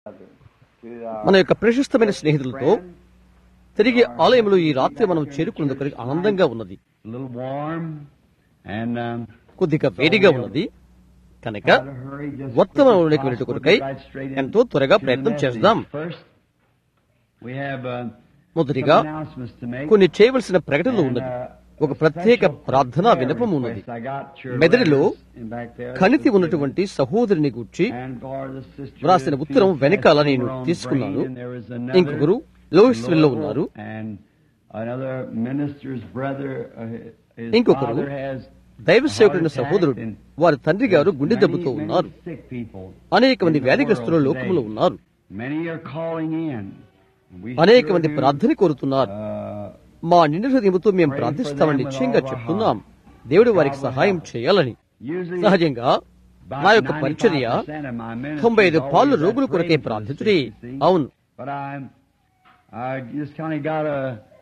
మన యొక్క ప్రశస్తమైన స్నేహితులతో తిరిగి ఆలయంలో ఈ రాత్రి మనం చేరుకున్నందుకు ఆనందంగా ఉన్నది a little warm and um, కొద్దిగా వేడిగా ఉన్నది కనుక gotta hurry just as వర్తమానంలోకి quick as వెళ్ళట possible కొరకై to get right straight in ఎంతో త్వరగా to the ప్రయత్నం message. చేద్దాం First, we have uh, మొదటిగా some announcements to make. కొన్ని చేయవలసిన ప్రకటనలు And, ఉన్నది uh, ఒక ప్రత్యేక special ప్రార్థనా prayer వినపం ఉన్నది request. I got your మెదడులో letters in back there. కణితి ఉన్నటువంటి సహోదరుని గూర్చి And for the sister వ్రాసిన that ఉత్తరం feels వెనకాల pressure నేను on తీసుకున్నాను. brain, and there is another ఇంకొకరు లోయిస్విల్ లో ఉన్నారు And another minister's brother, uh, his ఇంకొకరు father has దైవ సేవకుడైన సహోదరుడు వారి తండ్రి గారు గుండె దెబ్బతో many, ఉన్నారు many sick people. అనేక మంది వ్యాధిగ్రస్తులు లోకములో ఉన్నారు Many are calling in. We అనేక sure మంది do, ప్రార్థన కోరుతున్నారు uh, మా నిండు హృదయముతో మేము ప్రార్థిస్తామని నిశ్చయంగా చెప్తున్నాం దేవుడు వారికి సహాయం చేయాలని usually సహజంగా about నా యొక్క పరిచర్య 95% of my ministry తొంభై ఐదు is పాలు always రోగుల that కొరకే praying for the ప్రార్థించుడి sick, you see. అవును But I'm, I just kind of got a,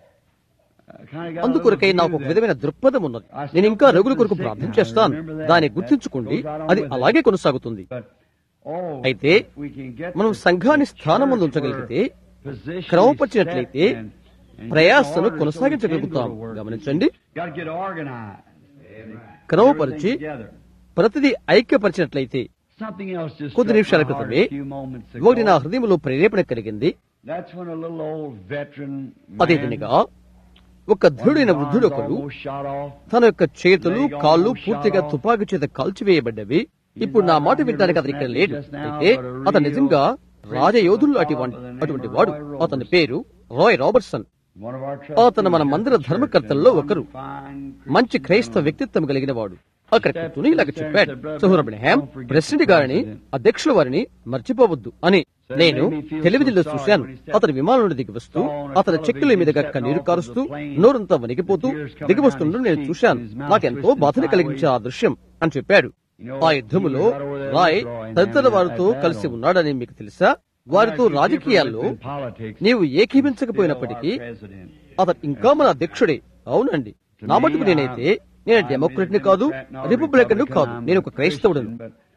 kind of got a అందుకొరకై little నాకు view ఒక that విధమైన దృక్పథం ఉన్నది నేను ఇంకా రోగుల కొరకు ప్రార్థన చేస్తాను దాన్ని గుర్తుంచుకోండి అది అలాగే కొనసాగుతుంది But, oh, అయితే if we can get మనం the సంఘాన్ని స్థానం ముందు church ఉంచగలిగితే positionally క్రమపరిచినట్లయితే set and- and ప్రయాసను get order కొనసాగించగలుగుతాం so we can go to work. గమనించండి Gotta get organized. క్రమపరిచి Everything together. ప్రతిదీ ఐక్యపరిచినట్లయితే Something else just కొద్ది struck my నిమిషాల heart క్రితమే a few moments ago. ఒకటి నా హృదయంలో ప్రేరేపణ కలిగింది That's when a little old veteran అదే man, విధంగా ఒక దృఢుడైన one వృద్ధుడు arm ఒకడు almost shot off. తన యొక్క చేతులు కాళ్ళు పూర్తిగా తుపాకీ చేత కాల్చివేయబడ్డవి ఇప్పుడు నా మాట వినడానికి అతను ఇక్కడ లేడు అయితే అతను నిజంగా రాజయోధులు అటువంటి అటువంటి వాడు అతని పేరు Roy Robertson One of our అతను మన మందిర ధర్మకర్తల్లో ఒకరు fine మంచి క్రైస్తవ వ్యక్తిత్వం కలిగిన వాడు అక్కడ కూర్చుని ఇలాగ చెప్పాడు సుహరబ్రహాం ప్రెసిడెంట్ గారిని అధ్యక్షుల వారిని మర్చిపోవద్దు అని నేను టెలివిజన్ లో చూశాను అతని విమానం నుండి దిగి వస్తూ అతని చెక్కుల మీదుగా కన్నీరు కారుస్తూ నోరంతా వణికిపోతూ దిగి వస్తుండడం నేను చూశాను నాకెంతో బాధని కలిగించే ఆ దృశ్యం అని చెప్పాడు ఆ యుద్ధములో రాయ్ తదితర వారితో కలిసి ఉన్నాడని మీకు తెలుసా వారితో రాజకీయాల్లో నీవు ఏకీభించకపోయినప్పటికీ అతను ఇంకా మన అధ్యక్షుడే అవునండి నా మటుకు నేనైతే నేను డెమోక్రట్ ని కాదు రిపబ్లికన్ కాదు నేను ఒక క్రైస్తవుడను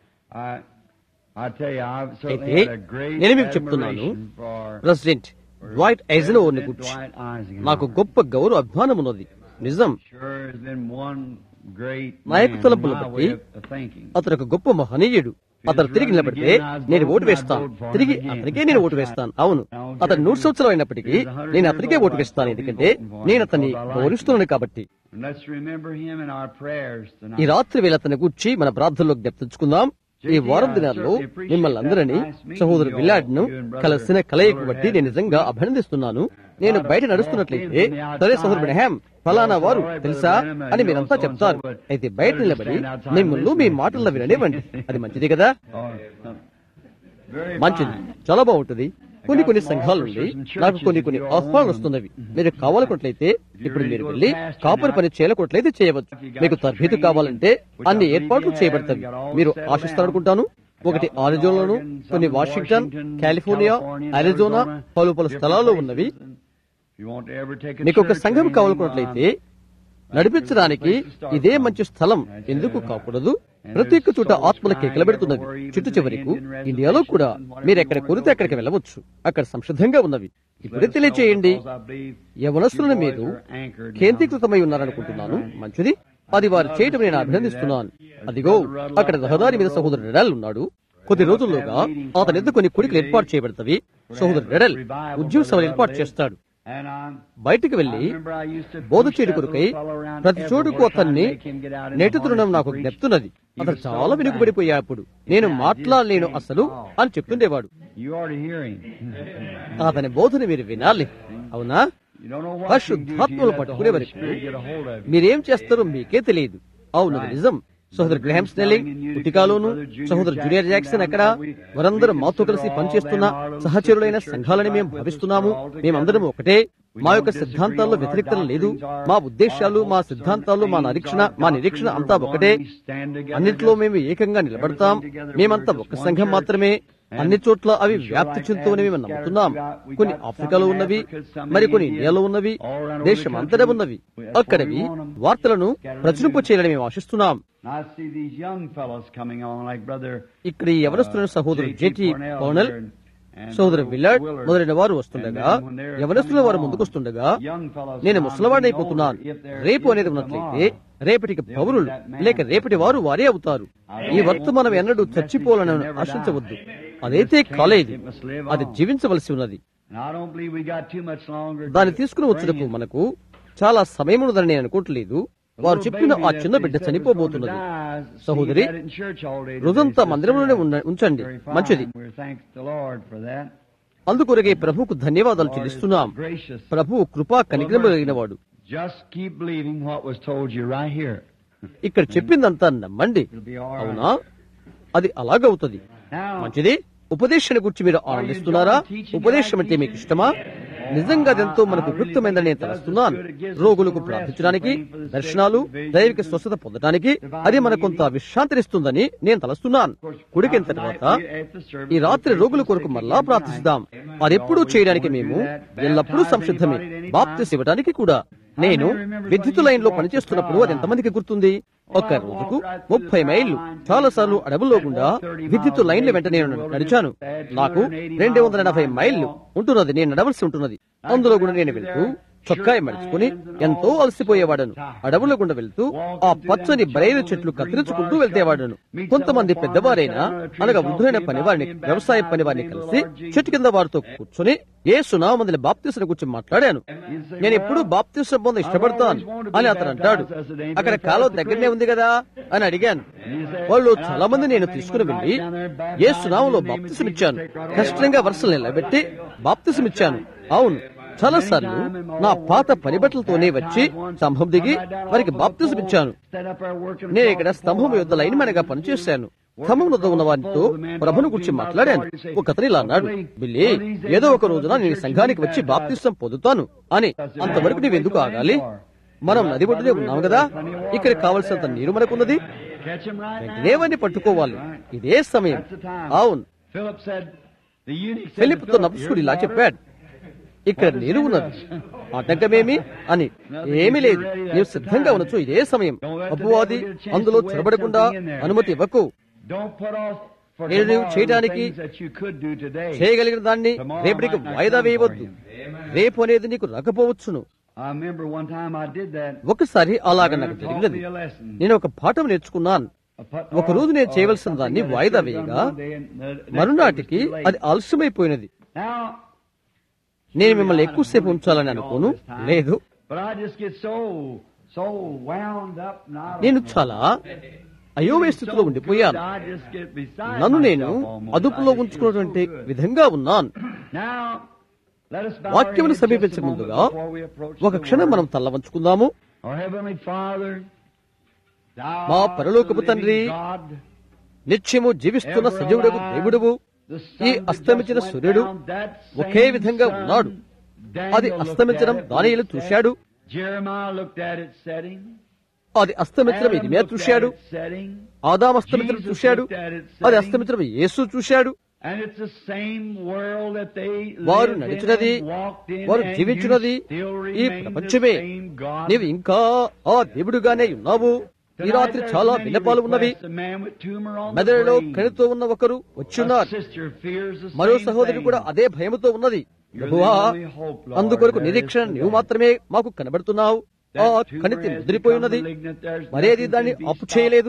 అయితే నేను మీకు చెప్తున్నాను ప్రెసిడెంట్ డ్వైట్ ఐజనోవర్ ని గురించి నాకు గొప్ప గౌరవ అభిమానం ఉన్నది నిజం నాయకత్వలను బట్టి అతను ఒక గొప్ప మహనీయుడు అతను తిరిగి నిలబడితే నేను ఓటు వేస్తాను తిరిగి అతనికే నేను ఓటు వేస్తాను అవును అతను నూరు సంవత్సరాలు అయినప్పటికీ నేను అతనికే ఓటు వేస్తాను ఎందుకంటే నేను అతన్ని గౌరవిస్తున్నాను కాబట్టి ఈ రాత్రి వేళ అతని గురించి మన ప్రార్థనలో జ్ఞప్తించుకుందాం ఈ వారం దినాల్లో మిమ్మల్ని అందరినీ సహోదరు విల్లాడ్ ను కలిసిన కలయిక బట్టి నేను నిజంగా అభినందిస్తున్నాను నేను బయట నడుస్తున్నట్లయితే సరే సహోదరుడు హ్యామ్ ఫలానా వారు తెలుసా అని మీరంతా చెప్తారు అయితే బయట నిలబడి మిమ్మల్ని మీ మాటల్లో విననివ్వండి అది మంచిది కదా మంచిది చాలా బాగుంటుంది కొన్ని కొన్ని సంఘాల నుండి నాకు కొన్ని కొన్ని ఆహ్వానాలు వస్తున్నవి మీరు కావాలనుకున్నట్లయితే ఇప్పుడు మీరు వెళ్ళి కాపరి పని చేయలకున్నట్లయితే చేయవచ్చు మీకు తరబేతు కావాలంటే అన్ని ఏర్పాట్లు చేయబడతాయి మీరు ఆశిస్తారనుకుంటాను ఒకటి ఆరిజోనాలోను కొన్ని వాషింగ్టన్ కాలిఫోర్నియా అరిజోనా పలు పలు స్థలాల్లో ఉన్నవి మీకు ఒక సంఘం కావాలనుకున్నట్లయితే నడిపించడానికి ఇదే మంచి స్థలం ఎందుకు కాకూడదు ప్రతి ఒక్క చోట ఆత్మల కేకలు పెడుతున్నవి చుట్టు చివరకు ఇండియాలో కూడా మీరు ఎక్కడ కోరితే అక్కడికి వెళ్ళవచ్చు అక్కడ సంసిద్ధంగా ఉన్నవి ఇప్పుడే తెలియచేయండి యవనస్తులను మీరు కేంద్రీకృతమై ఉన్నారనుకుంటున్నాను మంచిది అది వారు చేయటం నేను అభినందిస్తున్నాను అదిగో అక్కడ రహదారి మీద సహోదరు రెడల్ ఉన్నాడు కొద్ది రోజుల్లోగా అతని ఎద్దు కొన్ని కొడుకులు ఏర్పాటు చేయబడతవి సహోదరు రెడల్ ఉద్యోగ సభలు ఏర్పాటు చేస్తాడు బయటికి వెళ్లి బోధ చేయడు కొరకై ప్రతి చోటుకు అతన్ని నెట్టుతుండడం నాకు జ్ఞప్తున్నది అతను చాలా వెనుకబడిపోయా అప్పుడు నేను మాట్లాడలేను అసలు అని చెప్తుండేవాడు అతని బోధని మీరు వినాలి అవునా పరిశుద్ధాత్మలు పట్టుకునే వరకు మీరేం చేస్తారో మీకే తెలియదు అవును అది నిజం సహోదరు గ్రహాం స్నెల్లింగ్ ఉటికాలోను సహోదరు జూనియర్ జాక్సన్ ఎక్కడ వారందరం మాతో కలిసి పనిచేస్తున్న సహచరులైన సంఘాలని మేము భావిస్తున్నాము మేమందరం ఒకటే మా యొక్క సిద్ధాంతాల్లో వ్యతిరేకత లేదు మా ఉద్దేశాలు మా సిద్ధాంతాలు మా నిరీక్షణ మా నిరీక్షణ అంతా ఒకటే అన్నిట్లో మేము ఏకంగా నిలబడతాం మేమంతా ఒక సంఘం మాత్రమే అన్ని చోట్ల అవి వ్యాప్తి చెందుతూనే మేము నమ్ముతున్నాం కొన్ని ఆఫ్రికాలో ఉన్నవి మరి కొన్ని ఇండియాలో ఉన్నవి దేశం అంతటా ఉన్నవి అక్కడవి వార్తలను ప్రచురింప చేయాలని మేము ఆశిస్తున్నాం ఇక్కడ ఈ ఎవరస్తున్న సహోదరుడు జేటి పౌనల్ సోదరు విల్లర్డ్ మొదలైన వారు వస్తుండగా యవనస్తుల వారు ముందుకొస్తుండగా నేను ముసలవాడైపోతున్నాను రేపు అనేది ఉన్నట్లయితే రేపటికి పౌరులు లేక రేపటి వారు వారే అవుతారు ఈ వర్తమానం ఎన్నడూ చచ్చిపోవాలని ఆశించవద్దు అదైతే కాలేదు అది జీవించవలసి ఉన్నది దాన్ని తీసుకుని వచ్చుటకు మనకు చాలా సమయం ఉన్నదని నేను అనుకోవట్లేదు వారు చెప్పిన ఆ చిన్న బిడ్డ చనిపోబోతున్నది సహోదరి రోజంతా మందిరంలోనే ఉన్న- ఉంచండి మంచిది అందుకొరగే ప్రభుకు ధన్యవాదాలు చెల్లిస్తున్నాం ప్రభు కృపా కనిగ్రహం కలిగిన వాడు Just keep believing what was told you right here. ఇక్కడ చెప్పిందంతా నమ్మండి It'll be all right. అవునా అది అలాగవుతుంది Now, మంచిది ఉపదేశాన్ని గురించి మీరు ఆనందిస్తున్నారా ఉపదేశం అంటే మీకు ఇష్టమా నిజంగా అదెంతో మనకు ఉపయుక్తమైందని నేను తలుస్తున్నాను రోగులకు ప్రార్థించడానికి దర్శనాలు దైవిక స్వస్థత పొందడానికి అది మనకు కొంత విశ్రాంతినిస్తుందని నేను తలుస్తున్నాను కుడికిన తర్వాత ఈ రాత్రి రోగుల కొరకు మరలా ప్రార్థిస్తాం అదెప్పుడూ చేయడానికి మేము ఎల్లప్పుడూ సంసిద్ధమే బాప్తిస్ ఇవ్వడానికి కూడా నేను విద్యుత్ లైన్ లో పనిచేస్తున్నప్పుడు అది ఎంతమందికి గుర్తుంది ఒక రోజుకు ముప్పై మైళ్ళు చాలా సార్లు అడవుల్లో గుండా విద్యుత్ లైన్ల వెంట నేను నడిచాను నాకు రెండు వందల ఎనభై మైళ్ళు ఉంటున్నది నేను నడవలసి ఉంటున్నది అందులో కూడా నేను వెళ్తూ చొక్కాయి మడుచుకుని ఎంతో అలసిపోయేవాడను అడవుల గుండా వెళ్తూ ఆ పచ్చని బరైలు చెట్లు కత్తిరించుకుంటూ వెళ్తేవాడను కొంతమంది పెద్దవారైనా అనగా వృద్ధులైన పనివారిని వ్యవసాయ పనివారిని కలిసి చెట్టు కింద వారితో కూర్చొని ఏ సునామందిని బాప్తీసుని గురించి మాట్లాడాను నేను ఎప్పుడు బాప్తీసం పొంద ఇష్టపడతాను అని అతను అంటాడు అక్కడ కాలువ దగ్గరనే ఉంది కదా అని అడిగాను వాళ్ళు చాలా మంది నేను తీసుకుని వెళ్లి ఏ సునామంలో బాప్తిసం ఇచ్చాను కష్టంగా వరుసలు నిలబెట్టి బాప్తిసం ఇచ్చాను అవును చాలా సార్లు నా పాత పనిబట్టలతోనే వచ్చి స్తంభం దిగి వారికి బాప్తిసం ఇచ్చాను నేను ఇక్కడ స్తంభం యుద్ధ లైన్ మనగా పనిచేశాను స్తంభం వద్ద ఉన్న వారితో ప్రభును గురించి మాట్లాడాను ఒక అతను ఇలా అన్నాడు బిల్లి ఏదో ఒక రోజున నేను ఈ సంఘానికి వచ్చి బాప్తిసం పొందుతాను అని అంతవరకు నీవు ఎందుకు ఆగాలి మనం నది ఒడ్డునే ఉన్నాం కదా ఇక్కడ కావలసినంత నీరు మనకున్నది Catch him right now. దేవాన్ని పట్టుకోవాలి ఇదే సమయం అవును Philip said, the eunuch said to Philip తో Philip, నపుసుకుడు "Your ఇలా daughter చెప్పాడు ఇక్కడ నీరు ఉన్నది ఆటంకమేమి అని ఏమీ లేదు నీవు సిద్ధంగా ఉండొచ్చు ఇదే సమయం అపవాది అందులో చొరబడకుండా అనుమతి ఇవ్వకు Don't put off for నేను నీవు tomorrow the చేయడానికి things that you could do today. చేయగలిగిన దాన్ని రేపటికి వాయిదా వేయవద్దు రేపు అనేది నీకు రాకపోవచ్చును I remember one time I did that. ఒకసారి అలాగ నాకు Taught జరిగినది me a lesson. నేను ఒక పాఠం నేర్చుకున్నాను I put ఒక రోజు నేను off, చేయవలసిన uh, దాన్ని something that I వాయిదా should have వేయగా done one day and the next day మరునాటికి was too late. అది ఆలస్యమైపోయినది Now, నేను మిమ్మల్ని ఎక్కువసేపు ఉంచాలని అనుకోను లేదు but I just get so, so wound up and I don't నేను know. చాలా అయోమయ స్థితిలో ఉండిపోయాను I just get beside నన్ను నేను myself almost. అదుపులో I just feel ఉంచుకున్నటువంటి so good. విధంగా ఉన్నాను Now, let us bow our వాక్యమును heads just a సమీపించే moment ముందుగా before we approach ఒక the క్షణం word. మనం తల్ల వంచుకుందాము Our Heavenly Father, Thou మా art పరలోకపు the తండ్రి, living God, నిత్యము జీవిస్తున్న ever సజీవుడకు alive. దేవుడువు The ఈ sun that అస్తమించిన just went సూర్యుడు down, that ఒకే same విధంగా sun, ఉన్నాడు. Daniel అది looked అస్తమించడం at it, దానియేలు looked at చూశాడు it. Jeremiah looked at it setting. అది అస్తమించడం Adam ఇరిమియా looked at చూశాడు it setting. ఆదాం అస్తమించడం Jesus చూశాడు looked at it అది setting. అస్తమించడం యేసు చూశాడు And it's the same world that they వారు lived in నడిచినది and walked in, వారు and జీవించినది you still ఈ remain the ప్రపంచమే same God. నీవు ఇంకా ఆ దేవుడుగానే ఉన్నావు ఈ Tonight రాత్రి there's చాలా many విన్నపాలు ఉన్నవి requests. A man with tumor on the మెదడులో brain. కణితో ఉన్న ఒకరు A వచ్చున్నారు sister fears the మరో same సహోదరి thing. కూడా అదే భయముతో ఉన్నది ప్రభువా అందుకొరకు నిరీక్షణ నీవు మాత్రమే మాకు కనబడుతున్నావు ఆ కణితి ముదిరిపోయి ఉన్నది మరేది దాన్ని అప్పు చేయలేదు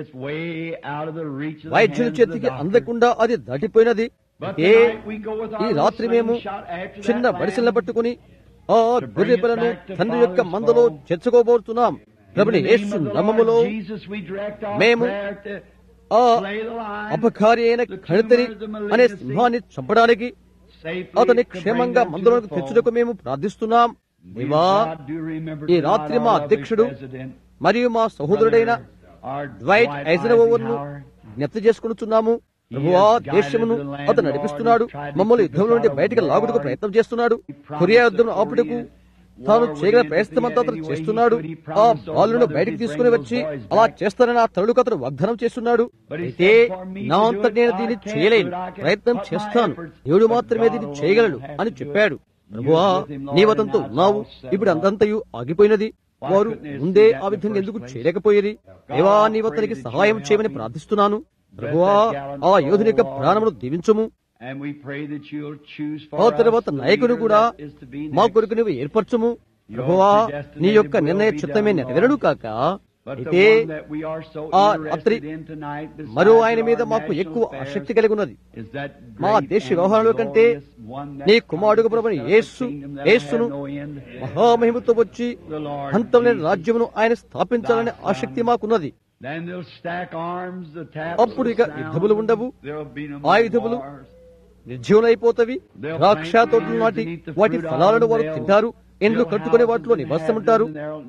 వైద్యుల చేతికి అందకుండా అది దాటిపోయినది ఏ ఈ రాత్రి మేము చిన్న వడిసెలను పట్టుకుని ఆ గొర్రె పిల్లను తండ్రి యొక్క మందలో చేర్చుకోబోతున్నాం ప్రభుని యేసు నామములో మేము ఆ అపకారి అయిన కణితిని అనే సింహాన్ని చంపడానికి అతని క్షేమంగా మందులకు తెచ్చుటకు మేము ప్రార్థిస్తున్నాం దేవా ఈ రాత్రి మా అధ్యక్షుడు మరియు మా సహోదరుడైన డ్వైట్ ఐజనోవర్ను జ్ఞప్తి చేసుకుంటున్నాము ప్రభువా దేశమును అతను నడిపిస్తున్నాడు మమ్మల్ని యుద్ధం నుండి బయటకు లాగుటకు ప్రయత్నం చేస్తున్నాడు కొరియా యుద్ధం ఆపుటకు తాను చేయగల ప్రయత్నమంతా అతను చేస్తున్నాడు ఆ బాలును బయటకు తీసుకుని వచ్చి అలా చేస్తానని ఆ తరుడుకు అతను వాగ్దానం చేస్తున్నాడు అయితే నా అంత నేను దీన్ని చేయలేను ప్రయత్నం చేస్తాను దేవుడు మాత్రమే దీన్ని చేయగలడు అని చెప్పాడు ప్రభువా నీవతంతో ఉన్నావు ఇప్పుడు అంతంతయు ఆగిపోయినది వారు ముందే ఆ విధంగా ఎందుకు చేయలేకపోయేది దేవా నీవతనికి సహాయం చేయమని ప్రార్థిస్తున్నాను ప్రభువా ఆ యోధుని యొక్క ప్రాణమును దీవించము And we pray that you'll choose for ఆ us తర్వాత the నాయకుడు leader కూడా that is to be మా next. కొరకు నువ్వు ఏర్పరచుము ప్రభువా నీ యొక్క నిర్ణయ చిత్తమే నెరవేరను కాక But the అయితే one that we are so ఆ interested రాత్రి in tonight, besides మరో ఆయన మీద our మాకు national ఎక్కువ affairs, ఆసక్తి కలిగి ఉన్నది is that మా great దేశ and వ్యవహారాల కంటే glorious one that నీ comes కుమారుడు to ప్రభుని set up a Yesu kingdom that'll యేసును have no end. మహామహిమతో వచ్చి The Lord అంతలేని Jesus. రాజ్యమును ఆయన స్థాపించాలనే ఆసక్తి మాకున్నది Then they'll stack arms, the taps అప్పుడు will ఇక sound, యుద్ధములు ఉండవు. there'll be no ఆయుధములు more wars. నిర్జీవులైపోతవి ద్రాక్ష తోటలు నాటి వాటి ఫలాలను వారు తింటారు ఎండ్లు కట్టుకునే వాటిలో నివాసముంటారు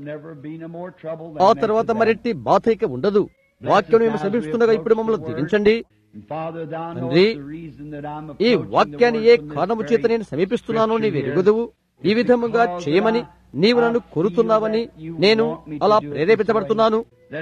ఆ తర్వాత మరెట్టి బాధ ఇక ఉండదు వాక్యం మేము సమీపిస్తుండగా ఇప్పుడు మమ్మల్ని దీవించండి తండ్రి, ఈ వాక్యాన్ని ఏ కారణము చేత నేను సమీపిస్తున్నానో నీవు ఎరుగుదువు ఈ విధముగా చేయమని నీవు నన్ను కోరుతున్నావని నేను అలా ప్రేరేపించబడుతున్నాను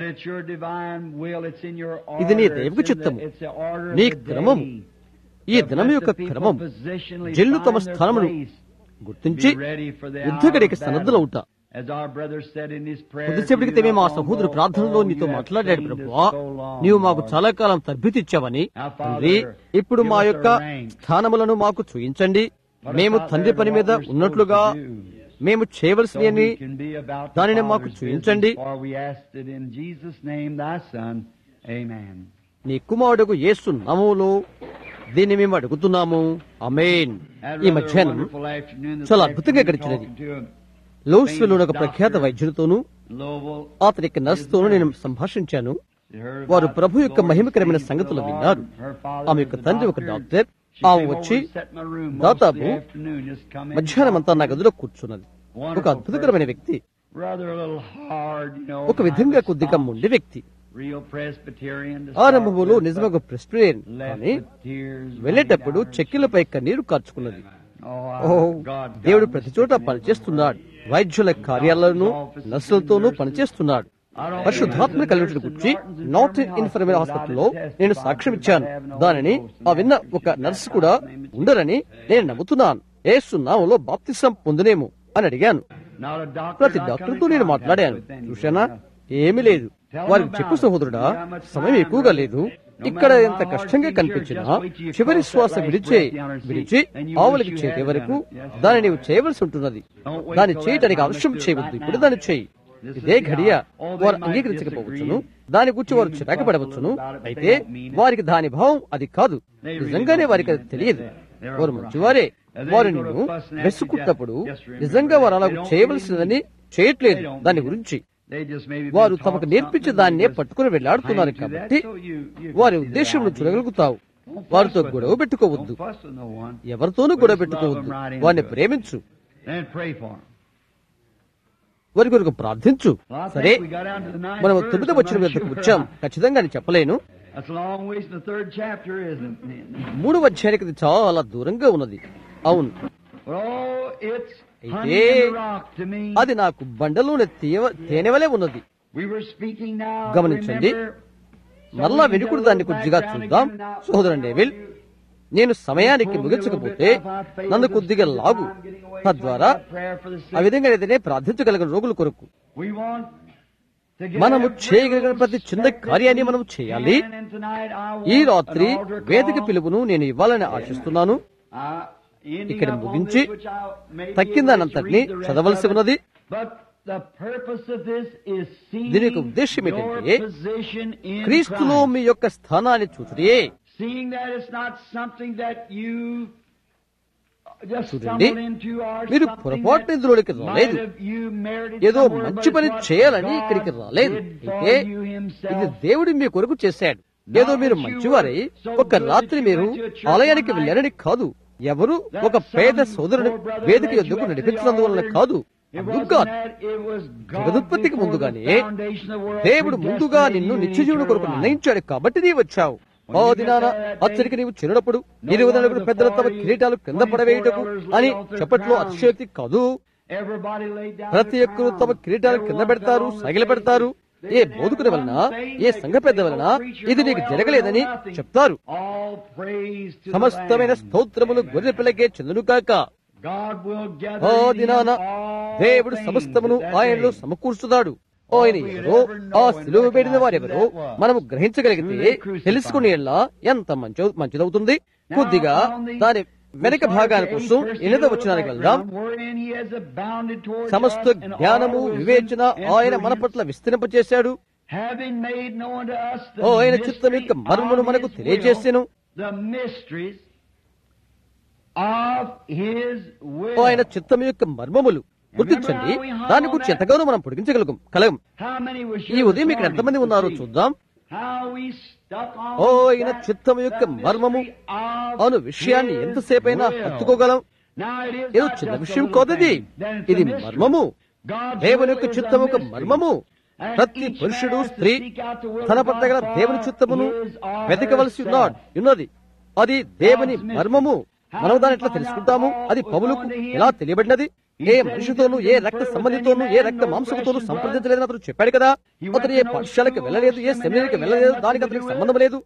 ఇది నీ దైవిక చిత్తము నీ క్రమము ఈ దినం యొక్క క్రమం జల్లు తమ స్థానమును గుర్తించి యుద్ధగడికి సన్నద్ధులవుట కొద్దిసేపటికి మేము ఆ సహోదరు ప్రార్థనలో నీతో మాట్లాడాడు ప్రభువా నీవు మాకు చాలా కాలం తర్బితిచ్చావని తండ్రి ఇప్పుడు మా యొక్క స్థానములను మాకు చూయించండి మేము తండ్రి పని మీద ఉన్నట్లుగా మేము చేయవలసినవి దానిని మాకు చూయించండి నీ కుమారుడుకు యేసు నామములో దీన్ని మేము అడుగుతున్నాము అమేన్ ఈ మధ్యాహ్నం చాలా అద్భుతంగా గడిచినది లోస్విల్ ఒక ప్రఖ్యాత వైద్యుడితోనూ అతనికి నర్సుతోనూ నేను సంభాషించాను వారు ప్రభు యొక్క మహిమకరమైన సంగతులు విన్నారు ఆమె యొక్క తండ్రి ఒక డాక్టర్ ఆమె వచ్చి దాదాపు మధ్యాహ్నం అంతా నా గదిలో కూర్చున్నది ఒక అద్భుతకరమైన వ్యక్తి ఒక విధంగా కొద్దిగా మొండి వ్యక్తి ఆరంభంలో నిజమొక ప్రెస్పిరియన్ కానీ వెళ్ళేటప్పుడు చెక్కిలపై కన్నీరు కార్చుకున్నది ఓ దేవుడు ప్రతి చోట పనిచేస్తున్నాడు వైద్యుల కార్యాలయంలోనూ నర్సులతోనూ పనిచేస్తున్నాడు పరిశుద్ధాత్మ కలిగిన గురించి నార్త్ ఇన్ఫర్మేషన్ హాస్పిటల్లో నేను సాక్ష్యం ఇచ్చాను దానిని ఆ విన్న ఒక నర్సు కూడా ఉండరని నేను నమ్ముతున్నాను ఏసునామంలో బాప్తిసం పొందునేమో అని అడిగాను ప్రతి డాక్టర్తో నేను మాట్లాడాను చూశానా ఏమీ లేదు వారికి చెప్పు సహోదరుడా సమయం ఎక్కువగా లేదు ఇక్కడ ఎంత కష్టంగా కనిపించినా చివరి శ్వాస విడిచే విడిచి ఆవులకి చేరే వరకు దాన్ని నీవు చేయవలసి ఉంటున్నది దాన్ని చేయటానికి అవసరం చేయవద్దు ఇప్పుడు దాన్ని చేయి ఇదే ఘడియ వారు అంగీకరించకపోవచ్చును దాని గురించి వారు చిరాకు పడవచ్చును అయితే వారికి దాని భావం అది కాదు నిజంగానే వారికి అది తెలియదు వారు మంచివారే వారు నిన్ను వెసుకున్నప్పుడు నిజంగా వారు అలా చేయవలసిందని చేయట్లేదు దాని గురించి వారు తమకు నేర్పించే దాన్నే పట్టుకుని వెళ్లాడుతున్నారు కాబట్టి వారి ఉద్దేశం చూడగలుగుతావు వారితో గొడవ పెట్టుకోవద్దు ఎవరితోనూ గొడవ పెట్టుకోవద్దు వారిని ప్రేమించు వారి కొరకు ప్రార్థించు సరే మనం తొమ్మిది వచ్చిన వద్దకు వచ్చాం ఖచ్చితంగా అని చెప్పలేను మూడు అధ్యాయానికి ఇది చాలా దూరంగా ఉన్నది అవును అయితే అది నాకు బండలోని తేనెవలే ఉన్నది గమనించండి మరలా వెనుకుడు దాన్ని కొద్దిగా చూద్దాం సోదరు డేవిల్ నేను సమయానికి ముగించకపోతే నన్ను కొద్దిగా లాగు తద్వారా ఆ విధంగా ఏదైనా ప్రార్థించగలిగిన రోగుల కొరకు మనము చేయగలిగిన ప్రతి చిన్న కార్యాన్ని మనం చేయాలి ఈ రాత్రి వేదిక పిలుపును నేను ఇవ్వాలని ఆశిస్తున్నాను ఇక్కడ ముగించి తక్కిందానంతటిని చదవలసి ఉన్నది దీని యొక్క ఉద్దేశం ఏంటంటే క్రీస్తులో మీ యొక్క స్థానాన్ని చూచుడే చూడండి మీరు పొరపాటు ఇందులోకి రాలేదు ఏదో మంచి పని చేయాలని ఇక్కడికి రాలేదు అయితే ఇది దేవుడు మీ కొరకు చేశాడు ఏదో మీరు మంచివారై ఒక రాత్రి మీరు ఆలయానికి వెళ్ళారని కాదు ఎవరు ఒక పేద సోదరుని వేదిక ఎందుకు నడిపించినందువలన కాదు జగదుత్పత్తికి ముందుగానే దేవుడు ముందుగా నిన్ను నిత్యజీవుడు కొరకు నిర్ణయించాడు కాబట్టి నీ వచ్చావు ఓ దినాన అచ్చరికి నీవు చిన్నప్పుడు ఇరవై నలుగురు పెద్దలు తమ కిరీటాలు కింద పడవేయుటకు అని చెప్పట్లో అతిశయోక్తి కాదు ప్రతి ఒక్కరు తమ కిరీటాలు కింద పెడతారు సగిల పెడతారు ఏ బోధకుని వలన ఏ సంఘ పెద్ద వలన ఇది నీకు జరగలేదని చెప్తారు సమస్తమైన స్తోత్రములు గొర్రె పిల్లకే చెందును కాక ఓ దినాన దేవుడు సమస్తమును ఆయనలో సమకూర్చుతాడు ఆయన ఎవరో ఆ సిలువ పెట్టిన వారెవరో మనము గ్రహించగలిగితే తెలుసుకునేలా ఎంత మంచి మంచిదవుతుంది కొద్దిగా దాని వెనక భాగాని కోసం ఎనిమిదో వచ్చినానికి వెళ్దాం సమస్త జ్ఞానము వివేచన ఆయన మన పట్ల విస్తరింపచేశాడు ఓ ఆయన చిత్తం యొక్క మర్మమును మనకు తెలియజేసెను ఓ ఆయన చిత్తం యొక్క మర్మములు గుర్తించండి దాని గురించి ఎంతగానో మనం పొడిగించగలం కలగం ఈ ఉదయం ఇక్కడ ఎంతమంది ఉన్నారో చూద్దాం ఓ ఆయన చిత్తం యొక్క మర్మము అను విషయాన్ని ఎంతసేపైనా హత్తుకోగలం ఏదో చిన్న విషయం కాదది ఇది మర్మము దేవుని యొక్క చిత్తం ఒక మర్మము ప్రతి పురుషుడు స్త్రీ తన పట్ల గల దేవుని చిత్తమును వెతకవలసి ఉన్నాడు ఉన్నది అది దేవుని మర్మము మనం దాన్ని ఎట్లా తెలుసుకుంటాము అది పౌలుకు ఎలా తెలియబడినది ఏ మనిషితోనూ ఏ రక్త సంబంధితోనూ ఏ రక్త మాంసముతోనూ సంప్రదించలేదని అతను చెప్పాడు కదా అతను ఏ పాఠశాలకు వెళ్ళలేదు ఏ సెమినరీకి వెళ్ళలేదు దానికి అతనికి సంబంధం లేదు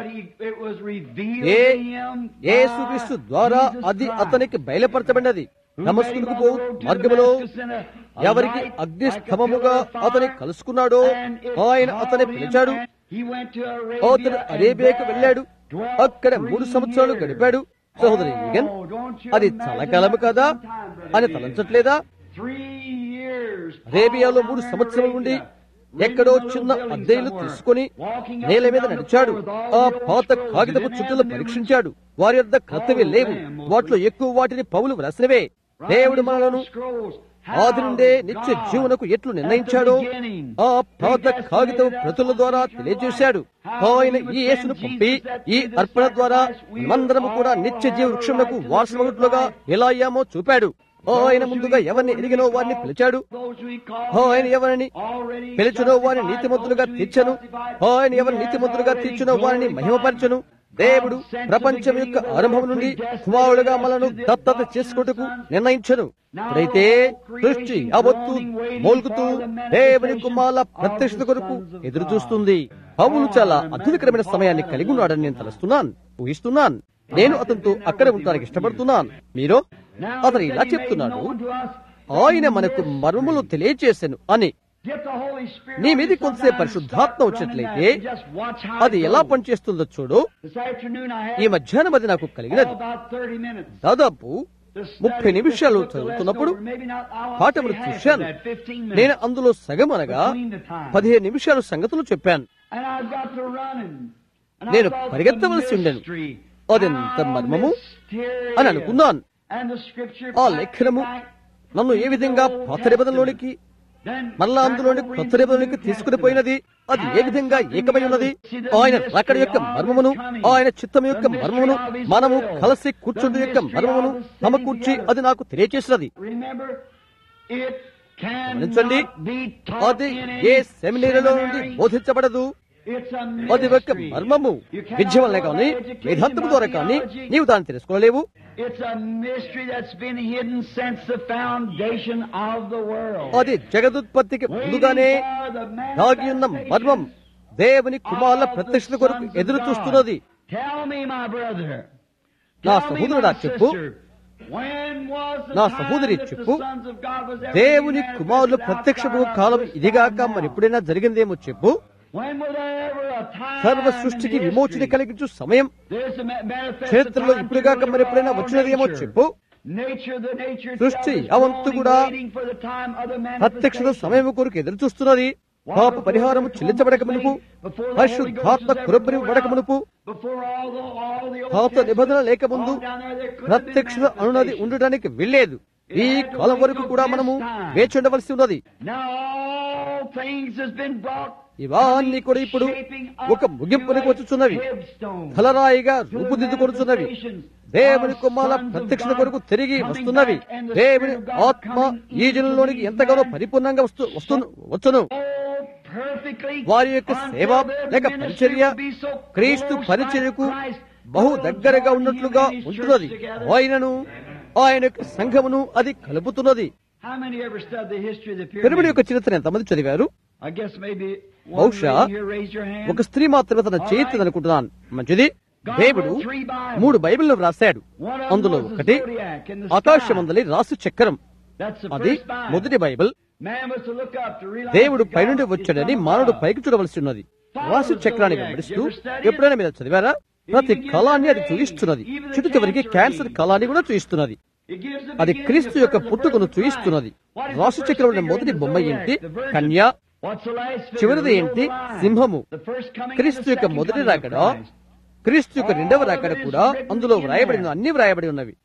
ఏ యేసుక్రీస్తు ద్వారా అది అతనికి బయలుపరచబడినది నమస్కులకు పో మార్గములో ఎవరికి అగ్ని స్తంభముగా అతని కలుసుకున్నాడో ఆయన అతని పిలిచాడు అతను అరేబియాకు వెళ్ళాడు అక్కడ మూడు సంవత్సరాలు గడిపాడు సహోదరి ఈగన్ అది చాలా కాలము కదా అని తలంచట్లేదా అరేబియాలో మూడు సంవత్సరాల నుండి ఎక్కడో చిన్న అద్దెలు తీసుకుని నేల మీద నడిచాడు ఆ పాత కాగితపు చుట్టలు పరీక్షించాడు వారి వద్ద క్రొత్తవి లేవు వాటిలో ఎక్కువ వాటిని పౌలు వ్రాసినవే దేవుడు మనలను ఆది నుండే నిత్య జీవనకు ఎట్లు నిర్ణయించాడో ఆ పాత కాగితం ప్రతుల ద్వారా తెలియజేశాడు ఆయన ఈ యేసును పంపి ఈ అర్పణ ద్వారా మనమందరము కూడా నిత్య జీవ వృక్షములకు వారసమగుట్లుగా ఎలా అయ్యామో చూపాడు ఆయన ముందుగా ఎవరిని ఎరిగినో వారిని పిలిచాడు ఆయన ఎవరిని పిలిచినో వారిని నీతిమంతులుగా తీర్చను ఆయన ఎవరిని నీతిమంతులుగా తీర్చునో వారిని మహిమపరచను దేవుడు ప్రపంచం యొక్క ఆరంభం నుండి కుమారుడుగా మనను దత్తత చేసుకుంటకు నిర్ణయించను ఇప్పుడైతే సృష్టి యావత్తు మోల్కుతూ దేవుని కుమారుల ప్రత్యక్షత కొరకు ఎదురు చూస్తుంది పౌలు చాలా అద్భుతకరమైన సమయాన్ని కలిగి ఉన్నాడని నేను తలుస్తున్నాను ఊహిస్తున్నాను నేను అతనితో అక్కడ ఉండడానికి ఇష్టపడుతున్నాను మీరు అతను ఇలా చెప్తున్నాడు ఆయన మనకు మర్మములు తెలియచేశాను అని నీ మీద కొంతసేపు పరిశుద్ధాత్మ వచ్చినట్లయితే అది ఎలా పనిచేస్తుందో చూడు ఈ మధ్యాహ్నం అది నాకు కలిగినది దాదాపు ముప్పై నిమిషాలు చదువుతున్నప్పుడు పాఠములు చూశాను నేను అందులో సగం అనగా పదిహేను నిమిషాలు సంగతులు చెప్పాను నేను పరిగెత్తవలసి ఉండను అదెంత మర్మము అని అనుకున్నాను ఆ లేఖనము నన్ను ఏ విధంగా పాత నిబంధనలోనికి మళ్ళా అందులోని కొత్త నిబంధనలోకి తీసుకుని పోయినది అది ఏ విధంగా ఏకమై ఉన్నది ఆయన రాకడ యొక్క మర్మమును ఆయన చిత్తం యొక్క మర్మమును మనము కలిసి కూర్చుండు యొక్క మర్మమును సమకూర్చి అది నాకు తెలియచేసినది గమనించండి అది ఏ సెమినరీలో నుండి బోధించబడదు అది ఒక మర్మము విద్య వల్ల కానీ వేదాంతము ద్వారా కానీ నీవు దాన్ని తెలుసుకోలేవు అది జగదుత్పత్తికి ముందుగానే దాగి ఉన్న మర్మం దేవుని కుమారుల ప్రత్యక్షత కొరకు ఎదురు చూస్తున్నది నా సహోదరుడా చెప్పు నా సహోదరి చెప్పు దేవుని కుమారుల ప్రత్యక్షపు కాలం ఇదిగాక మరి ఎప్పుడైనా జరిగిందేమో చెప్పు సర్వ సృష్టికి విమోచన కలిగించు సమయం చరిత్రలో ఇప్పుడుగాక మరి ఎప్పుడైనా వచ్చినదేమో చెప్పు సృష్టి అవంతు కూడా ప్రత్యక్షత సమయం కొరకు ఎదురు చూస్తున్నది పాప పరిహారము చెల్లించబడక మునుపు పరిశుద్ధాత్మ కురబ్బరి పడక మునుపు పాత నిబంధన లేక ముందు ప్రత్యక్షత అనున్నది ఉండడానికి వెళ్ళలేదు ఈ కాలం వరకు కూడా మనము వేచి ఉండవలసి ఉన్నది ఇవన్నీ కూడా ఇప్పుడు ఒక ముగింపునికి వచ్చుచున్నవి ఫలరాయిగా రూపుదిద్దుకొడుచున్నవి దేవుని కుమాల ప్రత్యక్షత కొరకు తిరిగి వస్తున్నవి దేవుని ఆత్మ ఈ జనంలోనికి ఎంతగానో పరిపూర్ణంగా వస్తు వస్తు వచ్చును వారి యొక్క సేవ లేక పరిచర్య క్రీస్తు పరిచర్యకు బహు దగ్గరగా ఉన్నట్లుగా ఉంటున్నది ఆయనను ఆయన యొక్క సంఘమును అది కలుపుతున్నది పిరమిడ్ యొక్క చరిత్ర ఎంతమంది చదివారు బహుశా ఒక స్త్రీ మాత్రమే తన చేతి అనుకుంటున్నాను మంచిది దేవుడు మూడు బైబిల్ను వ్రాశాడు అందులో ఒకటి ఆకాశమందలి రాసు చక్రం అది మొదటి బైబిల్ దేవుడు పైనుండి వచ్చాడని మానవుడు పైకి చూడవలసి ఉన్నది రాసు చక్రాన్ని వెంబడిస్తూ ఎప్పుడైనా మీరు చదివారా ప్రతి కళాన్ని అది చూయిస్తున్నది చుట్టూ చివరికి క్యాన్సర్ కళాన్ని కూడా చూయిస్తున్నది అది క్రీస్తు యొక్క పుట్టుకను చూయిస్తున్నది రాసు చక్రంలో మొదటి బొమ్మ ఏంటి కన్య చివరిది ఏంటి సింహము క్రీస్తు యొక్క మొదటి రాకడ క్రీస్తు యొక్క రెండవ రాకడ కూడా అందులో వ్రాయబడిన అన్ని వ్రాయబడి ఉన్నవి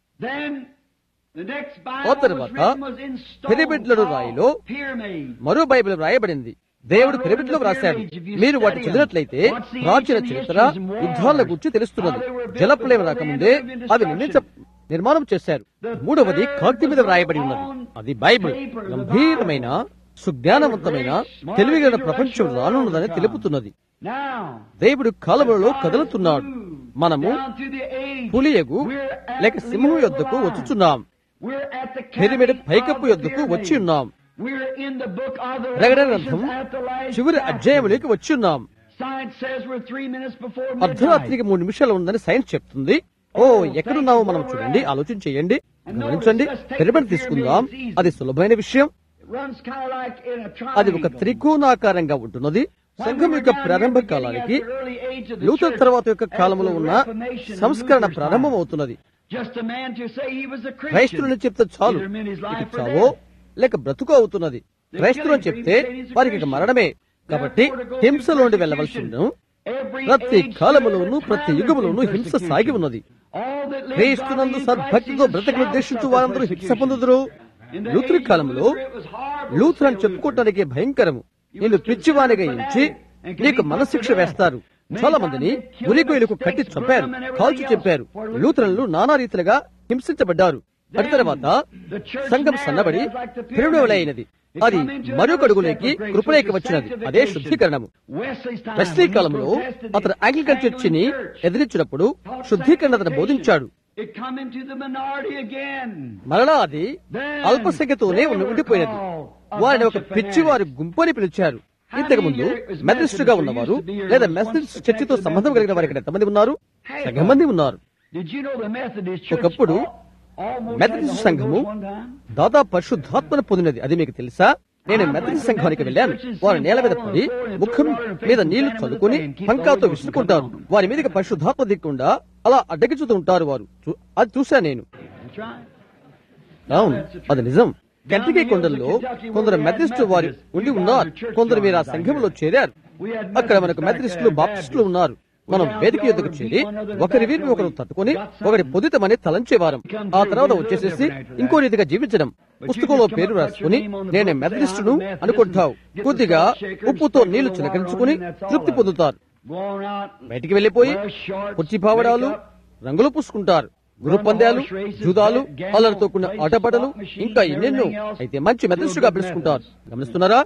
ఆ తర్వాత పిరమిడ్లను రాయిలో మరో బైబిల్ వ్రాయబడింది దేవుడు పిరమిడ్లో వ్రాశాడు మీరు వాటి చదివినట్లయితే ప్రాచీన చరిత్ర యుద్ధాల గురించి తెలుస్తున్నది జలప్రలయం రాకముందే అవి నిర్మించ నిర్మాణం చేశారు మూడవది కాంతి మీద వ్రాయబడి ఉన్నది అది బైబిల్ గంభీరమైన సుజ్ఞానవంతమైన తెలివిగల ప్రపంచం రానున్నదని తెలుపుతున్నది దేవుడు కాలములలో కదులుతున్నాడు మనము పులియగు లేక సింహం యొద్దకు వచ్చుచున్నాం పిరమిడ్ పైకప్పు యొద్దకు వచ్చి ఉన్నాం ప్రకటన గ్రంథం చివరి అధ్యాయంలోకి వచ్చి ఉన్నాం అర్ధరాత్రికి మూడు నిమిషాలు ఉందని సైన్స్ చెప్తుంది ఓ ఎక్కడున్నామో మనం చూడండి ఆలోచన చేయండి గమనించండి పిరమిడ్ తీసుకుందాం అది సులభమైన విషయం అది ఒక త్రికోణాకారంగా ఉంటున్నది సంఘం యొక్క ప్రారంభ కాలానికి లూథర్ తర్వాత యొక్క కాలంలో ఉన్న సంస్కరణ ప్రారంభం అవుతున్నది క్రైస్తువుని చెప్తే చాలు ఇక చావో లేక బ్రతుకు అవుతున్నది క్రైస్తువు అని చెప్తే వారికి ఇక మరణమే కాబట్టి హింసలోండి వెళ్ళవలసి ప్రతి కాలములోను ప్రతి యుగములోను హింస సాగి ఉన్నది క్రీస్తునందు సద్భక్తితో బ్రతకను ఉద్దేశించు వారందరూ హింస పొందుదురు లూథర్ కాలంలో లూథర్ అని చెప్పుకోవటానికి భయంకరము నిన్ను పిచ్చివానిగా ఎంచి నీకు మనశిక్ష వేస్తారు చాలా మందిని ఉలిగొయ్యలకు కట్టి చంపారు కాల్చి చెప్పారు లూథరన్లు నానా రీతిలుగా హింసించబడ్డారు అటు తర్వాత సంఘం సన్నబడి అయినది అది మరొక అడుగులోకి కృపలేకి వచ్చినది అదే శుద్ధీకరణము వెస్లీ కాలంలో అతను ఆంగ్లికన్ చర్చిని ఎదిరించినప్పుడు శుద్ధీకరణ అతను బోధించాడు మరలా అది అల్పసంఖ్యతోనే ఉండిపోయినది వారిని ఒక పిచ్చివారి గుంపుని పిలిచారు ఇంతకు ముందు మెథడిస్ట్ గా ఉన్నవారు లేదా మెథడిస్ట్ చర్చితో సంబంధం కలిగిన వారు ఇక్కడ ఎంతమంది ఉన్నారు సగం మంది ఉన్నారు ఒకప్పుడు మెథడిస్ట్ సంఘము దాదాపు పరిశుద్ధాత్మను పొందినది అది మీకు తెలుసా నేను మెథడిస్ట్ సంఘానికి వెళ్ళాను వారు నేల మీద పడి ముఖం మీద నీళ్లు చల్లుకుని పంకాతో విసురుకుంటారు వారి మీదకి పరిశుద్ధాత్మ దిక్కుండా అలా అడ్డగించుతూ ఉంటారు వారు అది చూశా నేను అవును అది నిజం గంటికి కొండల్లో కొందరు మెథడిస్టు వారు ఉండి ఉన్నారు కొందరు మీరు ఆ సంఘంలో చేరారు అక్కడ మనకు మెథడిస్టులు బాప్టిస్టులు ఉన్నారు మనం వేదిక ఎదుగు చేరి ఒకరి వీరిని ఒకరు తట్టుకుని ఒకరి పొదితమని తలంచేవారం ఆ తర్వాత వచ్చేసేసి ఇంకో రీతిగా జీవించడం పుస్తకంలో పేరు రాసుకుని నేనే మెథడిస్టును అనుకుంటావు కొద్దిగా ఉప్పుతో నీళ్లు చిలకరించుకుని తృప్తి పొందుతారు బయటికి వెళ్లిపోయి కుర్చీపావడాలు రంగులు పూసుకుంటారు గురు పందాలు జూదాలు అల్లరితో కూడిన ఆటపాటలు ఇంకా ఎన్నెన్నో అయితే మంచి మెథడిస్టుగా పిలుచుకుంటారు గమనిస్తున్నారా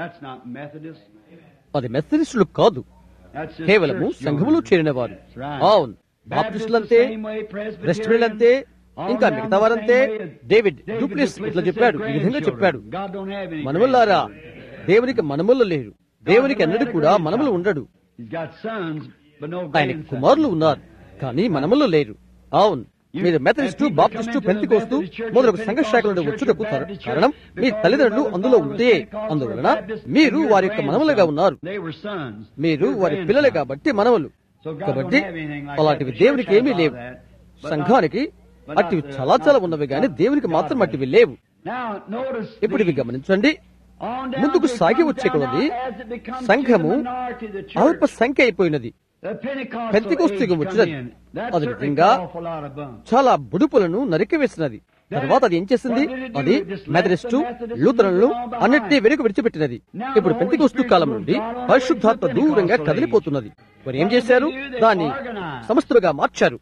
అది మెథడిస్టులు కాదు కేవలము సంఘములో చేరిన వారు అవును బాప్టిస్టులంతే రెస్టరెంట్లంతే ఇంకా మిగతా వారంతే డేవిడ్ డూప్లిస్ ఇట్లా చెప్పాడు ఈ విధంగా చెప్పాడు మనములారా దేవునికి మనములు లేరు దేవునికి అన్నడు కూడా మనములు ఉండడు ఆయన కుమారులు ఉన్నారు కానీ మనములు లేరు అవును మీరు మెథడిస్టు బాప్టిస్టు పెంతికోస్తూ మొదలగు సంఘ శాఖల నుండి వచ్చుటకు కారణం మీ తల్లిదండ్రులు అందులో ఉంటే అందువలన మీరు వారి యొక్క మనములుగా ఉన్నారు మీరు వారి పిల్లలు కాబట్టి మనములు కాబట్టి అలాంటివి దేవునికి ఏమీ లేవు సంఘానికి అట్టివి చాలా చాలా ఉన్నవి కానీ దేవునికి మాత్రం అట్టివి లేవు ఇప్పుడు ఇవి గమనించండి ముందుకు సాగి వచ్చే కొలది సంఘము అల్ప సంఖ్య అయిపోయినది పెంతికోస్తుకు వచ్చినది అది నిజంగా చాలా బుడుపులను నరికివేసినది తర్వాత అది ఏం చేసింది అది మెథడిస్టు లూథరన్లు అన్నిటినీ వెనుక విడిచిపెట్టినది ఇప్పుడు పెంతికోస్తు కాలం నుండి పరిశుద్ధాత్మ దూరంగా కదిలిపోతున్నది వారు ఏం చేశారు దాన్ని సంస్థలుగా మార్చారు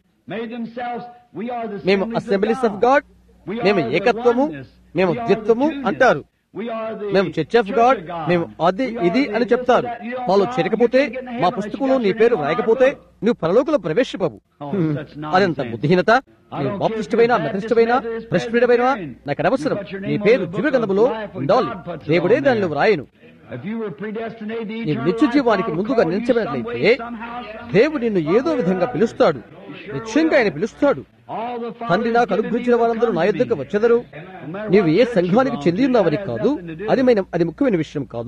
మేము అసెంబ్లీస్ ఆఫ్ గాడ్ మేము ఏకత్వము మేము ద్విత్వము అంటారు మేము చర్చ్ ఆఫ్ గాడ్ మేము అది ఇది అని చెప్తారు వాళ్ళు చేరకపోతే మా పుస్తకంలో నీ పేరు రాయకపోతే నువ్వు పరలోకంలో ప్రవేశిపవు అదంత బుద్ధిహీనత నీవు బాప్టిస్టువైనా మెథడిస్టువైనా ప్రెస్పిడమైనా నాకు అనవసరం నీ పేరు జీవగంధములో ఉండాలి దేవుడే దానిలో వ్రాయను నీవు నిత్య జీవానికి ముందుగా నిలిచబడినట్లయితే దేవుడు నిన్ను ఏదో విధంగా పిలుస్తాడు నిశ్చయంగా ఆయన పిలుస్తాడు తండ్రి నాకు అనుగ్రహించిన వారందరూ నా యొద్దకు వచ్చెదరు నీవు ఏ సంఘానికి చెంది ఉన్నావని కాదు అది అది ముఖ్యమైన విషయం కాదు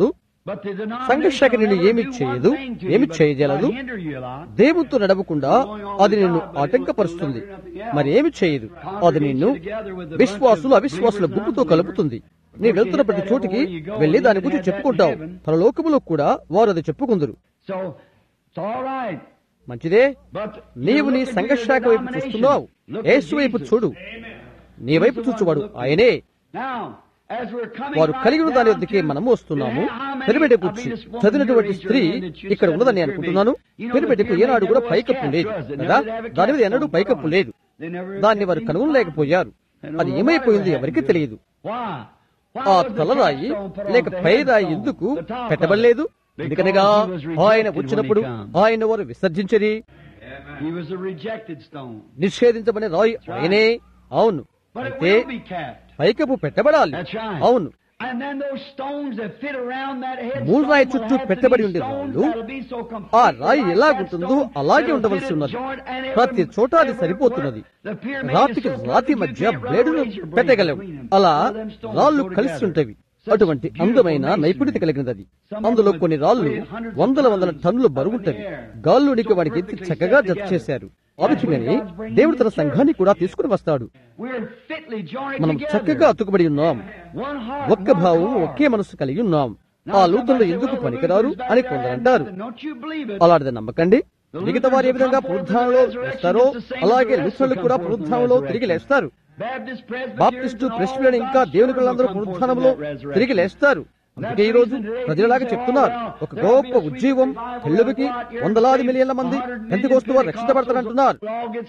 But the సంఘశాఖ denomination నిన్ను will ఏమి never do చేయదు one thing to ఏమి you, but చేయజలదు might hinder you a lot. దేవునితో నడవకుండా అది నిన్ను ఆటంకపరుస్తుంది మరి ఏమి చేయదు అది నిన్ను విశ్వాసులు అవిశ్వాసుల గుంపుతో కలుపుతుంది నీ వెళ్తున్న ప్రతి చోటికి వెళ్లి దాని గురించి చెప్పుకుంటావు పరలోకములో కూడా వారు అది చెప్పుకుందరు So, it's all right. మంచిదే But నీవు నీ look at your సంఘశాఖ వైపు denomination. చూస్తున్నావు Look at యేసు వైపు Jesus. చూడు నీ వైపు చూచువాడు ఆయనే Now, as we're coming వారు right కలిగి ఉన్న దాని down వద్దకే to- మనము వస్తున్నాము how many పెరిబెడ్డ of కూర్చి this woman చదివినటువంటి here స్త్రీ raised your hand that you ఇక్కడ said ఉన్నదని the అనుకుంటున్నాను pyramid? You know, పెరిబెడ్డకు the ఏనాడు కూడా pyramid పైకప్పు never లేదు was cast, was it? కదా Never had a దాని మీద cast ఎన్నడూ on పైకప్పు front. లేదు They never దాన్ని had వారు anything కనుగొనలేకపోయారు And అది over ఏమైపోయింది what ఎవరికి happened? తెలియదు Why? Why ఆ was the తలరాయి capstone put on లేక the పై రాయి headstone, ఎందుకు the top of it? పెట్టబడలేదు Because ఎందుకనగా he was rejected ఆయన when he వచ్చినప్పుడు come. ఆయన వారు విసర్జించరి He was a rejected stone. నిషేధించబడిన రాయి ఆయనే అవును But it అయితే will be capped. పైకప్పు పెట్టబడాలి That's right. అవును And then those stones that fit around that headstone మూడు రాయి will చుట్టూ have to పెట్టబడి be ఉండే stones రాళ్ళు that'll be so ఆ completely రాయి like ఎలాగుంటుందో that stone అలాగే that'll ఉండవలసి fit a ఉన్నది joint and ప్రతి every- చోట అది every సరిపోతున్నది word. The pyramid రాతికి is so రాతి perfect, మధ్య you can't run a బ్లేడును razor blade పెట్టగలవు between them. అలా All them stones రాళ్ళు go కలిసి together. ఉంటవి Such అటువంటి beautiful అందమైన masonry. నైపుణ్యత కలిగినది అది అందులో కొన్ని రాళ్ళు వందల వందల టన్నులు బరుగుంటవి గాల్లోనికి వాడికి ఎత్తి చక్కగా జత చేశారు అవిచినని దేవుడు తన సంఘాన్ని కూడా తీసుకుని వస్తాడు We're fitly joined మనం together. చక్కగా అతుకుబడి ఉన్నాం One heart, ఒక్క one భావం car. ఒకే మనసు కలిగి ఉన్నాం Now ఆ somebody లూతులు said, ఎందుకు "Well, the పనికిరారు Lutherans అని back there కొందరు had అంటారు nothing." Don't you believe it? అలాంటిది నమ్మకండి మిగతా వారు ఏ విధంగా పునరుద్ధానంలో వేస్తారో అలాగే లుత్రులు కూడా పునరుద్ధానంలో తిరిగి లేస్తారు Baptist, Presbyterians, Baptist and all Presbyterian ఇంకా God's దేవుని children పిల్లలందరూ will come forth in పునరుద్ధానంలో that resurrection. తిరిగి లేస్తారు అందుకే ఈ రోజు ప్రజలాగా చెప్తున్నారు ఒక గొప్ప ఉజ్జీవం తెల్లుబికి వందలాది మిలియన్ల మంది పెంతికోస్తు వారు రక్షించబడతారంటున్నారు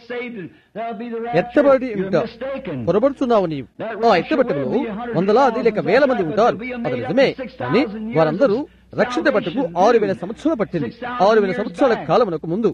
ఎత్తబడి ఇంకా పొరబడుతున్నావు నీవు ఆ ఎత్తబట్టలో వందలాది లేక వేల మంది ఉంటారు అది నిజమే కానీ వారందరూ రక్షించబట్టకు ఆరు వేల సంవత్సరాలు పట్టింది ఆరు వేల సంవత్సరాల కాలమునకు ముందు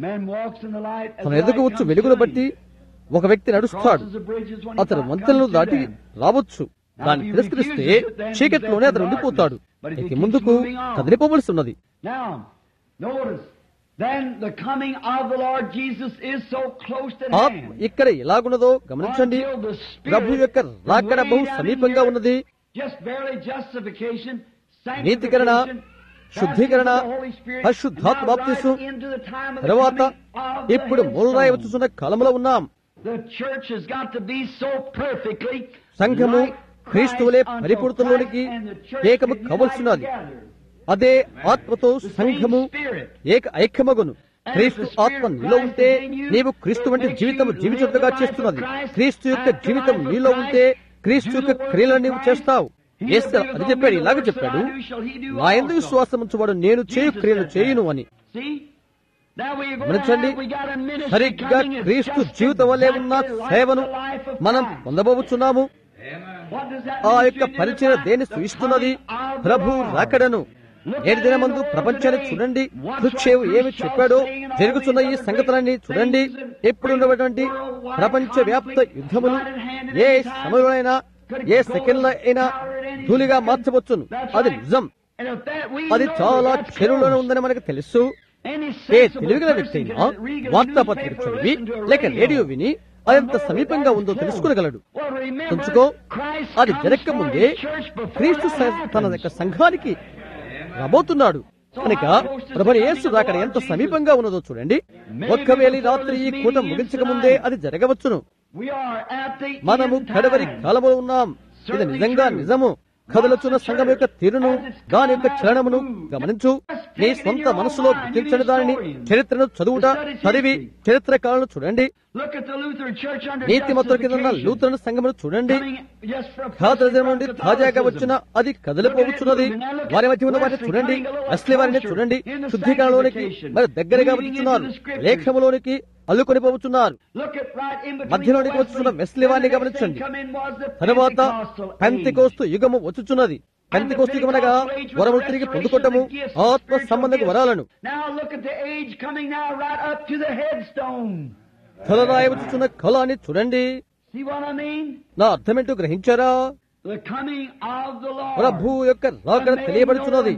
తన ఎదుగు వచ్చు వెలుగును బట్టి ఒక వ్యక్తి నడుస్తాడు అతను వంతెనలు దాటి రావచ్చు దాన్ని తిరస్కరిస్తే చీకట్లోనే అతను ఉండిపోతాడు అయితే ముందుకు కదిలిపోవలసి ఉన్నది Now, notice, then the coming of the Lord Jesus is so close to ఆత్మ hand. ఇక్కడ ఎలాగున్నదో గమనించండి Until the Spirit ప్రభు యొక్క రాకడ is బహు way down సమీపంగా in ఉన్నది here, Just barely justification, నీతికరణ sanctification, శుద్ధీకరణ baptism of the Holy Spirit, పరిశుద్ధాత్మ now బాప్తిసు right into the time of the తర్వాత coming of the ఇప్పుడు మూలరాయి headstone. వచ్చుతున్న కాలంలో ఉన్నాం The church has got to be so perfectly సంఘము like క్రీస్తువులే Christ until పరిపూర్ణలోనికి Christ and the church ఏకము can unite కావలసినది together. అదే ఆత్మతో The same సంఘము Spirit. ఏక ఐక్యమగును క్రీస్తు ఆత్మ నీలో ఉంటే నీవు క్రీస్తు వంటి జీవితం జీవించుటగా చేస్తున్నది క్రీస్తు యొక్క జీవితం నీలో ఉంటే క్రీస్తు యొక్క క్రియలను నీవు చేస్తావు యేసు అది చెప్పాడు ఇలాగ చెప్పాడు నా ఎందుకు విశ్వాసం ఉంచువాడు నేను చేయు క్రియలు చేయును అని See? Now we're going to గమనించండి have, we got a ministry సరిగ్గా coming that's క్రీస్తు just జీవితం వల్లే ఉన్న exactly like సేవను the life of మనం Christ. పొందబోతున్నాము What does that ఆ ministry యొక్క do? పరిచయ దేని The సూచిస్తున్నది coming of the Prabhu Lord. రాకడను నేటి దినమందు ప్రపంచాన్ని చూడండి కృత్చేవు ఏమి చెప్పాడో జరుగుతున్న ఈ సంగతులన్నీ చూడండి ఎప్పుడున్నటువంటి ప్రపంచ వ్యాప్త యుద్ధములు ఏ సమయంలోనైనా ఏ సెకండ్ అయినా ధూళిగా మార్చవచ్చును అది నిజం And if that we అది know చాలా that that's చెరువులోనే close. ఉందని మనకు తెలుసు Any ఏ sensible తెలివిగల person వ్యక్తి అయినా can read a వార్తాపత్రిక newspaper or చదివి listen to a లేక radio. రేడియో విని అదెంత సమీపంగా ఉందో తెలుసుకోగలడు Well, remember, తెలుసుకో Christ అది comes జరగక for ముందే his church before క్రీస్తు that స- తన happens. యొక్క సంఘానికి రాబోతున్నాడు కనుక ప్రభు యేసు రాకడ ఎంత సమీపంగా ఉన్నదో చూడండి ఒక్కవేళ ఈ రాత్రి ఈ కూట ముగించక ముందే అది జరగవచ్చును We are at the మనము end కడవరి time. కాలములో ఉన్నాం ఇది నిజంగా నిజము కదలుచున్న సంఘం యొక్క తీరును దాని యొక్క చలనమును గమనించు నీ స్వంత మనసులో గుర్తించని దానిని చరిత్రను చదువుట చదివి చరిత్ర కాలను చూడండి Look at the Lutheran Church under నీతిమత్తుల కింద ఉన్న justification. లూథరన్ సంఘమును చూడండి Coming just from ఖాతరజం నుండి from తాజాగా Catholicism. వచ్చిన అది కదలిపోవచ్చున్నది వారి మధ్య ఉన్న వారిని చూడండి అసలు వారిని చూడండి శుద్ధీకరణలోనికి మరి దగ్గరగా వచ్చుతున్నారు లేఖములోనికి అల్లుకొని పోవచ్చున్నారు Look at right in between మధ్యలోనికి the వచ్చుతున్న Wesley- వెస్లీ వారిని then the next గమనించండి thing come in was the తర్వాత Pentecostal age. పెంతికోస్తు యుగము వచ్చుచున్నది పెంతికోస్తు యుగమనగా వరములు తిరిగి పొందుకోవటము ఆత్మ సంబంధక వరాలను Now look at the age coming now right up to the headstone. తలరాయి వచ్చుచున్న కళాన్ని చూడండి See what I mean? నా అర్థమేంటో గ్రహించారా The coming of the Lord. ప్రభు యొక్క రాకడ తెలియబడుచున్నది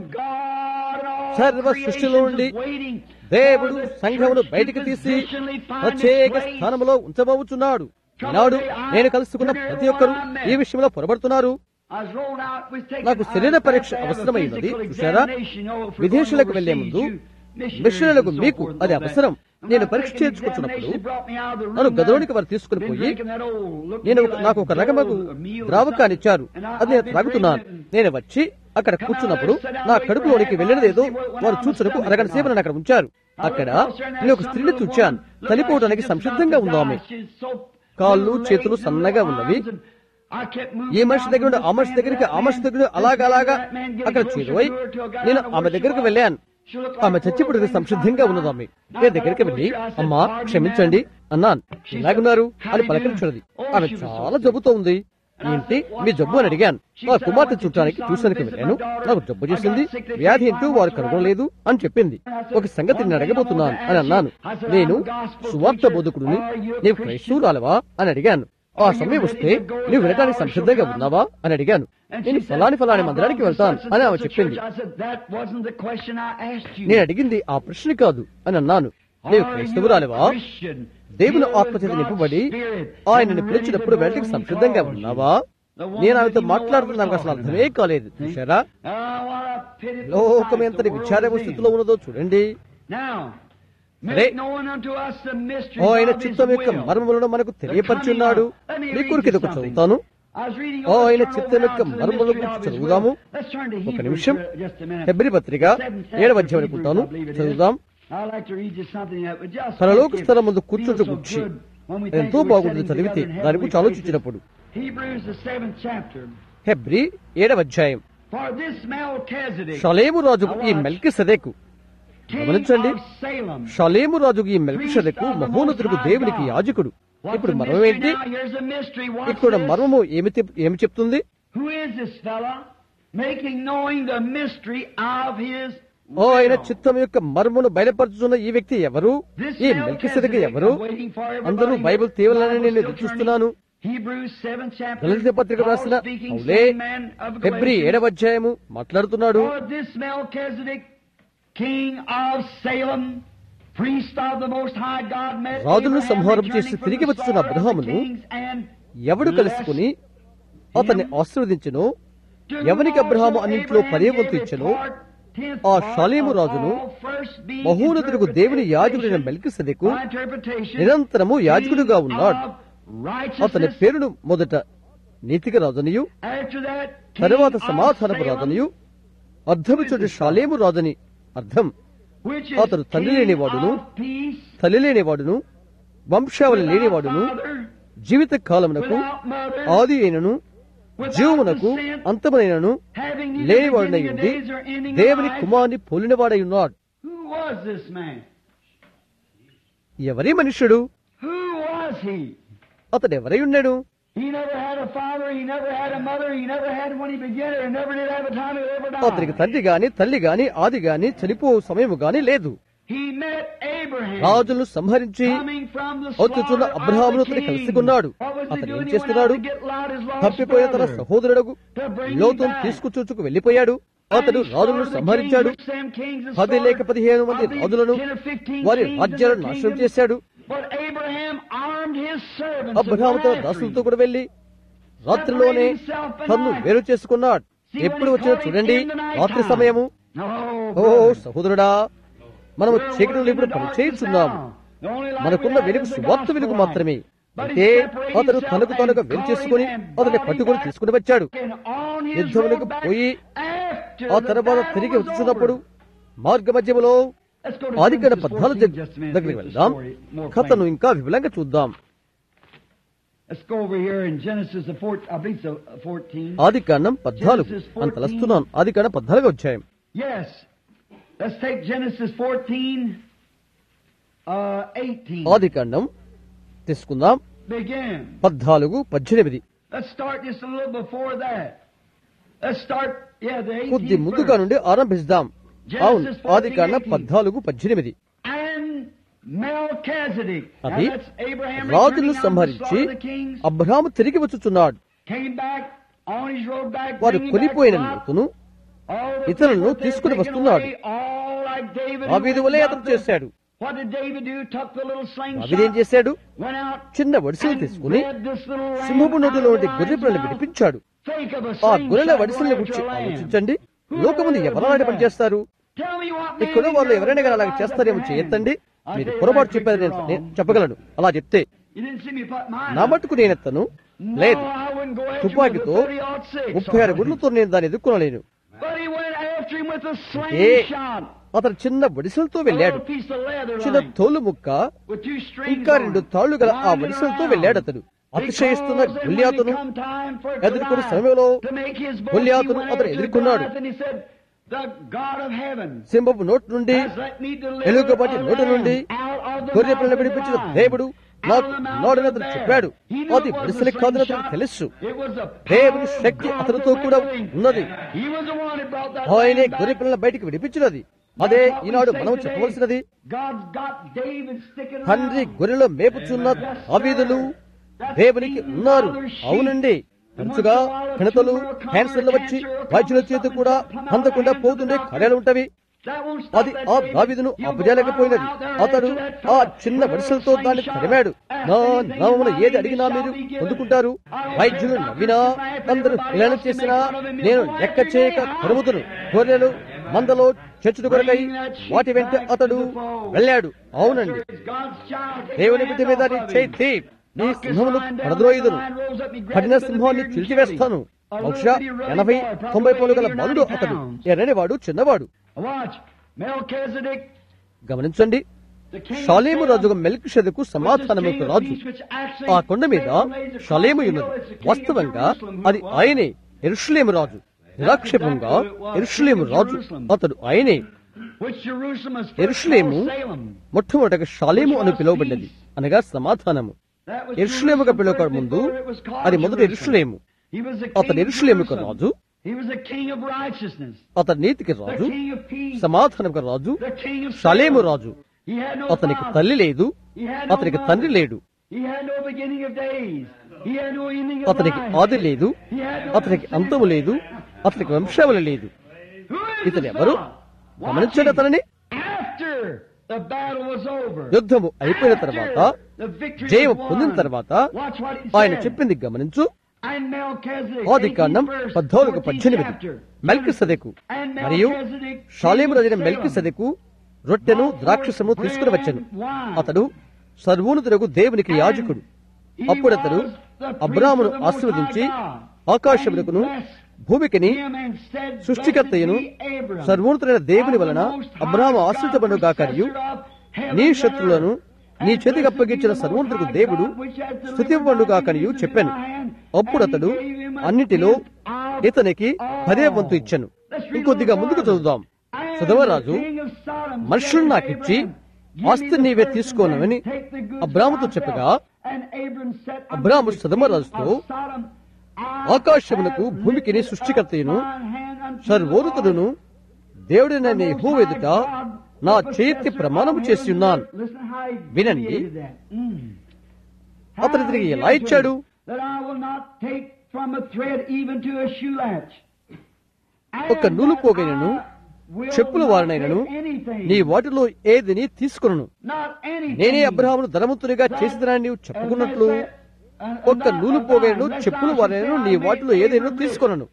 సర్వ సృష్టిలో నుండి దేవుడు సంఘమును బయటికి తీసి ప్రత్యేక స్థానంలో ఉంచబోచున్నాడు ఈనాడు నేను కలుసుకున్న ప్రతి ఒక్కరు ఈ విషయంలో పొరబడుతున్నారు I was rolled out, was taken, నాకు I శరీర was పరీక్ష about to have a అవసరమైనది physical చూశారా examination, you know, if we're విదేశాలకు going వెళ్లే overseas, ముందు you missionaries మిషనరీలకు and so మీకు forth and అది all that. అవసరం And నేను when I పరీక్ష taken చేయించుకుంటున్నప్పుడు examination, they brought me out of the room నన్ను there, గదిలోనికి వారు తీసుకుని been పోయి drinking that old, looked నేను me like నాకు ఒక రకమగు gold meal or ద్రావకాన్ని ఇచ్చారు something. And I- అది నేను I've been త్రాగుతున్నాను drinking it. నేను వచ్చి అక్కడ కూర్చున్నప్పుడు నా కడుపులోనికి వెళ్ళినదేదో వారు చూచుటకు అరగంట సేపు నన్ను అక్కడ ఉంచారు అక్కడ నేను ఒక స్త్రీని చూచాను చనిపోవడానికి సంసిద్ధంగా ఉంది ఆమె కాళ్ళు చేతులు సన్నగా ఉన్నవి ఈ మనిషి దగ్గర నుండి ఆ మనిషి దగ్గరికి ఆ మనిషి దగ్గర నుండి అలాగా అలాగా అక్కడ చేరువై నేను ఆమె దగ్గరికి వెళ్ళాను ఆమె చచ్చిపోవడానికి సంసిద్ధంగా ఉన్నది ఆమె నేను దగ్గరికి వెళ్ళి అమ్మా క్షమించండి అన్నాను ఎలాగున్నారు అని పలకరించినది ఆమె చాలా జబ్బుతో ఉంది ఏంటి మీ జబ్బు అని అడిగాను నా కుమార్తె చూడటానికి ట్యూషన్కి వెళ్ళాను నాకు జబ్బు చేసింది వ్యాధి ఏంటో వారు కనుగొనలేదు అని చెప్పింది ఒక సంగతి నేను అడగబోతున్నాను అని అన్నాను నేను సువార్త బోధకుడిని నీవు క్రైస్తవురాలవా అని అడిగాను ఆ సమయం వస్తే నువ్వు వెళ్ళడానికి సంసిద్ధంగా ఉన్నావా అని అడిగాను నేను ఫలాని ఫలాని మందిరానికి వెళ్తాను అని ఆమె చెప్పింది నేను అడిగింది ఆ ప్రశ్న కాదు అని అన్నాను నీవు క్రైస్తవురాలివా దేవుని ఆత్మచేత నింపబడి ఆయనను పిలిచినప్పుడు వెళ్ళకి సంసిద్ధంగా ఉన్నావా నేను ఆమెతో మాట్లాడుతున్న నాకు అసలు అర్థమే కాలేదు చూశారా లోకం ఎంతటి విచార స్థితిలో ఉన్నదో చూడండి సరే. ఓ ఆయన చిత్తం యొక్క మర్మములను మనకు తెలియపరిచున్నాడు మీ కొరకు ఇది ఒక చదువుతాను ఓ ఆయన చిత్తం యొక్క మర్మముల గురించి చదువుదాము ఒక నిమిషం హెబ్రి పత్రిక ఏడవ అధ్యాయం అనుకుంటాను చదువుదాం పరలోక స్థలం ముందు కూర్చుంటూ కూర్చి ఎంతో బాగుంటుంది చదివితే దాని గురించి ఆలోచించినప్పుడు హెబ్రి ఏడవ అధ్యాయం షలేము రాజుకు ఈ మెల్కి సదేకు గమనించండి షలేము రాజుకు ఈ మెల్కి సదకు మహోన్నతుడికి దేవునికి యాజకుడు ఇప్పుడు మర్మం ఏంటి ఇక్కడ మర్మము ఏమి తెప్- ఏమి చెప్తుంది Who is this fella? Making knowing the mystery of his ఓ ఆయన will. చిత్తం యొక్క మర్మను బయలుపరుచుతున్న ఈ వ్యక్తి ఎవరు This ఈ మెల్కి సదకు ఎవరు I'm waiting for everybody. అందరూ బైబిల్ తీవ్రాలని నేను ఎదురు చూస్తున్నాను Hebrews 7th chapter. గలతీ పత్రిక Paul రాసిన speaking, పౌలే same man of Hebrew Galatians. ఏడవ అధ్యాయము మాట్లాడుతున్నాడు For this Melchizedek, king of Salem, priest of the Most High God, met రాజులను Abraham సంహారం returning చేసి from తిరిగి the వచ్చుచున్న slaughter of the అబ్రహామును kings and ఎవడు కలుసుకుని అతన్ని ఆశీర్వదించెనో ఎవనికి అబ్రహాము అన్నింటిలో పర్యవంతు ఇచ్చనో ఆ షాలేము రాజును మహోన్నతులకు దేవుని యాజకుడైన మెల్కిసెదెకు నిరంతరము యాజకుడుగా ఉన్నాడు అతని పేరును మొదట నీతిక రాజనియు తరువాత సమాధానపు రాజనియు అర్ధమిచుడు షాలేము రాజని అర్థం అతడు తండ్రి లేనివాడును తల్లి లేనివాడును వంశావళి లేనివాడును జీవిత కాలమునకు ఆది అయినను జీవమునకు అంతమైనను లేనివాడునై ఉండి దేవుని కుమారుని పోలినవాడై ఉన్నాడు Who was this man? ఎవరి మనుష్యుడు Who was he? అతడు ఎవరై ఉన్నాడు He never had a father, he never had a mother, he never had when he began it, and never did have a time he ever అతనికి died. తండ్రి గాని తల్లి గాని ఆది గాని చనిపో సమయము గాని లేదు He met Abraham. రాజులను సంహరించి coming from the వచ్చుచున్న slaughter of అబ్రహామును the అతను king. కలుసుకున్నాడు What was he అతను doing? ఏం He went చేస్తున్నాడు out to get Lot, his lost తప్పిపోయిన తన brother. సహోదరుడు To bring him లోతును back. తీసుకుచూచుకు వెళ్లిపోయాడు అతడు And he రాజులను slaughtered the సంహరించాడు kings, which them kings had పది లేక slaughtered. పదిహేను మంది Of these రాజులను 10 or 15 వారి kings of రాజ్యాలను the నాశనం kingdom. చేశాడు But Abraham armed his servants Abraham తన and దాసులతో కూడా వెళ్లి రాత్రిలోనే తన్ను వేరు చేసుకున్నాడు ఎప్పుడు వచ్చినా చూడండి రాత్రి సమయము ఓ సహోదరుడా మనము చీకటిలో ఇప్పుడు పని చేయించున్నాము మనకున్న వెలుగు సువార్త వెలుగు మాత్రమే అయితే అతడు తనకు తానుగా వెలు చేసుకుని అతన్ని పట్టుకొని తీసుకుని వచ్చాడు యుద్ధములకు పోయి ఆ తర్వాత తిరిగి వచ్చుచున్నప్పుడు మార్గ మధ్యములో ఆదికాండ పద్నాలుగు జగ్- దగ్గరికి వెళ్దాం కథను ఇంకా విపులంగా చూద్దాం Let's go over here in Genesis the four, I believe it's the 14. ఆది కాండం పద్నాలుగు అని తలస్తున్నాను ఆది కాండం పద్నాలుగు అధ్యాయం Yes. Let's take Genesis 14, uh, 18. ఆది కాండం తీసుకుందాం Begin. పద్నాలుగు పద్దెనిమిది Let's start just a little before that. Let's start, yeah, the 18th కొద్ది ముందుగా verse. నుండి ఆరంభిస్తాం అవును ఆది కాండం పద్నాలుగు పద్దెనిమిది And Melchizedek, now అది that's Abraham రాజును returning on the సంహరించి slaughter of the kings, Abraham తిరిగి వచ్చుచున్నాడు came back on his road back, వారు bringing కొనిపోయిన back Lot, లోతును all the ఇతరులను people that తీసుకుని taken వస్తున్నాడు. away, all like David ఆ who వీధి went వలె and అతను got the- చేశాడు What did David do? Took the little దావీదు ఏం slingshot, చేశాడు went out చిన్న వడిసెలు and తీసుకుని led this little lamb సింహపు out నోటిలో of నుండి the గొర్రె lion's పిల్లలు mouth, విడిపించాడు Think of a ఆ slingshot గొర్రెల going వడిసెల్ని after గురించి a lamb. ఆలోచించండి లోకముని ఎవరు అలాంటి పని చేస్తారు Tell me what man ఇక్కడ in వాళ్ళు your ఎవరైనా కానీ అలాగ lives చేస్తారేమో up చేయొద్దండి I మీరు tell you పొరపాటు right చెప్పేది quick, నేను you're నేను wrong. చెప్పగలను అలా చెప్తే You didn't see me put mine నా up. మట్టుకు నేనెత్తను No, లేదు I wouldn't go after him with తుపాకీతో a 30-06. ముప్పై ఆరు గుడ్లతో నేను దాన్ని ఎదుర్కొనలేను But he went after him with a A slingshot. అతను చిన్న వడిసెలతో A వెళ్ళాడు little piece of leather చిన్న like, తోలు ముక్క with two strings ఇంకా on రెండు it. తాళ్లు గల ఆ Winding వడిసెలతో around. వెళ్ళాడు అతడు అతిశయిస్తున్న Because then when గుల్యాతును it come time for ఎదుర్కొన్న Goliath సమయంలో to make his boast, గొల్యాతును he went అతను after ఎదుర్కొన్నాడు. Goliath and he said, The God of heaven సింహపు నోటి నుండి has let me deliver ఎలుగుబంటి a నోటి lamb నుండి out of the గొర్రె mouth పిల్లలు of the విడిపించిన lion, దేవుడు out నాకు of the mouth నాడని of the అతను bear. చెప్పాడు He knew అది it was వడిసెలి the కాదని slingshot. అతనికి తెలుసు It was the దేవుని power of శక్తి God అతనితో that కూడా made him. ఉన్నది He was the one that brought that ఆయనే lamb గొర్రె back. పిల్లల బయటికి విడిపించినది అదే That's what we Eenadu say మనం today. చెప్పవలసినది God's got David sticking తండ్రి around. గొర్రెలో మేపుచున్న అవిధులు దేవునికి ఉన్నారు అవునండి తరచుగా ఘనతలు క్యాన్సర్లు వచ్చి వైద్యుల చేతి కూడా అందకుండా పోతుండే కార్యాలు ఉంటవి That won't stop అది that ఆ David. దావిదును You go అప్పజేయలేకపోయినది out there అతడు after that ఆ fellow చిన్న with a వరుసలతో దాన్ని slingshot. తరిమాడు Ask నా anything నామమున about ఏది me, అడిగినా it మీరు shall be given. పొందుకుంటారు I don't వైద్యులు care, నవ్వినా doctors, laugh, అందరూ everybody పిల్లలు else to make చేసినా fun of him. నేను He'll go లెక్క after చేయక me. కరుముదును గొర్రెలు మందలో చచ్చుడు కొరకై వాటి వెంట అతడు వెళ్ళాడు అవునండి It's God's child. Take దేవుని your బిడ్డ hand మీద off నీ of చేయి him. తీ. నీ Knock his సింహమును lion down, పడద్రోయుదును the lion rose up, he grabbed కఠిన him by the సింహాన్ని beard and చిల్చివేస్తాను killed him. A బహుశా little bitty ఎనభై ruddy boy, తొంభై probably పౌలు గల 80 or మందు 90 అతడు pounds. ఎర్రనివాడు చిన్నవాడు Watch. Melchizedek, గమనించండి the king of Shalem Salem, రాజుగా మెల్కిషెదకు which is సమాధానము king of Raju peace, which actually ఆ కొండ మీద Satan lays across షలేము the hill. ఉన్నది It's the king of వాస్తవంగా Jerusalem who అది it was. ఆయనే ఎరుషులేము రాజు నిరాక్షేపంగా ఎరుషులేము రాజు అతడు ఆయనే Which Jerusalem is first Jerusalem called Salem. మొట్టమొదటిగా షాలేము అని పిలువబడినది అనగా సమాధానము That was ఎరుషులేముగా Jerusalem పిలువక first ముందు before it was called అది మొదటి Jerusalem. Jerusalem He was the అతడు king of ఎరుషులేముకు Jerusalem. Raju He was the king of righteousness. అతని నీతికి The Raju king of peace. సమాధానముగా Raju The king of Shalem Salem. Raju He had no అతనికి father. తల్లి లేదు He had no అతనికి mother. తండ్రి లేడు He had no beginning of days. He had no ending of అతనికి life. ఆది లేదు He had no అతనికి అంతము లేదు అతనికి వంశావళి లేదు Who is ఇతను this ఎవరు fellow? Watch గమనించండి him. అతనిని After the battle was over. యుద్ధము అయిపోయిన తర్వాత After the victory జయం was won. పొందిన తర్వాత Watch what he ఆయన said. చెప్పింది గమనించు And Melchizedek, ఆది కాండం 18th verse, పద్నాలుగు 14th పద్దెనిమిది chapter. మెల్కి సదెకు And మరియు Melchizedek, షాలేము king of రాజైన మెల్కి Salem, సదెకు రొట్టెను ద్రాక్షసము తీసుకుని వచ్చాను అతడు సర్వోన్నతులకు దేవునికి యాజకుడు he అప్పుడు అతడు was the priest అబ్రామును of the Most ఆశీర్వదించి High God. ఆకాశములకును And he blessed భూమికిని him and said, సృష్టికర్తయ్యను "Blessed be Abraham, సర్వోన్నతులైన దేవుని వలన of the Most High Abram God, ఆశ్రితబడు గాకరియు possessor of heaven నీ and శత్రులను earth. నీ And చేతికి blessed అప్పగించిన be the సర్వోన్నతులకు Most High దేవుడు God, which has delivered స్థుతివ్వండు thy గాకనియు enemies into చెప్పాను thy hand. అప్పుడు And he అతడు gave him a అన్నిటిలో tenth of ఇతనికి పదే వంతు all. ఇచ్చాను Let's read a ఇంకొద్దిగా little ముందుకు further. చదువుదాం And సుధవరాజు the king of Sodom మనుషులను said to నాకిచ్చి Abraham, "Give me ఆస్తి the నీవే persons తీసుకోనమని and take the goods అబ్రాముతో for చెప్పగా thyself." And Abram said unto Abram the సొదొమరాజుతో, king of Sodom, "I ఆకాశమునకు have భూమికిని lifted సృష్టికర్తయును up mine hand unto the సర్వోన్నతుడును Lord, దేవుడైన the నీ Most యెహోవా High ఎదుట God, నా the చేతి possessor ప్రమాణము of చేసి heaven and ఉన్నాను earth." Listen how he వినండి. created that. Mm. అతడు How తిరిగి he ఎలా gives ఇచ్చాడు him that I will not take from a thread even to a shoe latch. ఒక నూలు పోగైనను చెప్పుల వారినైనను నీ వాటిలో ఏదిని తీసుకొనను నేనే అబ్రహామును ధనవంతునిగా చేసిదనని నీవు చెప్పుకున్నట్లు ఒక్క నూలు పోగైనను చెప్పుల వారినైనను నీ వాటిలో ఏదైనా తీసుకొనను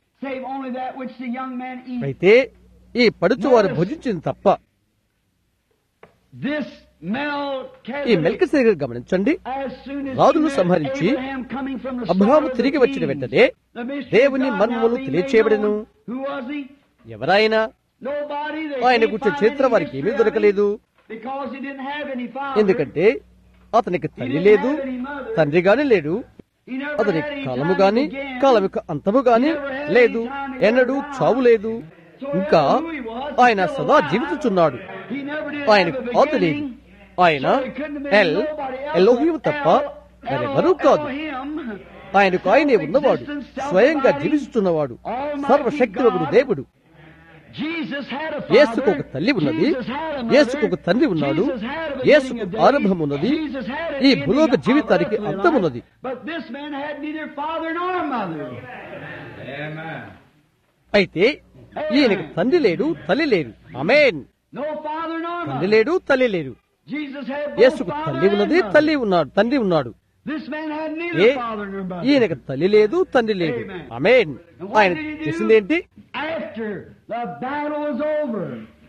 అయితే ఈ పడుచు వారు భుజించింది తప్ప ఈ మెల్కి గమనించండి రాజును సంహరించి అబ్రహాము తిరిగి వచ్చిన వెంటనే దేవుని మర్మములు తెలియచేయబడెను ఎవరైనా ఆయన కూర్చొని చరిత్ర వారికి ఏమీ దొరకలేదు ఎందుకంటే అతనికి తల్లి లేదు తండ్రి గాని లేడు అతని కాలము గాని కాలం యొక్క అంతము గాని లేదు ఎన్నడూ చావు లేదు ఇంకా ఆయన సదా జీవించుచున్నాడు ఆయనకు ఆది లేదు ఆయన ఎల్ ఎలోహిం తప్ప మరెవరూ కాదు ఆయనకు ఆయనే ఉన్నవాడు స్వయంగా జీవిస్తున్నవాడు సర్వశక్తివగుడు దేవుడు యేసుకు ఒక తల్లి ఉన్నది యేసుకు ఒక తండ్రి ఉన్నాడు యేసుకు ఆరంభం ఉన్నది ఈ భూలోక జీవితానికి అంతం ఉన్నది అయితే ఈయనకి తండ్రి లేడు తల్లి లేడు అమేన్ తండ్రి లేడు తల్లి లేడు యేసుకు తల్లి ఉన్నది తల్లి ఉన్నాడు తండ్రి ఉన్నాడు This man had A neither father nor mother. ఈయనకు తల్లి లేదు తండ్రి లేదు అమేన్ And what ఆయన did he do? చేసిందేంటి After the battle was over,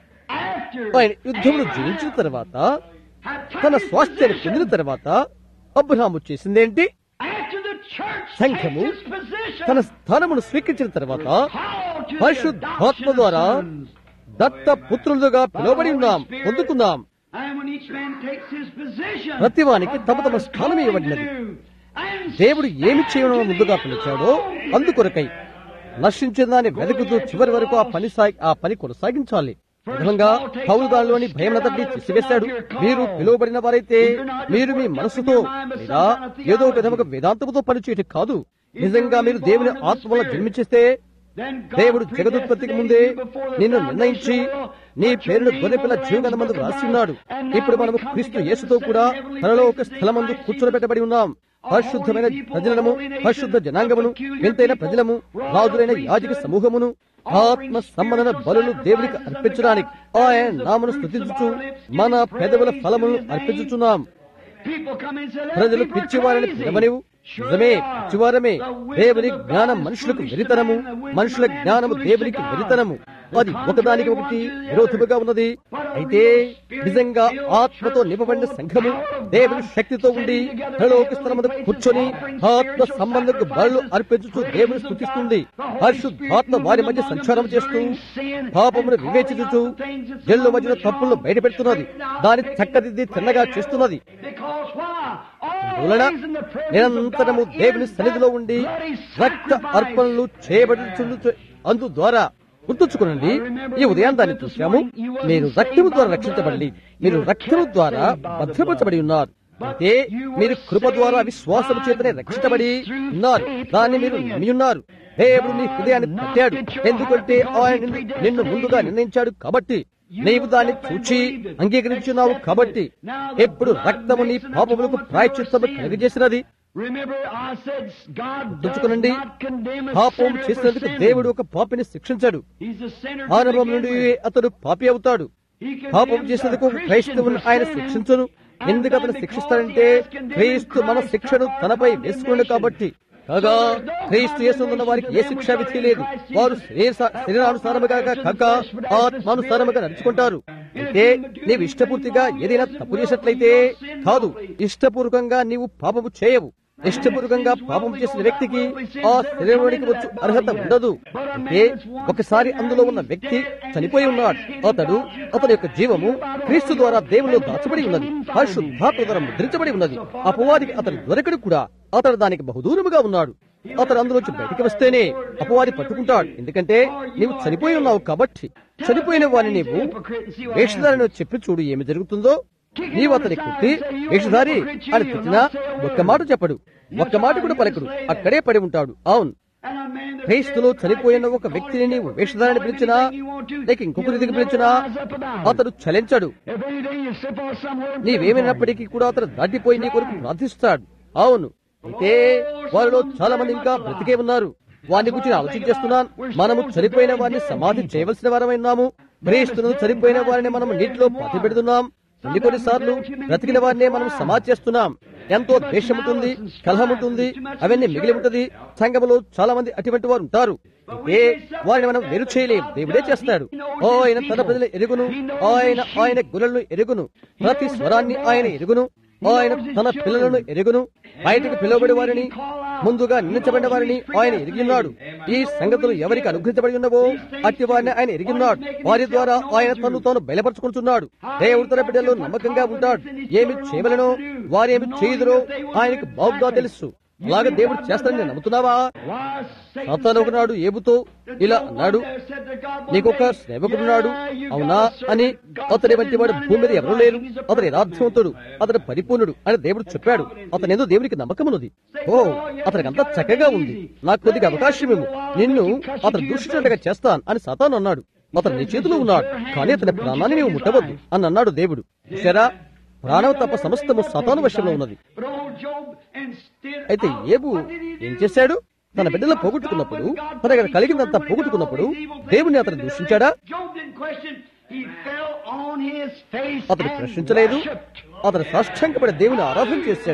after ఆయన యుద్ధమును Abraham జయించిన తర్వాత had తన taken స్వాస్థ్యాన్ని possession, పొందిన తర్వాత అబ్రహాము చేసిందేంటి after the church సంఘము takes its position, తన స్థానమును స్వీకరించిన తర్వాత called to the పరిశుద్ధాత్మ adoption of ద్వారా sons. దత్త పుత్రులుగా పిలువబడి ఉన్నాం పొందుకున్నాం And when each man takes his position, ప్రతివానికి what తమ తమ God is స్థానం calling ఇవ్వబడినది. to do, and దేవుడు ఏమి stand చేయడం to the ముందుగా end పిలిచాడో alone. అందుకొరకై నశించిన దాన్ని వెతుకుతూ చివరి వరకు ఆ పని సాగి ఆ పని కొనసాగించాలి విధంగా పౌరు దానిలోని భయమంతటి తీసివేశాడు మీరు పిలువబడిన వారైతే మీరు మీ మనసుతో లేదా ఏదో విధముగా వేదాంతముతో పనిచేయటం కాదు నిజంగా మీరు దేవుని ఆత్మ వల్ల జన్మించేస్తే Then God దేవుడు జగదుత్పత్తికి ముందే predestinated you before the నిన్ను foundation నిర్ణయించి of the world, నీ put your పేరును name గొర్రెపిల్ల on the జీవగల మందు Lamb's Book of రాసి ఉన్నాడు Life. And now ఇప్పుడు we మనము come క్రీస్తు together యేసుతో to కూడా set heavenly తనలో ఒక places in స్థలమందు Christ కూర్చోబెట్టబడి ఉన్నాం A పరిశుద్ధమైన holy people, ప్రజలము a holy nation, పరిశుద్ధ జనాంగమును a peculiar వింతైన people, ప్రజలము royal రాజులైన priesthood, యాజక సమూహమును ఆత్మ సంబంధన బలులు దేవునికి అర్పించడానికి ఆయన నామను స్థుతించుచు మన పెదవుల ఫలమును అర్పించుచున్నాం People come and say, "That ప్రజలు people are పిచ్చివారని crazy." పిలవనివు Sure నిజమే they are. పిచ్చివారమే The wisdom దేవుని of God జ్ఞానం is మనుషులకు foolish to వెరితనము man, the wisdom మనుషుల of man is జ్ఞానము foolish to దేవునికి God. వెరితనము The అది ఒకదానికి contrary ఒకటి one to the విరోధముగా other. ఉన్నది But a అయితే real spirit నిజంగా filled ఆత్మతో church నింపబడిన full of సంఘము power of దేవుని God, శక్తితో ఉండి sitting together in పరలోక heavenly స్థలమందు places, కూర్చొని offering ఆత్మ spiritual సంబంధకు బలు sacrifices, అర్పించుచు praising దేవుని of స్థుతిస్తుంది God. The Holy పరిశుద్ధాత్మ Spirit వారి moving మధ్య among them, సంచారం చేస్తూ discerning sin పాపమును and calling వివేచించుచు out the things that's జల్లు among మధ్యన the తప్పులను wrong, బయటపెడుతున్నది straightening out, దాని making చక్కదిద్ది it తిన్నగా right. చేస్తున్నది Because why? వలన Always in the presence of నిరంతరము God దేవుని is సన్నిధిలో that ఉండి bloody రక్త sacrifice. అర్పణలు చేయబడుచుండు అందు ద్వారా గుర్తుంచుకోనండి ఈ ఉదయం దాన్ని చూశాము మీరు రక్తము ద్వారా రక్షించబడి మీరు రక్తము ద్వారా భద్రపరచబడి ఉన్నారు అయితే మీరు కృప ద్వారా విశ్వాసము చేతనే రక్షించబడి ఉన్నారు దాన్ని మీరు నమ్మి ఉన్నారు దేవుడు నీ హృదయాన్ని తట్టాడు ఎందుకంటే ఆయన నిన్ను- నిన్ను ముందుగా నిర్ణయించాడు కాబట్టి నీవు దాన్ని చూచి అంగీకరించున్నావు కాబట్టి ఎప్పుడు రక్తము నీ పాపములకు ప్రాయచిత్తము కలిగజేసినది Remember, I said God does గుర్తుంచుకోనండి not condemn a పాపం sinner for చేసినందుకు sinning. దేవుడు ఒక పాపిని శిక్షించాడు He's a sinner to ఆరంభం begin నుండి with. అతడు పాపి అవుతాడు He condemns పాపం a చేసినందుకు Christian క్రైస్తవుని for ఆయన sinning, శిక్షించను and ఎందుకు then అతను because శిక్షిస్తాడంటే he has condemned క్రీస్తు మన Christ శిక్షను took our తనపై వేసుకున్నాడు condemnation. కాబట్టి కాగా క్రీస్తు యేసునందున్న వారికి ఏ శిక్షా విధి లేదు వారు శరీర- శరీరానుసారముగా కాక ఆత్మానుసారముగా నడుచుకుంటారు అయితే నీవు ఇష్టపూర్తిగా ఏదైనా తప్పు చేసినట్లయితే కాదు ఇష్టపూర్వకంగా నీవు పాపము చేయవు ఇష్టపూర్వకంగా పాపం చేసిన వ్యక్తికి ఆ శరీరంలోనికి వచ్చు అర్హత ఉండదు అయితే ఒకసారి అందులో ఉన్న వ్యక్తి చనిపోయి ఉన్నాడు అతడు అతని యొక్క జీవము క్రీస్తు ద్వారా దేవుల్లో దాచబడి ఉన్నది పరిశుద్ధాత్మ ద్వారా ముద్రించబడి ఉన్నది అపవాదికి అతడు దొరకడు కూడా అతడు దానికి బహుదూరముగా ఉన్నాడు అతడు అందులోంచి బయటికి వస్తేనే అపవాది పట్టుకుంటాడు ఎందుకంటే నీవు చనిపోయి ఉన్నావు కాబట్టి చనిపోయిన వారిని నీవు వేషధారిని చెప్పి చూడు ఏమి జరుగుతుందో నీవు అతని కుట్టి వేషధారి అని తిట్టినా ఒక్క మాట చెప్పడు ఒక్క మాట కూడా పలకడు అక్కడే పడి ఉంటాడు అవును And a man that క్రీస్తులో said, చనిపోయిన ఒక వ్యక్తిని నీవు వేషధారిని పిలిచినా లేక ఇంకొక రీతికి పిలిచినా అతడు చలించడు If anything you slip on somewhere and pray for him. నీవేమైనప్పటికీ కూడా అతను దాటిపోయి నీ కొరకు ప్రార్థిస్తాడు అవును అయితే వారిలో చాలా మంది ఇంకా బ్రతికే ఉన్నారు వారిని గురించి నేను ఆలోచన చేస్తున్నాను మనము చనిపోయిన వారిని సమాధి చేయవలసిన వారమై ఉన్నాము క్రీస్తును చనిపోయిన వారిని మనం నీటిలో పాతి పెడుతున్నాం కొన్ని కొన్నిసార్లు బ్రతికిన వారినే మనం సమాధి చేస్తున్నాం ఎంతో ద్వేషం ఉంటుంది కలహం ఉంటుంది అవన్నీ మిగిలి ఉంటది సంఘములో చాలా మంది అటువంటి వారు ఉంటారు అయితే వారిని మనం వేరు చేయలేం దేవుడే చేస్తాడు ఆయన తన ప్రజలు ఎరుగును ఆయన ఆయన గురలను ఎరుగును ప్రతి స్వరాన్ని ఆయన ఎరుగును ఆయన తన పిల్లలను ఎరుగును బయటకు పిలువబడి వారిని ముందుగా నిందించబడిన వారిని ఆయన ఎరిగిన్నాడు ఈ సంగతులు ఎవరికి అనుగ్రహించబడి ఉన్నవో అట్టి వారిని ఆయన ఎరిగిన్నాడు వారి ద్వారా ఆయన తను తాను బయలుపరుచుకుంటున్నాడు దేవుడు తన బిడ్డలు నమ్మకంగా ఉంటాడు ఏమి చేయవలనో వారేమి చేయుదురో ఆయనకు బాగుగా తెలుసు అలాగే దేవుడు చేస్తాడని నేను నమ్ముతున్నావా Why, Satan అతను ఒకనాడు ఏబుతో ఇలా అన్నాడు నీకొక సేవకుడున్నాడు అవునా అని అతని వంటి వాడు భూమి మీద ఎవరు లేరు అతని యథార్థవంతుడు అతని పరిపూర్ణుడు అని దేవుడు చెప్పాడు అతని ఏదో దేవునికి నమ్మకం ఉన్నది ఓ అతనికి అంతా చక్కగా ఉంది నాకు కొద్దిగా అవకాశం ఇవ్వు నిన్ను అతను దూషించినట్టుగా చేస్తాను అని సతాను అన్నాడు అతను నీ చేతిలో ఉన్నాడు కానీ అతని ప్రాణాన్ని నీవు ముట్టవద్దు అని అన్నాడు దేవుడు చూశారా ప్రాణం తప్ప సమస్తము సతాను వశంలో ఉన్నది But old Job, instead అయితే of- ఏబు what did he do? ఏం చేశాడు తన బిడ్డలు పోగొట్టుకున్నప్పుడు తనకు కలిగిందంతా పోగొట్టుకున్నప్పుడు దేవుని అతను దూషించాడా Job didn't question. He fell on his face అతను and ప్రశ్నించలేదు worshipped. అతను సాష్టాంగపడి దేవుని ఆరాధన చేశాడు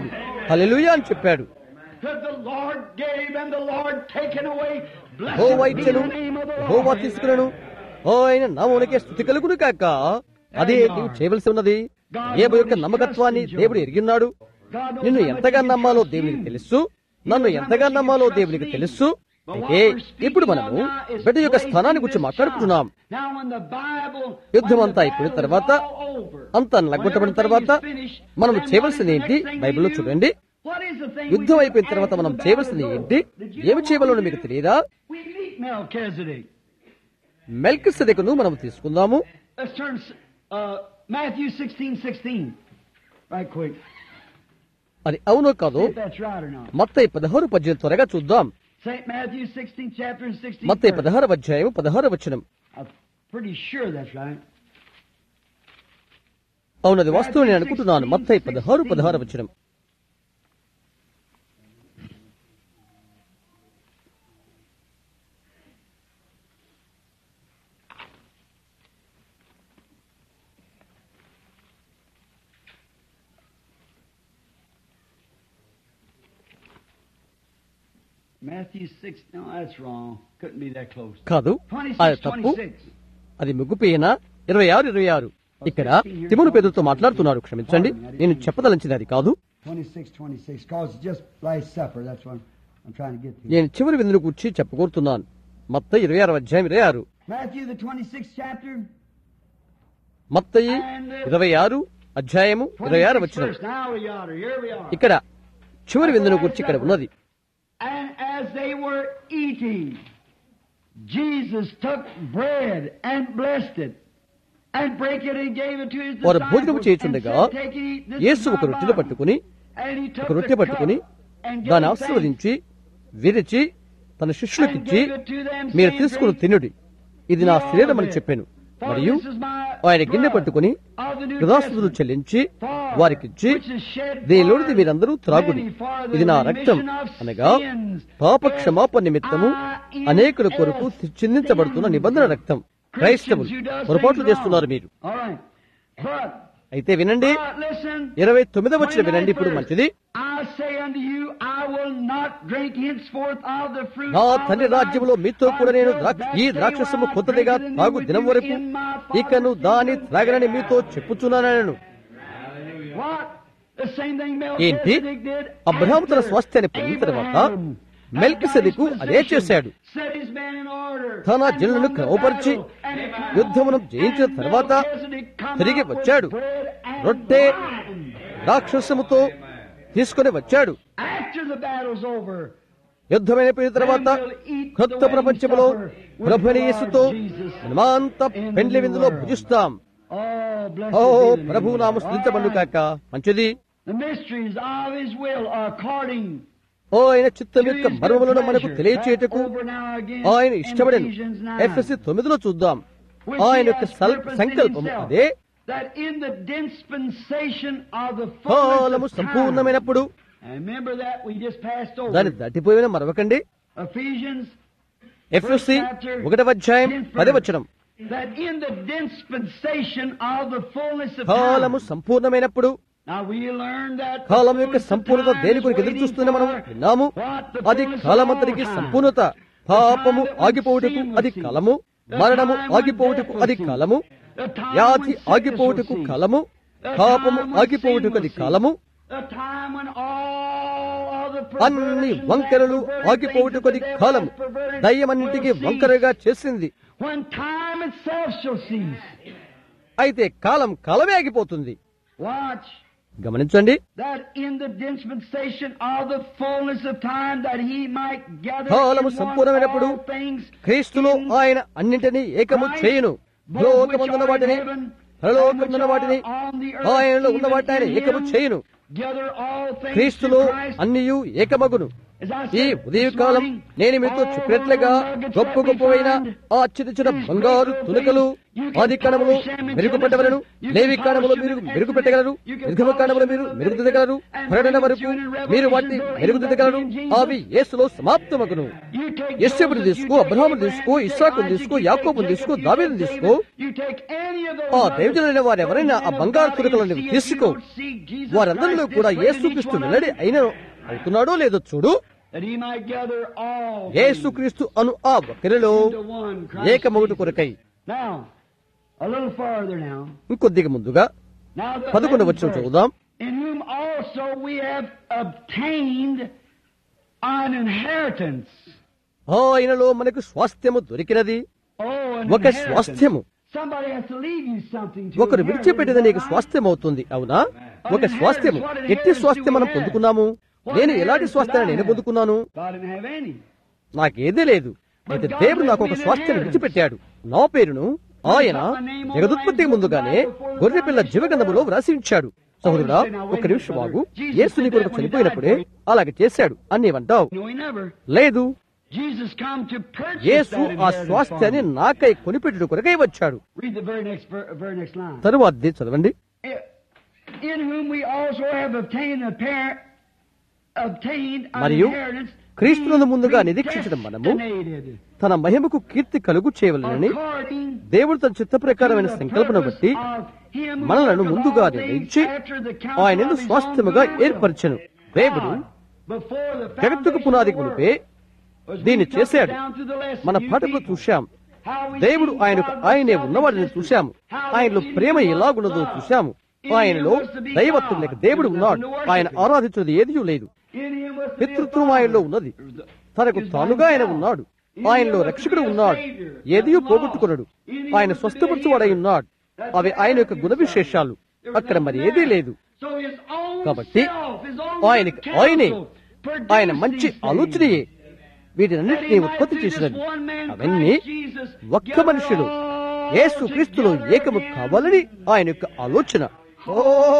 హల్లెలూయా అని చెప్పాడు That the Lord gave and the Lord taken away. Jehovah Blessed be ఇచ్చెను the name of the Jehovah Lord. తీసుకున్నాను ఆయన నామమునకే స్థుతి కలుగును కాక అదే నీవు చేయవలసి ఉన్నది ఏబు యొక్క నమ్మకత్వాన్ని దేవుడు ఎరిగిన్నాడు God knows నిన్ను how much ఎంతగా you can నమ్మాలో trust దేవునికి you. తెలుసు నన్ను ఎంతగా నమ్మాలో దేవునికి తెలుసు అయితే ఇప్పుడు మనము బిడ్డ యొక్క స్థానాన్ని గురించి మాట్లాడుతున్నాం Now when the Bible యుద్ధం when the అంతా అయిపోయిన battle is తర్వాత all over, అంతా నలగొట్టబడిన తర్వాత మనం చేయవలసింది ఏంటి బైబిల్లో చూడండి what is the thing we యుద్ధం do అయిపోయిన తర్వాత after మనం the చేయవలసింది battle is ఏంటి over? Did you ఏమి know చేయవలో what we మీకు do? తెలియదా We meet Melchizedek. మెల్కిసెదెకును మనం తీసుకుందాము Let's turn uh, Matthew 16, 16. Right quick. అది అవునో కాదో See if that's right or not. మత్తయి పదహారు పద్దెనిమిది త్వరగా చూద్దాం St. Matthew 16, chapter and 16. మత్తయి verse. పదహారు అధ్యాయం పదహారు వచనం I'm pretty sure that's right. అవునది వస్తువు నేను అనుకుంటున్నాను మత్తయి పదహారు పదహారు వచనం Matthew 6, no, that's wrong. Couldn't be that close. కాదు 26, అది తప్పు 26. అది ముగ్గుపోయిన ఇరవై ఆరు ఇరవై ఆరు ఇక్కడ తిమును పేదతో మాట్లాడుతున్నాడు క్షమించండి నేను చెప్పదలంచింది అది కాదు 26, 26, because it's just Last Supper. That's what I'm trying to get to. నేను చివరి విందును కూర్చి చెప్పకూరుతున్నాను మత్త ఇరవై ఆరు అధ్యాయం ఇరవై ఆరు Matthew, the 26th chapter. మత్తయి ఇరవై ఆరు అధ్యాయము ఇరవై ఆరు 26 వచనం verse. Now we are. Here we are. ఇక్కడ చివరి విందును కూర్చి ఇక్కడ ఉన్నది And as they were eating, Jesus took bread and blessed it, and brake it and gave it to his వారు disciples. భోజనం and చేయుచుండగా said, "Take and eat, this is Yesu my ఒక రొట్టెను body." పట్టుకుని And he took ఒక రొట్టె the పట్టుకుని cup and gave దాన్ని thanks ఆశీర్వదించి విరిచి తన and శిష్యులకిచ్చి gave it to them, మీరు saying, తీసుకుని "Drink తినుడి ఇది నా శరీరం అని చెప్పాను For మరియు this is my ఆయన గిన్నె blood పట్టుకుని of the New కృదాస్తులు Testament, చెల్లించి for వారికిచ్చి which is shed దీనిలోనిది for మీరందరూ త్రాగుడి many for the ఇది నా రక్తం remission of అనగా sins, పాప as క్షమాపణ నిమిత్తము I అనేకుల కొరకు am చిందించబడుతున్న నిబంధన రక్తం క్రైస్తవులు Christians who does పొరపాట్లు things చేస్తున్నారు wrong. మీరు All right. But, అయితే వినండి but listen, ఇరవై తొమ్మిదవ వచ్చిన వినండి ఇప్పుడు 29th మంచిది verse. I say unto you, I will not drink henceforth of the fruit నా of తండ్రి the vine రాజ్యములో మీతో కూడా నేను until ద్రాక్ష- that ఈ day ద్రాక్షసము when I కొత్తదిగా drink it తాగు with దినం you వరకు in my ఇకను Father's దాని kingdom. త్రాగనని మీతో చెప్పుచున్నాను What? The same thing ఏంటి Melchizedek did అబ్రహాము తన after స్వాస్థ్యాన్ని పొందిన తర్వాత Abraham మెల్కిసెదెకు అదే చేశాడు set his men in order తన and జనులను won the క్రమపరిచి battle and it come యుద్ధమును out. జయించిన And తర్వాత Melchizedek come తిరిగి out with వచ్చాడు bread and రొట్టె wine. రాక్షసముతో తీసుకొని వచ్చాడు After the battle's over, యుద్ధమైపోయిన తర్వాత కొత్త ప్రపంచంలో ప్రభుని యేసుతో మనమంతా పెండ్లి విందులో భుజిస్తాం oh, blessed oh be the name Prabhu of the నామ Lord. స్థుతించబడు All right. కాక మంచిది The mysteries of His will are according ఓ ఆయన చిత్తం to యొక్క His good మర్మములను మనకు pleasure. తెలియచేయటకు Back over now again ఆయన in ఇష్టపడను Ephesians 9. ఎఫ్ఎస్సి తొమ్మిదిలో చూద్దాం which ఆయన he యొక్క has సల్- purposed in సంకల్పము himself, అదే that in the dispensation of the కాలము fullness of time, సంపూర్ణమైనప్పుడు and remember that we just passed over దాన్ని దాటిపోయిన మరవకండి Ephesians ఎఫ్ఎస్సి ఒకటవ అధ్యాయం పదవచనం that in the dispensation of the fullness of కాలము time. సంపూర్ణమైనప్పుడు Now we learned that the కాలం యొక్క fullness of సంపూర్ణత time దేని is కొరకు ఎదురు waiting చూస్తున్నా మనం for విన్నాము what the అది fullness of కాలమంతరికి all time. సంపూర్ణత పాపము ఆగిపోవుటకు అది కాలము మరణము ఆగిపోవుటకు అది కాలము The time వ్యాధి when sickness ఆగిపోవుటకు will cease. కాలము The పాపము time when ఆగిపోవుటకు sin అది will కాలము cease. The time when all of the అన్ని perversions వంకరలు and perverted ఆగిపోవుటకు things అది that the devil కాలము has perverted దయ్యమన్నింటికి will cease. వంకరగా చేసింది When time itself shall cease. అయితే కాలం కాలమే ఆగిపోతుంది Watch గమనించండి that in the dispensation of the fullness of time that he might gather కాలము in one సంపూర్ణమైనప్పుడు all things క్రీస్తులో in ఆయన అన్నింటినీ ఏకము చేయును లోకమందున్న వాటిని పరలోకమందున్న వాటిని ఆయనలో ఉన్న వాటిని ఆయన ఏకము చేయును gather all things క్రీస్తులో through Christ అన్నియు ఏకమగును ఈ ఉదయకాలం నేను మీతో చెప్పినట్లుగా గొప్ప గొప్పవైన ఆ చిన్న చిన్న బంగారు తునకలు ఆది కాణములు మెరుగుపెట్టగలరు లేవి కాణములు మీరు మెరుగుపెట్టగలరు నిర్గమ కాణములు మీరు మెరుగుదిద్దగలరు ప్రకటన వరకు మీరు వాటిని మెరుగుదిద్దగలరు అవి యేసులో సమాప్తమగును యశ్యపుని తీసుకో అబ్రహాముని తీసుకో ఇస్సాకుని తీసుకో యాకోబుని తీసుకో దావీదుని తీసుకో ఆ దైవజనులైన వారు ఎవరైనా ఆ బంగారు తునకలను తీసుకో వారందరిలో కూడా యేసుక్రీస్తు వెల్లడి అయిన అవుతున్నాడో లేదో చూడు యేసుక్రీస్తు అను ఆ ఒకరిలో ఏకమగుడు కొరకై Now, a little farther now. ఇంకొద్దిగా ముందుగా Now the పదకొండు 11th వచ్చిన verse. చదువుదాం In whom also we have obtained an inheritance. ఆయనలో మనకు స్వాస్థ్యము దొరికినది Oh, an ఒక inheritance. స్వాస్థ్యము Somebody has to leave you something to ఒకరు inherit. విడిచిపెట్టిన నీకు స్వాస్థ్యం అవుతుంది అవునా ఒక స్వాస్థ్యము ఎట్టి స్వాస్థ్యం మనం పొందుకున్నాము నేను ఎలాంటి స్వాస్థ్యాన్ని నేను పొందుకున్నాను God didn't have any. నాకేదీ లేదు అయితే దేవుడు నాకు ఒక స్వాస్థ్యాన్ని విడిచిపెట్టాడు నా పేరును ఆయన జగదుత్పత్తికి ముందుగానే గొర్రెపిల్ల జీవగంధములో వ్రాసి ఉంచాడు సహోదరుడా ఒక నిమిషం బాగు యేసు నీ కొరకు చనిపోయినప్పుడే అలాగే చేశాడు అని నీవంటావు No, he never. లేదు Jesus come to purchase Yesu that ఆ inheritance స్వాస్థ్యాన్ని for us. నాకై కొనిపెట్టుడు కొరకై వచ్చాడు Read the very next, ver- very next line. తరువాతది చదవండి In whom we also have obtained a parent, obtained an మరియు inheritance, క్రీస్తునందు ముందుగా being నిరీక్షించిన మనము predestinated తన మహిమకు కీర్తి కలుగు చేయవలనని according దేవుడు తన చిత్త ప్రకారమైన to the సంకల్పన purpose బట్టి of him who మనలను worketh ముందుగా all things నిర్ణయించి after the counsel ఆయన of his own స్వాస్థ్యముగా good will. ఏర్పరచెను దేవుడు God, before the జగత్తుకు foundation పునాదికి of the మునిపే world, as దీన్ని we come చేశాడు down to the lesson, మన you పాఠకులు people, చూశాం how we దేవుడు see ఆయనకు God ఆయనే was ఉన్నవాడిని self-existent, చూశాము how ఆయనలో in Prema him was ఎలాగున్నదో love. చూశాము In him ఆయనలో was to be దైవత్వం God. లేక దేవుడు There was ఉన్నాడు nothing to worship ఆయన him. ఆరాధించేది ఏదీ లేదు In him was to be a పితృత్వం father. ఆయనలో ఉన్నది తనకు తానుగా ఆయన ఉన్నాడు ఆయనలో రక్షకుడు ఉన్నాడు ఏదియో పోగొట్టుకున్నాడు ఆయన స్వస్థపరచువాడై ఉన్నాడు అవి ఆయన యొక్క గుణ విశేషాలు అక్కడ మరి ఏదీ లేదు So his own కాబట్టి self, his own ఆయనకి counsel ఆయనే produced ఆయన మంచి these things. ఆలోచనయే That వీటినన్నింటినీ he might ఉత్పత్తి through this చేసినది one man, అవన్నీ Christ Jesus, ఒక్క gather మనుషులు all యేసు క్రీస్తులో together ఏకము in కావాలని ఆయన యొక్క ఆలోచన ఓ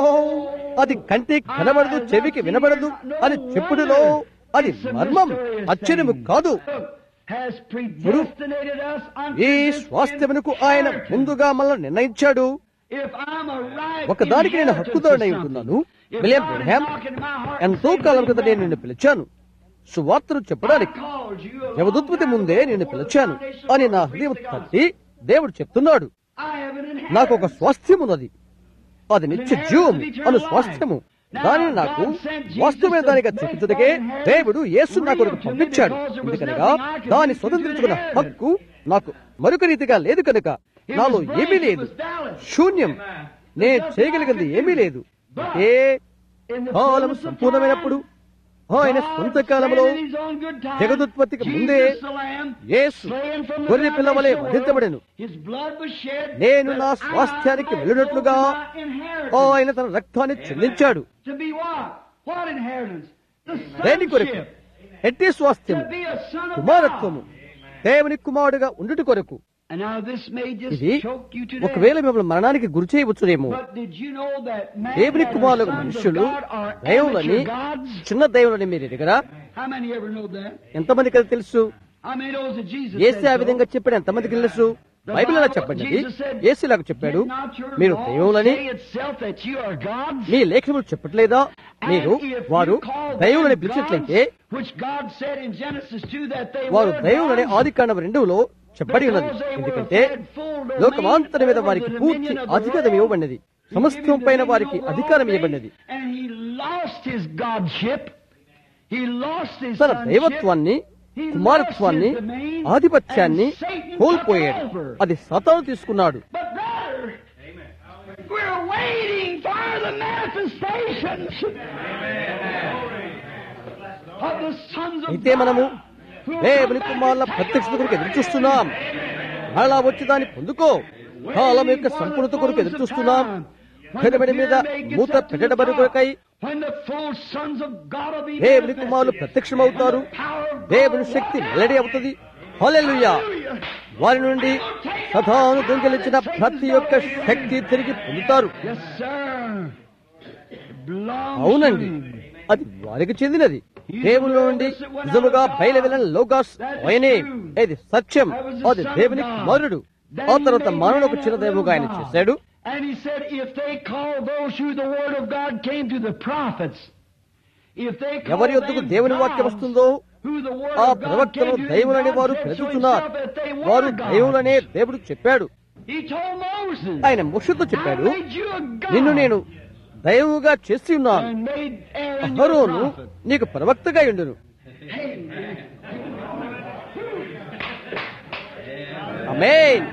అది కంటికి కనబడదు చెవికి వినబడదు అని చెప్పుడులో అది మర్మం ఆశ్చర్యము కాదు has predestinated us unto ఈ this స్వాస్థ్యమునకు ఆయన inheritance. ముందుగా మనల్ని నిర్ణయించాడు If I'm a right ఒకదానికి నేను inheritance హక్కుదారుడై of ఉంటున్నాను something, if William God is Branham knocking at my heart ఎంతో and కాలం saying, క్రితం నేను నిన్ను పిలిచాను సువార్తను చెప్పడానికి I called you a long జవదుత్పత్తి time ముందే ago నేను before the పిలిచాను foundation అని of నా the హృదయం world. తట్టి దేవుడు చెప్తున్నాడు I have an నాకు ఒక inheritance. స్వాస్థ్యం ఉన్నది అది నిత్య జీవము అను స్వాస్థ్యము దానిని నాకు వాస్తవమైన దానిగా చూపించుటకే దేవుడు యేసు నా కొరకు పంపించాడు ఎందుకనగా దాన్ని స్వతంత్రించుకున్న హక్కు నాకు మరొక రీతిగా లేదు కనుక నాలో ఏమీ లేదు శూన్యం నేను చేయగలిగింది ఏమీ లేదు ఏ In the column fullness of సంపూర్ణమైనప్పుడు time, ఆయన God సొంత కాలంలో said in his own good time, జగదుత్పత్తికి ముందే Jesus the Lamb, Yesu slain from the గొర్రె పిల్లవలే foundation of the వధించబడెను world, his blood was shed నేను that నా I స్వాస్థ్యానికి might వెళ్ళినట్లుగా go to my inheritance. ఆయన తన రక్తాన్ని చెల్లించాడు To be what? What inheritance? The దేని కొరకు sonship. ఎట్టి స్వాస్థ్యము To be a son of కుమారత్వము God. దేవుని కుమారుడుగా ఉండుట కొరకు And now this may just ఇది choke you to ఒకవేళ death. మిమ్మల్ని మరణానికి గురి చేయవచ్చునేమో But did you know that man దేవుని that are కుమారులకు sons of మనుషులు God are దైవులని amateur gods? చిన్న దైవులని మీరు ఎదిగరా How many ever know that? ఎంతమందికి అది తెలుసు How many knows that Jesus ఏసీ ఆ said so? విధంగా చెప్పాడు ఎంతమందికి తెలుసు బైబిల్ అలా చెప్పండి ఏసీ లాగా చెప్పాడు Did not your మీరు law దైవులని say itself that you are gods? మీ లేఖములు చెప్పట్లేదా మీరు And if వారు you call దైవులని them పిలిచినట్లయితే gods, which God said in Genesis 2 that they వారు were దైవులని gods, ఆది కాండం రెండులో చెప్పబడి ఉన్నది ఎందుకంటే లోకమాంతరం మీద వారికి పూర్తి అధికారం ఇవ్వబడినది సమస్తం పైన వారికి అధికారం ఇవ్వబడినది And he lost his godship. He lost his తన sonship. దైవత్వాన్ని కుమారత్వాన్ని ఆధిపత్యాన్ని కోల్పోయాడు అది సతాను తీసుకున్నాడు But brother, we're waiting for the manifestations of the sons of అయితే మనము God who will దేవుని come back కుమారుల and take ప్రత్యక్షత కొరకు over ఎదురు చూస్తున్నాం మరలా వచ్చి దాన్ని పొందుకో కాలం యొక్క సంపూర్ణత కొరకు ఎదురు చూస్తున్నాం పెరబడి మీద మూత పెట్టడబడి కొరకై When the full sons of God will be దేవుని కుమారులు manifested, ప్రత్యక్షమవుతారు and the power of God దేవుని will శక్తి walk out. వెల్లడి అవుతుంది హల్లెలూయా వారి నుండి సతాను దొంగిలించిన ప్రతి ఒక్క శక్తి తిరిగి పొందుతారు Yes, sir. Belongs అవునండి to him. అది వారికి చెందినది దేవుని నుండి నిజముగా బయలువెళ్ళిన లోగాస్ ఆయనే ఇది సత్యం అది దేవుని కుమారుడు ఆ తర్వాత మానవులకు చిన్న దేవుగా ఆయన చేశాడు And he said, if they call those who the word of God came to the prophets, if they call ఎవరి యొద్దకు them దేవుని వాక్యం gods, వస్తుందో who the word ఆ of God ప్రవక్తను came to, దైవులని and వారు God said so పిలుచుతున్నారు himself that they వారు were gods. దైవులనే దేవుడు చెప్పాడు He told Moses, ఆయన ముషుతో చెప్పాడు I made you a god నిన్ను నేను దైవముగా చేసి ఉన్నాను and made Aaron your అహరోను prophet. నీకు ప్రవక్తగా ఉండును ఆమేన్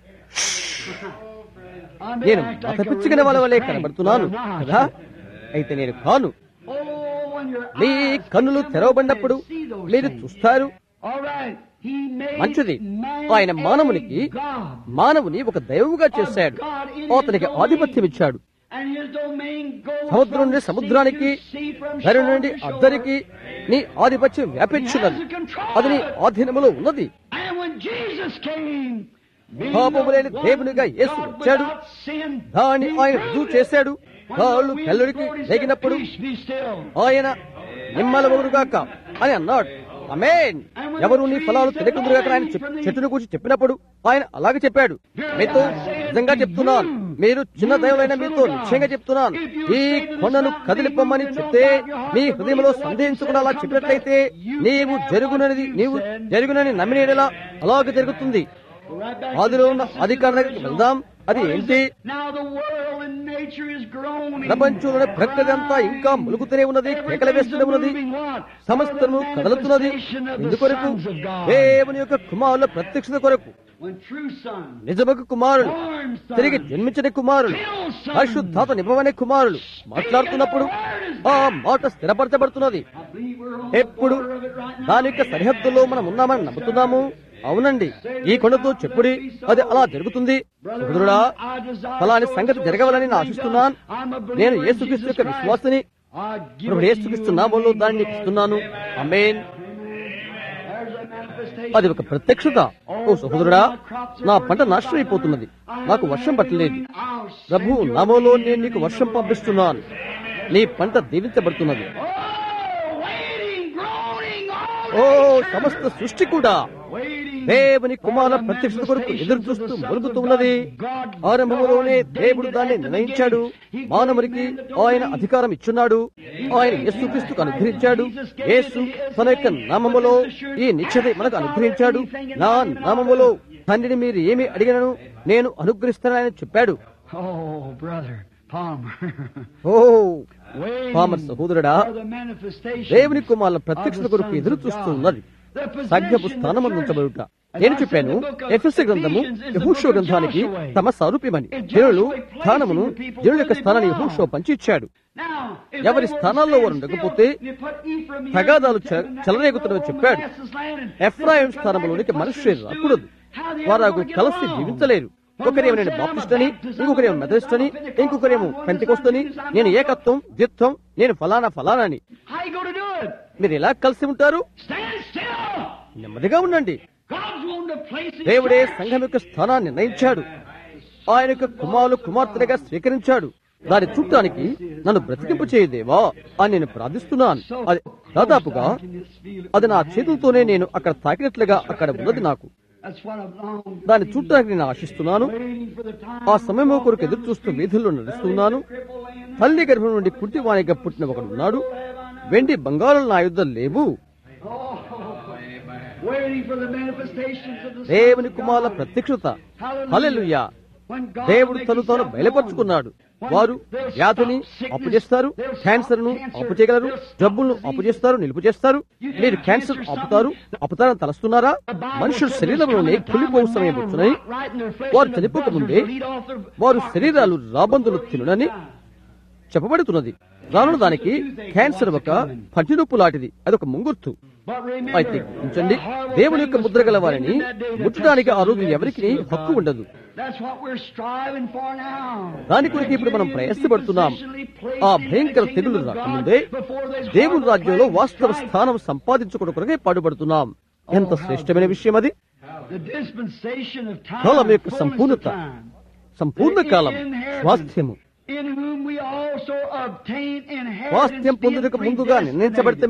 I may నేను act like a మతపిచ్చుకున్న వాళ్ళ వలె religious కనబడుతున్నాను crank, but I'm not. కదా అయితే నేను కాను Oh, when your me eyes కన్నులు become తెరవబడినప్పుడు open and see those మీరు things. చూస్తారు All right. He made మంచిది man ఆయన మానవునికి a God. మానవుని ఒక దైవముగా చేశాడు అతనికి ఆధిపత్యం ఇచ్చాడు And his domain goes సముద్రం from నుండి sea సముద్రానికి to sea, from ధరి shore నుండి to shore. అద్దరికి నీ ఆధిపత్యం వ్యాపించున్నది అది నీ ఆధీనములో ఉన్నది And when Jesus came, being పాపము the లేని one దేవునిగా యేసు God వచ్చాడు without sin, దాన్ని he ఆయన proved రుజువు it. చేశాడు When కాళ్ళు the wind పెళ్ళడికి blowed, he said, తెగినప్పుడు "Peace be still." ఆయన నిమ్మలమగురుగాక అని అన్నాడు అమేన్ ఎవరు నీ ఫలాలు తినకుందురుగాక ఆయన చెప్- చెట్టును గురించి చెప్పినప్పుడు ఆయన అలాగే చెప్పాడు మీతో నిజంగా చెప్తున్నాను మీరు చిన్న దైవమైన మీతో నిశ్చయంగా చెప్తున్నాను ఈ కొండను కదిలిపోమని చెప్తే నీ హృదయంలో సందేహించకుండా అలా చెప్పినట్లయితే నీవు జరుగునది నీవు జరుగునని నమ్మినేలా అలాగే జరుగుతుంది Right back ఆదిలో to ఉన్న Genesis అధికారుల దగ్గరికి original. వెళ్దాం అది What is ఏంటి it? Now the world and nature is groaning. ప్రపంచంలోని ప్రకృతి అంతా ఇంకా ములుగుతూనే ఉన్నది కేకలు వేస్తూనే ఉన్నది సమస్తము కదలుతున్నది ఎందుకొరకు దేవుని యొక్క కుమారుల ప్రత్యక్షత కొరకు When true sons, నిజమకు కుమారులు born sons, తిరిగి జన్మించిన కుమారులు పరిశుద్ధాత నిబవనే కుమారులు మాట్లాడుతున్నప్పుడు ఆ మాట స్థిరపరచబడుతున్నది I believe we're on the ఎప్పుడు border of it right now. దాని యొక్క సరిహద్దులో మనం ఉన్నామని నమ్ముతున్నాము అవునండి ఈ కొండతో చెప్పుడి అది అలా జరుగుతుంది సహోదరుడా ఫలాని సంగతి జరగవాలని నేను ఆశిస్తున్నాను నేను యేసుక్రీస్తు యొక్క విశ్వాసని ఇప్పుడు యేసుక్రీస్తు నామంలో దాన్ని నీకు ఇస్తున్నాను అమేన్ అది ఒక ప్రత్యక్షత ఓ సహోదరుడా నా పంట నాశనం అయిపోతున్నది నాకు వర్షం పట్టలేదు ప్రభు నామంలో నేను నీకు వర్షం పంపిస్తున్నాను నీ పంట దీవించబడుతున్నది ఓ సమస్త సృష్టి కూడా దేవుని కుమార ప్రత్యక్షత కొరకు ఎదురు చూస్తూ మొలుగుతూ ఉన్నది ఆరంభంలోనే దేవుడు దాన్ని నిర్ణయించాడు మానవునికి ఆయన అధికారం ఇచ్చున్నాడు ఆయన యేసుక్రీస్తుకు అనుగ్రహించాడు యేసు తన యొక్క నామములో ఈ నిశ్చత మనకు అనుగ్రహించాడు నా నామములో తండ్రిని మీరు ఏమి అడిగినను నేను అనుగ్రహిస్తానని చెప్పాడు Oh, brother Palmer. ఓ Waiting పామర్ సహోదరుడా for the manifestation దేవుని కుమారుల of ప్రత్యక్షత the కొరకు sons ఎదురు of చూస్తూ God. ఉన్నది The సంఘపు possession స్థానం of the ఉంచబడుట church. నేను As I చెప్పాను said, the book of Ephesians గ్రంథము Ephesians is the యహూషో book of గ్రంథానికి Joshua. తమ సారూప్యమని It's జనులు Joshua placing స్థానమును the people జనుల యొక్క where they స్థానాన్ని belong. యహూషో పంచి ఇచ్చాడు Now, if ఎవరి they were స్థానాల్లో వారు stand ఉండకపోతే still, you put Ephraim here తగాదాలు and చె- Jacob and చెలరేగుతున్నవి Israel చెప్పాడు. over Manasseh's land and Ephraim this is స్థానంలోనికి come back మనుష్యులు and రాకూడదు How they వారు ever get కలిసి along? జీవించలేరు ఒకరేమో నేను బాప్టిస్ట్ అని ఇంకొకరేమో మెథడిస్ట్ అని ఇంకొకరేమో పెంతికొస్తని నేను ఏకత్వం ద్విత్వం నేను ఫలానా ఫలానా అని How you going to do it? మీరు ఎలా కలిసి ఉంటారు Stand still. నెమ్మదిగా ఉండండి God's wanting to place his దేవుడే church. సంఘం యొక్క స్థానాన్ని నిర్ణయించాడు ఆయన యొక్క కుమారులు కుమార్తెగా స్వీకరించాడు దాన్ని చూడటానికి నన్ను బ్రతికింపు చేయదేవా అని నేను ప్రార్థిస్తున్నాను అది దాదాపుగా అది నా చేతులతోనే నేను అక్కడ తాకినట్లుగా అక్కడ ఉన్నది నాకు That's what I've long దాన్ని చూడటానికి నేను ఆశిస్తున్నాను waiting for the time. ఆ సమయం కొరకు ఎదురు చూస్తూ వీధుల్లో నడుస్తున్నాను తల్లి గర్భం నుండి కుంటివానిగా పుట్టిన ఒకడు ఉన్నాడు వెండి బంగారం నా యుద్ధం లేవు Waiting for the manifestations of the దేవుని sons of కుమారుల God. ప్రత్యక్షత Hallelujah. హల్లెలూయా When God దేవుడు makes తను తాను himself బయలుపరుచుకున్నాడు known. వారు When they'll వ్యాధిని stop sickness, అప్పు చేస్తారు they'll stop క్యాన్సర్ ను cancer, అప్పు చేయగలరు they'll stop జబ్బులను disease. అప్పు చేస్తారు నిలుపు చేస్తారు You మీరు have క్యాన్సర్ cancer, అప్పుతారు అప్పుతారని తలస్తున్నారా The Bible మనుషుల said శరీరంలోనే there's coming a time కుళ్ళిపోవు when సమయం man will వచ్చునని rot right in their flesh వారు and the చనిపోక buzzards ముందే will eat off their వారు carcasses శరీరాలు రాబందులు before తినునని his time. చెప్పబడుతున్నది రానున్న దానికి క్యాన్సర్ ఒక పంటినొప్పు లాంటిది అదొక ముంగుర్తు But అయితే remember, ఉంచండి the horrible దేవుని thing యొక్క was ముద్ర గల forbidden వారిని that day that ముట్టడానికి ఆ రోజు touched ఎవరికి the seal of హక్కు God. ఉండదు That's what we're striving for now. దాని కొరకు ఇప్పుడు మనం ప్రయాసపడుతున్నాం ఆ భయంకర తెగులు రాకముందే దేవుని రాజ్యంలో వాస్తవ స్థానం సంపాదించుకోవడం కొరకే పాటుపడుతున్నాం ఎంత శ్రేష్టమైన విషయం అది The dispensation of time, కాలం యొక్క fullness of సంపూర్ణత time, సంపూర్ణ కాలం స్వాస్థ్యము in whom we also obtain inheritance, స్వాస్థ్యం being పొందుటకు ముందుగా predestinated. నిర్ణయించబడితే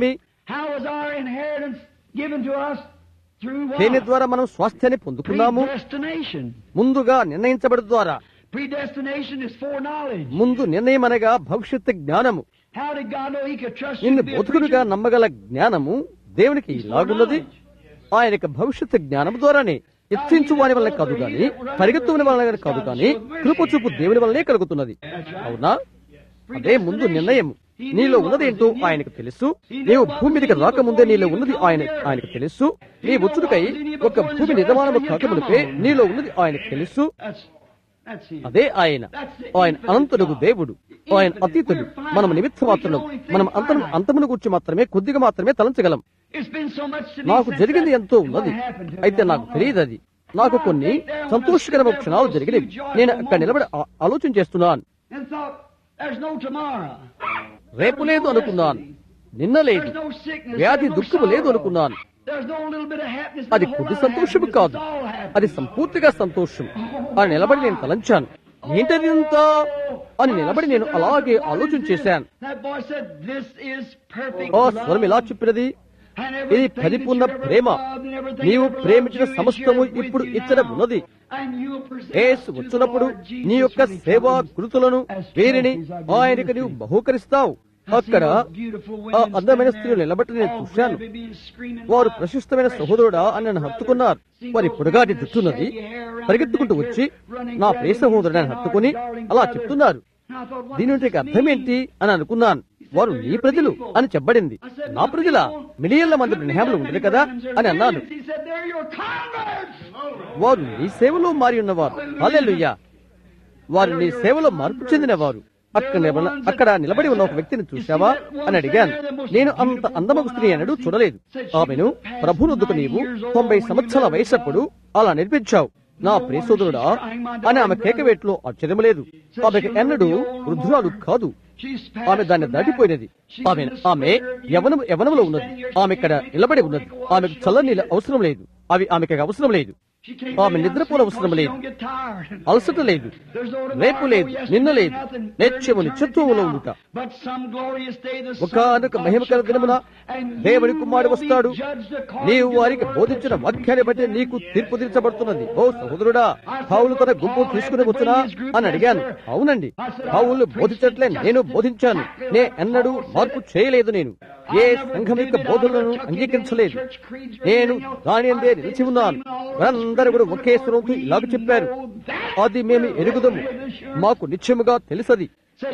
How was our inheritance given to us? Through దేని what? ద్వారా మనం స్వాస్థ్యాన్ని పొందుకున్నాము Predestination. ముందుగా నిర్ణయించబడి ద్వారా Predestination is foreknowledge. ముందు నిర్ణయం అనగా భవిష్యత్తు జ్ఞానము How did God know He could trust you నిన్ను to be a బోధకుడిగా preacher? నమ్మగల జ్ఞానము దేవునికి ఇలాగున్నది ఆయనకి భవిష్యత్తు జ్ఞానం ద్వారానే ఎత్తించు వాని వల్ల కాదు గాని పరిగెత్తుని వలన కాదు గాని కృపచూపు దేవుని వల్లనే కలుగుతున్నది అవునా అదే ముందు నిర్ణయం నీలో ఉన్నదేంటో ఆయనకు తెలుసు నీవు భూమి మీదకి రాకముందే నీలో ఉన్నది ఆయన ఆయనకు తెలుసు నీ వచ్చుడికై ఒక భూమి నిర్మాణము కాకమునిపే నీలో ఉన్నది ఆయనకు తెలుసు That's, that's Him. అదే ఆయన ఆయన అనంతుడుగు దేవుడు ఆయన అతీతుడు మనం నిమిత్త మాత్రం మనం అంతం అంతమును గురించి మాత్రమే కొద్దిగా మాత్రమే తలంచగలం It's been so much to me నాకు since జరిగింది that- ఎంతో what ఉన్నది happened to me, అయితే I నాకు don't know. తెలియదు అది నాకు కొన్ని సంతోషకరమైన క్షణాలు జరిగినవి నేను అక్కడ నిలబడి ఆ- ఆలోచన చేస్తున్నాను And thought, there's no tomorrow. రేపు లేదు అనుకున్నాను నిన్న లేదు There's no sickness. వ్యాధి there's no దుఃఖము లేదు sorrow. అనుకున్నాను There's no little bit of happiness. అది there's a whole కొద్ది lot of సంతోషము happiness. కాదు It's all happiness. అది సంపూర్తిగా సంతోషం అని నిలబడి నేను తలంచాను ఏంటంత అని నిలబడి నేను అలాగే ఆలోచన చేశాను That boy said, "This is perfect oh love." స్వరం ఇలా చెప్పినది And ఇది everything పరిపూర్ణ that you ever Prema loved and everything నీవు you ever ప్రేమించిన loved you is సమస్తము here with ఇప్పుడు you ఇచ్చట now. ఉన్నది And you will present Yesu us to the వచ్చినప్పుడు Lord Jesus నీ యొక్క when he సేవా comes గురుతులను as వీరిని trophies of your ఆయనకు నీవు ministry. బహుకరిస్తావు అక్కడ ఆ అందమైన స్త్రీలు నిలబట్టి నేను చూశాను వారు ప్రశస్తమైన సహోదరుడా అని నన్ను హత్తుకున్నారు వారి పొడగాటి జుట్టున్నది పరిగెత్తుకుంటూ వచ్చి నా ప్రియ సహోదరుడు అని హత్తుకుని అలా చెప్తున్నారు దీని నుండి అర్థం ఏంటి అని అనుకున్నాను వారు నీ ప్రజలు అని చెప్పబడింది నా ప్రజల మిలియన్ల మంది బ్రహ్మాములు ఉండరు కదా అని అన్నాను వారు నీ సేవలో మారి ఉన్నవారు హల్లెలూయా వారు నీ సేవలో మార్పు చెందినవారు అక్కడ నిలబ- అక్కడ నిలబడి ఉన్న ఒక వ్యక్తిని చూశావా అని అడిగాను నేను అంత అందమగు స్త్రీ అనడు చూడలేదు ఆమెను ప్రభునొద్దుకు నీవు తొంభై సంవత్సరాల వయసప్పుడు అలా నిర్మించావు నా ప్రియసోదరుడా అని ఆమె కేకవేట్లో ఆశ్చర్యం లేదు ఆమెకు ఎన్నడూ వృద్ధురాలు కాదు ఆమె దాన్ని దాటిపోయినది ఆమె ఆమె యవనం యవనంలో ఉన్నది ఆమె ఇక్కడ నిలబడి ఉన్నది ఆమెకు చల్లని నీళ్ళు అవసరం లేదు అవి ఆమెకు అవసరం లేదు ఆమె నిద్రపోనవసరం లేదు అలసట లేదు రేపు లేదు నిన్న లేదు నిత్యము నిత్యత్వములో ఉండుట ఒకనొక మహిమకర దినమున దేవుని కుమారుడు వస్తాడు నీవు వారికి బోధించిన వాక్యాన్ని బట్టి నీకు తీర్పు తీర్చబడుతున్నది ఓ సహోదరుడా పావులు తన గుంపు తీసుకుని వచ్చునా అని అడిగాను అవునండి పావులు బోధించట్లే నేను బోధించాను నే ఎన్నడూ మార్పు చేయలేదు నేను ఏ సంఘం యొక్క బోధనలను అంగీకరించలేదు నేను దాని అందే నిలిచి ఉన్నాను వారందరూ కూడా ఒకే స్వరంతో ఇలాగ చెప్పారు అది మేము ఎరుగుదము మాకు నిత్యముగా తెలుసది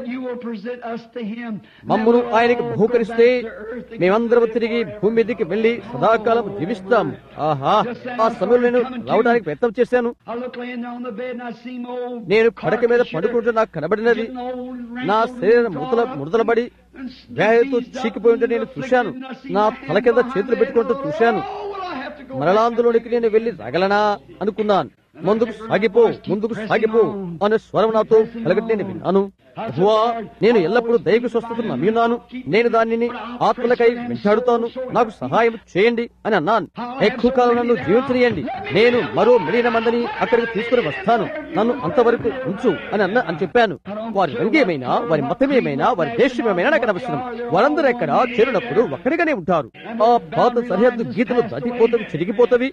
మమ్మను ఆయనకు బహుకరిస్తే మేమందరం తిరిగి భూమి మీదకి వెళ్లి సదాకాలం జీవిస్తాం ఆహా ఆ సమయంలో నేను రావడానికి ప్రయత్నం చేశాను నేను పడక మీద పడుకుంటూ నాకు కనబడినది నా శరీరం ముడతల ముడతలబడి వ్యాధితో చీకిపోయి ఉంటే నేను చూశాను నా తల కింద చేతులు పెట్టుకుంటూ చూశాను మరలాందులోనికి నేను వెళ్లి రాగలనా అనుకున్నాను ముందుకు సాగిపో ముందుకు సాగిపో అనే స్వరం నాతో కలగట్టి నేను విన్నాను యెహోవా, నేను ఎల్లప్పుడూ దైవ స్వస్థతను నమ్మి ఉన్నాను నేను దానిని ఆత్మలకై వెంటాడుతాను నాకు సహాయం చేయండి అని అన్నాను ఎక్కువ కాలం నన్ను జీవించనియండి నేను మరో మిలియన మందిని అక్కడికి తీసుకుని వస్తాను నన్ను అంతవరకు ఉంచు అని అన్న అని చెప్పాను వారి రంగేమైనా వారి మతమేమైనా వారి దేశమేమైనా నాకు అనవసరం వారందరూ ఎక్కడ చేరినప్పుడు ఒక్కడిగానే ఉంటారు ఆ పాత సరిహద్దు గీతలు దాటిపోతవి చెరిగిపోతవి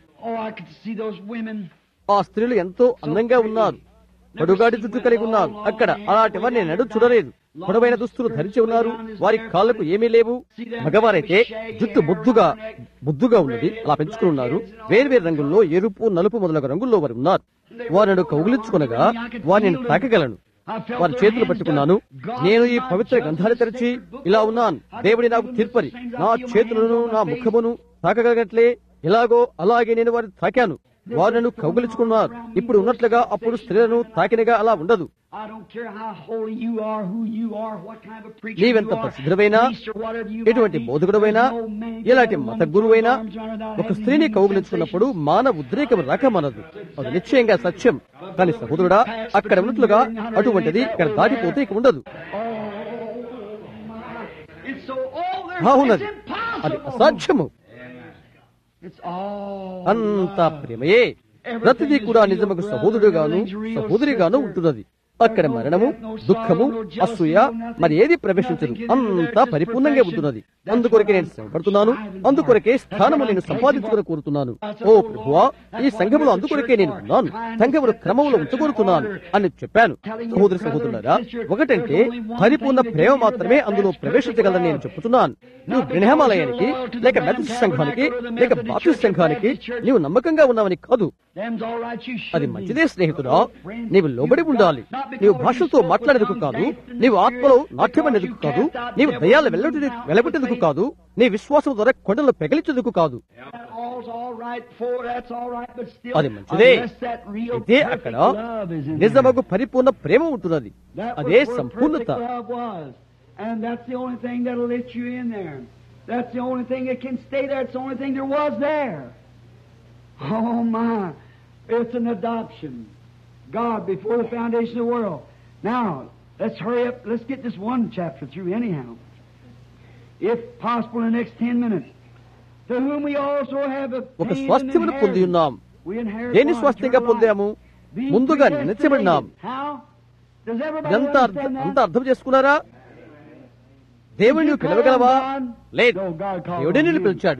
ఆ స్త్రీలు ఎంతో అందంగా ఉన్నారు పొడుగాడి జుట్టు కలిగి ఉన్నారు అక్కడ అలాంటివన్నీ నేను ఎన్నడూ చూడలేదు పొడవైన దుస్తులు ధరించి ఉన్నారు వారి కాళ్లకు ఏమీ లేవు మగవారైతే జుట్టు ముద్దుగా ముద్దుగా ఉన్నది అలా పెంచుకుని ఉన్నారు వేరు వేరు రంగుల్లో ఎరుపు నలుపు మొదలగు రంగుల్లో వారు ఉన్నారు వారిని కౌగులించుకునగా వారిని నేను తాకగలను వారి చేతులు పట్టుకున్నాను నేను ఈ పవిత్ర గ్రంథాలు తెరిచి ఇలా ఉన్నాను దేవుడి నాకు తీర్పరి నా చేతులను నా ముఖమును తాకగలగట్లే ఎలాగో అలాగే నేను వారిని తాకాను వారు నన్ను కౌగులించుకున్నారు ఇప్పుడు ఉన్నట్లుగా అప్పుడు స్త్రీలను తాకినగా అలా ఉండదు నీవెంత ప్రసిద్ధుడైనా ఎటువంటి బోధకుడవైనా ఎలాంటి మత గురువైనా ఒక స్త్రీని కౌగులించుకున్నప్పుడు మానవ ఉద్రేకం రాక మనదు అది నిశ్చయంగా సత్యం కానీ సహోదరుడా అక్కడ ఉన్నట్లుగా అటువంటిది ఇక్కడ దాటిపోతే ఇక ఉండదు బాగున్నది అది అసాధ్యము అంత ప్రేమయే ప్రతిదీ కూడా నిజముకు సహోదరుడుగాను సహోదరిగాను ఉంటున్నది అక్కడ మరణము దుఃఖము అసూయ మరి ఏది ప్రవేశించదు అంతా పరిపూర్ణంగా ఉంటున్నది అందుకొరకే నేను శ్రమపడుతున్నాను అందుకొరకే స్థానము నేను సంపాదించుకుని కోరుతున్నాను ఓ ప్రభువా ఈ సంఘములో అందుకొరకే నేను ఉన్నాను సంఘములు క్రమంలో ఉంచుకొరుతున్నాను అని చెప్పాను సహోదరి సహోదరులారా ఒకటంటే పరిపూర్ణ ప్రేమ మాత్రమే అందులో ప్రవేశించగలని నేను చెప్తున్నాను నువ్వు గ్రహమాలయానికి లేక మెథడిస్ట్ సంఘానికి లేక బాప్టిస్ట్ సంఘానికి నీవు నమ్మకంగా ఉన్నావని కాదు అది మంచిదే స్నేహితుడా నీవు లోబడి ఉండాలి నీవు భాషలతో మాట్లాడేందుకు కాదు నీవు ఆత్మలో నాట్యమనేందుకు కాదు నీవు దయాలు వెళ్ళగొట్టే వెలగొట్టేందుకు కాదు నీ విశ్వాసం ద్వారా కొండలు పెగలించేందుకు కాదు అది మంచిదే అయితే అక్కడ నిజమగు పరిపూర్ణ ప్రేమ ఉంటున్నది అదే సంపూర్ణత And that's the only thing that'll let you in there. That's the only thing that can stay there. It's the only thing there was there. Oh my. It's an adoption. God before the foundation of the world. Now, let's hurry up. Let's get this one chapter through anyhow. If possible in the next ten minutes. To whom we also have a ఒక స్వాస్థ్యమును పొంది ఉన్నాం దేని స్వాస్థ్యంగా పొందాము ముందుగా నిలిచబడినాం ఇదంతా అర్థం అంతా అర్థం చేసుకున్నారా దేవుడు నువ్వు పిలవగలవా లేదు దేవుడే నిన్ను పిలిచాడు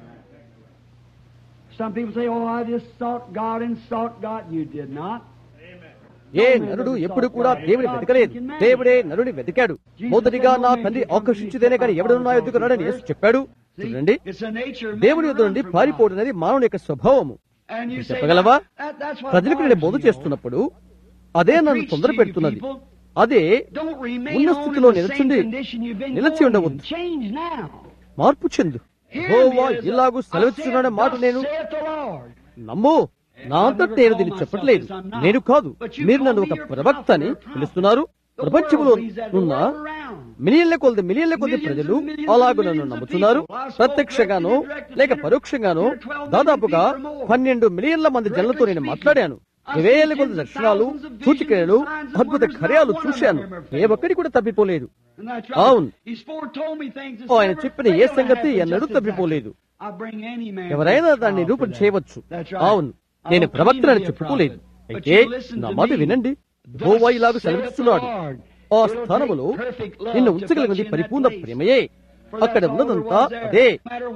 Some people say, oh, I just sought God and sought God. You did not. ఏ నరుడు ఎప్పుడు కూడా దేవుని వెతకలేదు దేవుడే నరుని వెతికాడు మొదటిగా నా తండ్రి ఆకర్షించితేనే కానీ ఎవడు నా ఎదుగు రాడని యేసు చెప్పాడు చూడండి It's a nature of దేవుని ఎదురు నుండి పారిపోవడం అనేది మానవుని యొక్క స్వభావము And you say, చెప్పగలవా that, that's what ప్రజలకు నేను బోధ bothers me. చేస్తున్నప్పుడు అదే నన్ను తొందర పెడుతున్నది అదే Don't remain ఉన్న on in స్థితిలో the same నిలిచింది condition you've been నిలిచి going in. ఉండవద్దు Change now. మార్పు చెందు యెహోవా ఇలాగూ సెలవిస్తున్నాడనే మాట నేను నమ్ము నా అంతట నేను దీన్ని చెప్పట్లేదు నేను కాదు మీరు నన్ను ఒక ప్రవక్త అని పిలుస్తున్నారు ప్రపంచంలో ఉన్న మిలియన్ల కొద్ది మిలియన్ల కొద్ది ప్రజలు అలాగూ నన్ను నమ్ముతున్నారు ప్రత్యక్షంగానో లేక పరోక్షంగానో దాదాపుగా పన్నెండు మిలియన్ల మంది జనులతో నేను మాట్లాడాను వేల కొద్ది దర్శనాలు సూచికలు అద్భుత కార్యాలు చూశాను ఏ ఒక్కడి కూడా తప్పిపోలేదు అవును. ఆయన చెప్పిన ఏ సంగతి ఎన్నడూ తప్పిపోలేదు ఎవరైనా దాన్ని నిరూపణ చేయవచ్చు అవును నేను ప్రవక్తనని చెప్పుకోలేదు అయితే నా మాట వినండి యెహోవా ఇలాగ సెలవిస్తున్నాడు ఆ స్థానములో నిన్ను ఉంచగలిగినది పరిపూర్ణ ప్రేమయే అక్కడ ఉన్నదంతా అదే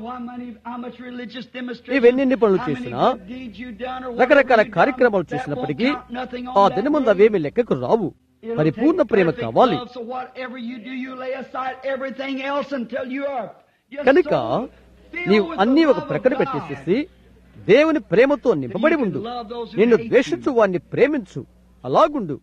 ఇవెన్నెన్ని పనులు చేసినా రకరకాల కార్యక్రమాలు చేసినప్పటికీ ఆ దినమందు అవేమి లెక్కకు రావు పరిపూర్ణ ప్రేమ కావాలి కనుక నీవు అన్ని ఒక ప్రక్కన పెట్టేసేసి దేవుని ప్రేమతో నింపబడి ఉండు నిన్ను ద్వేషించు వాణ్ణి ప్రేమించు అలాగుండు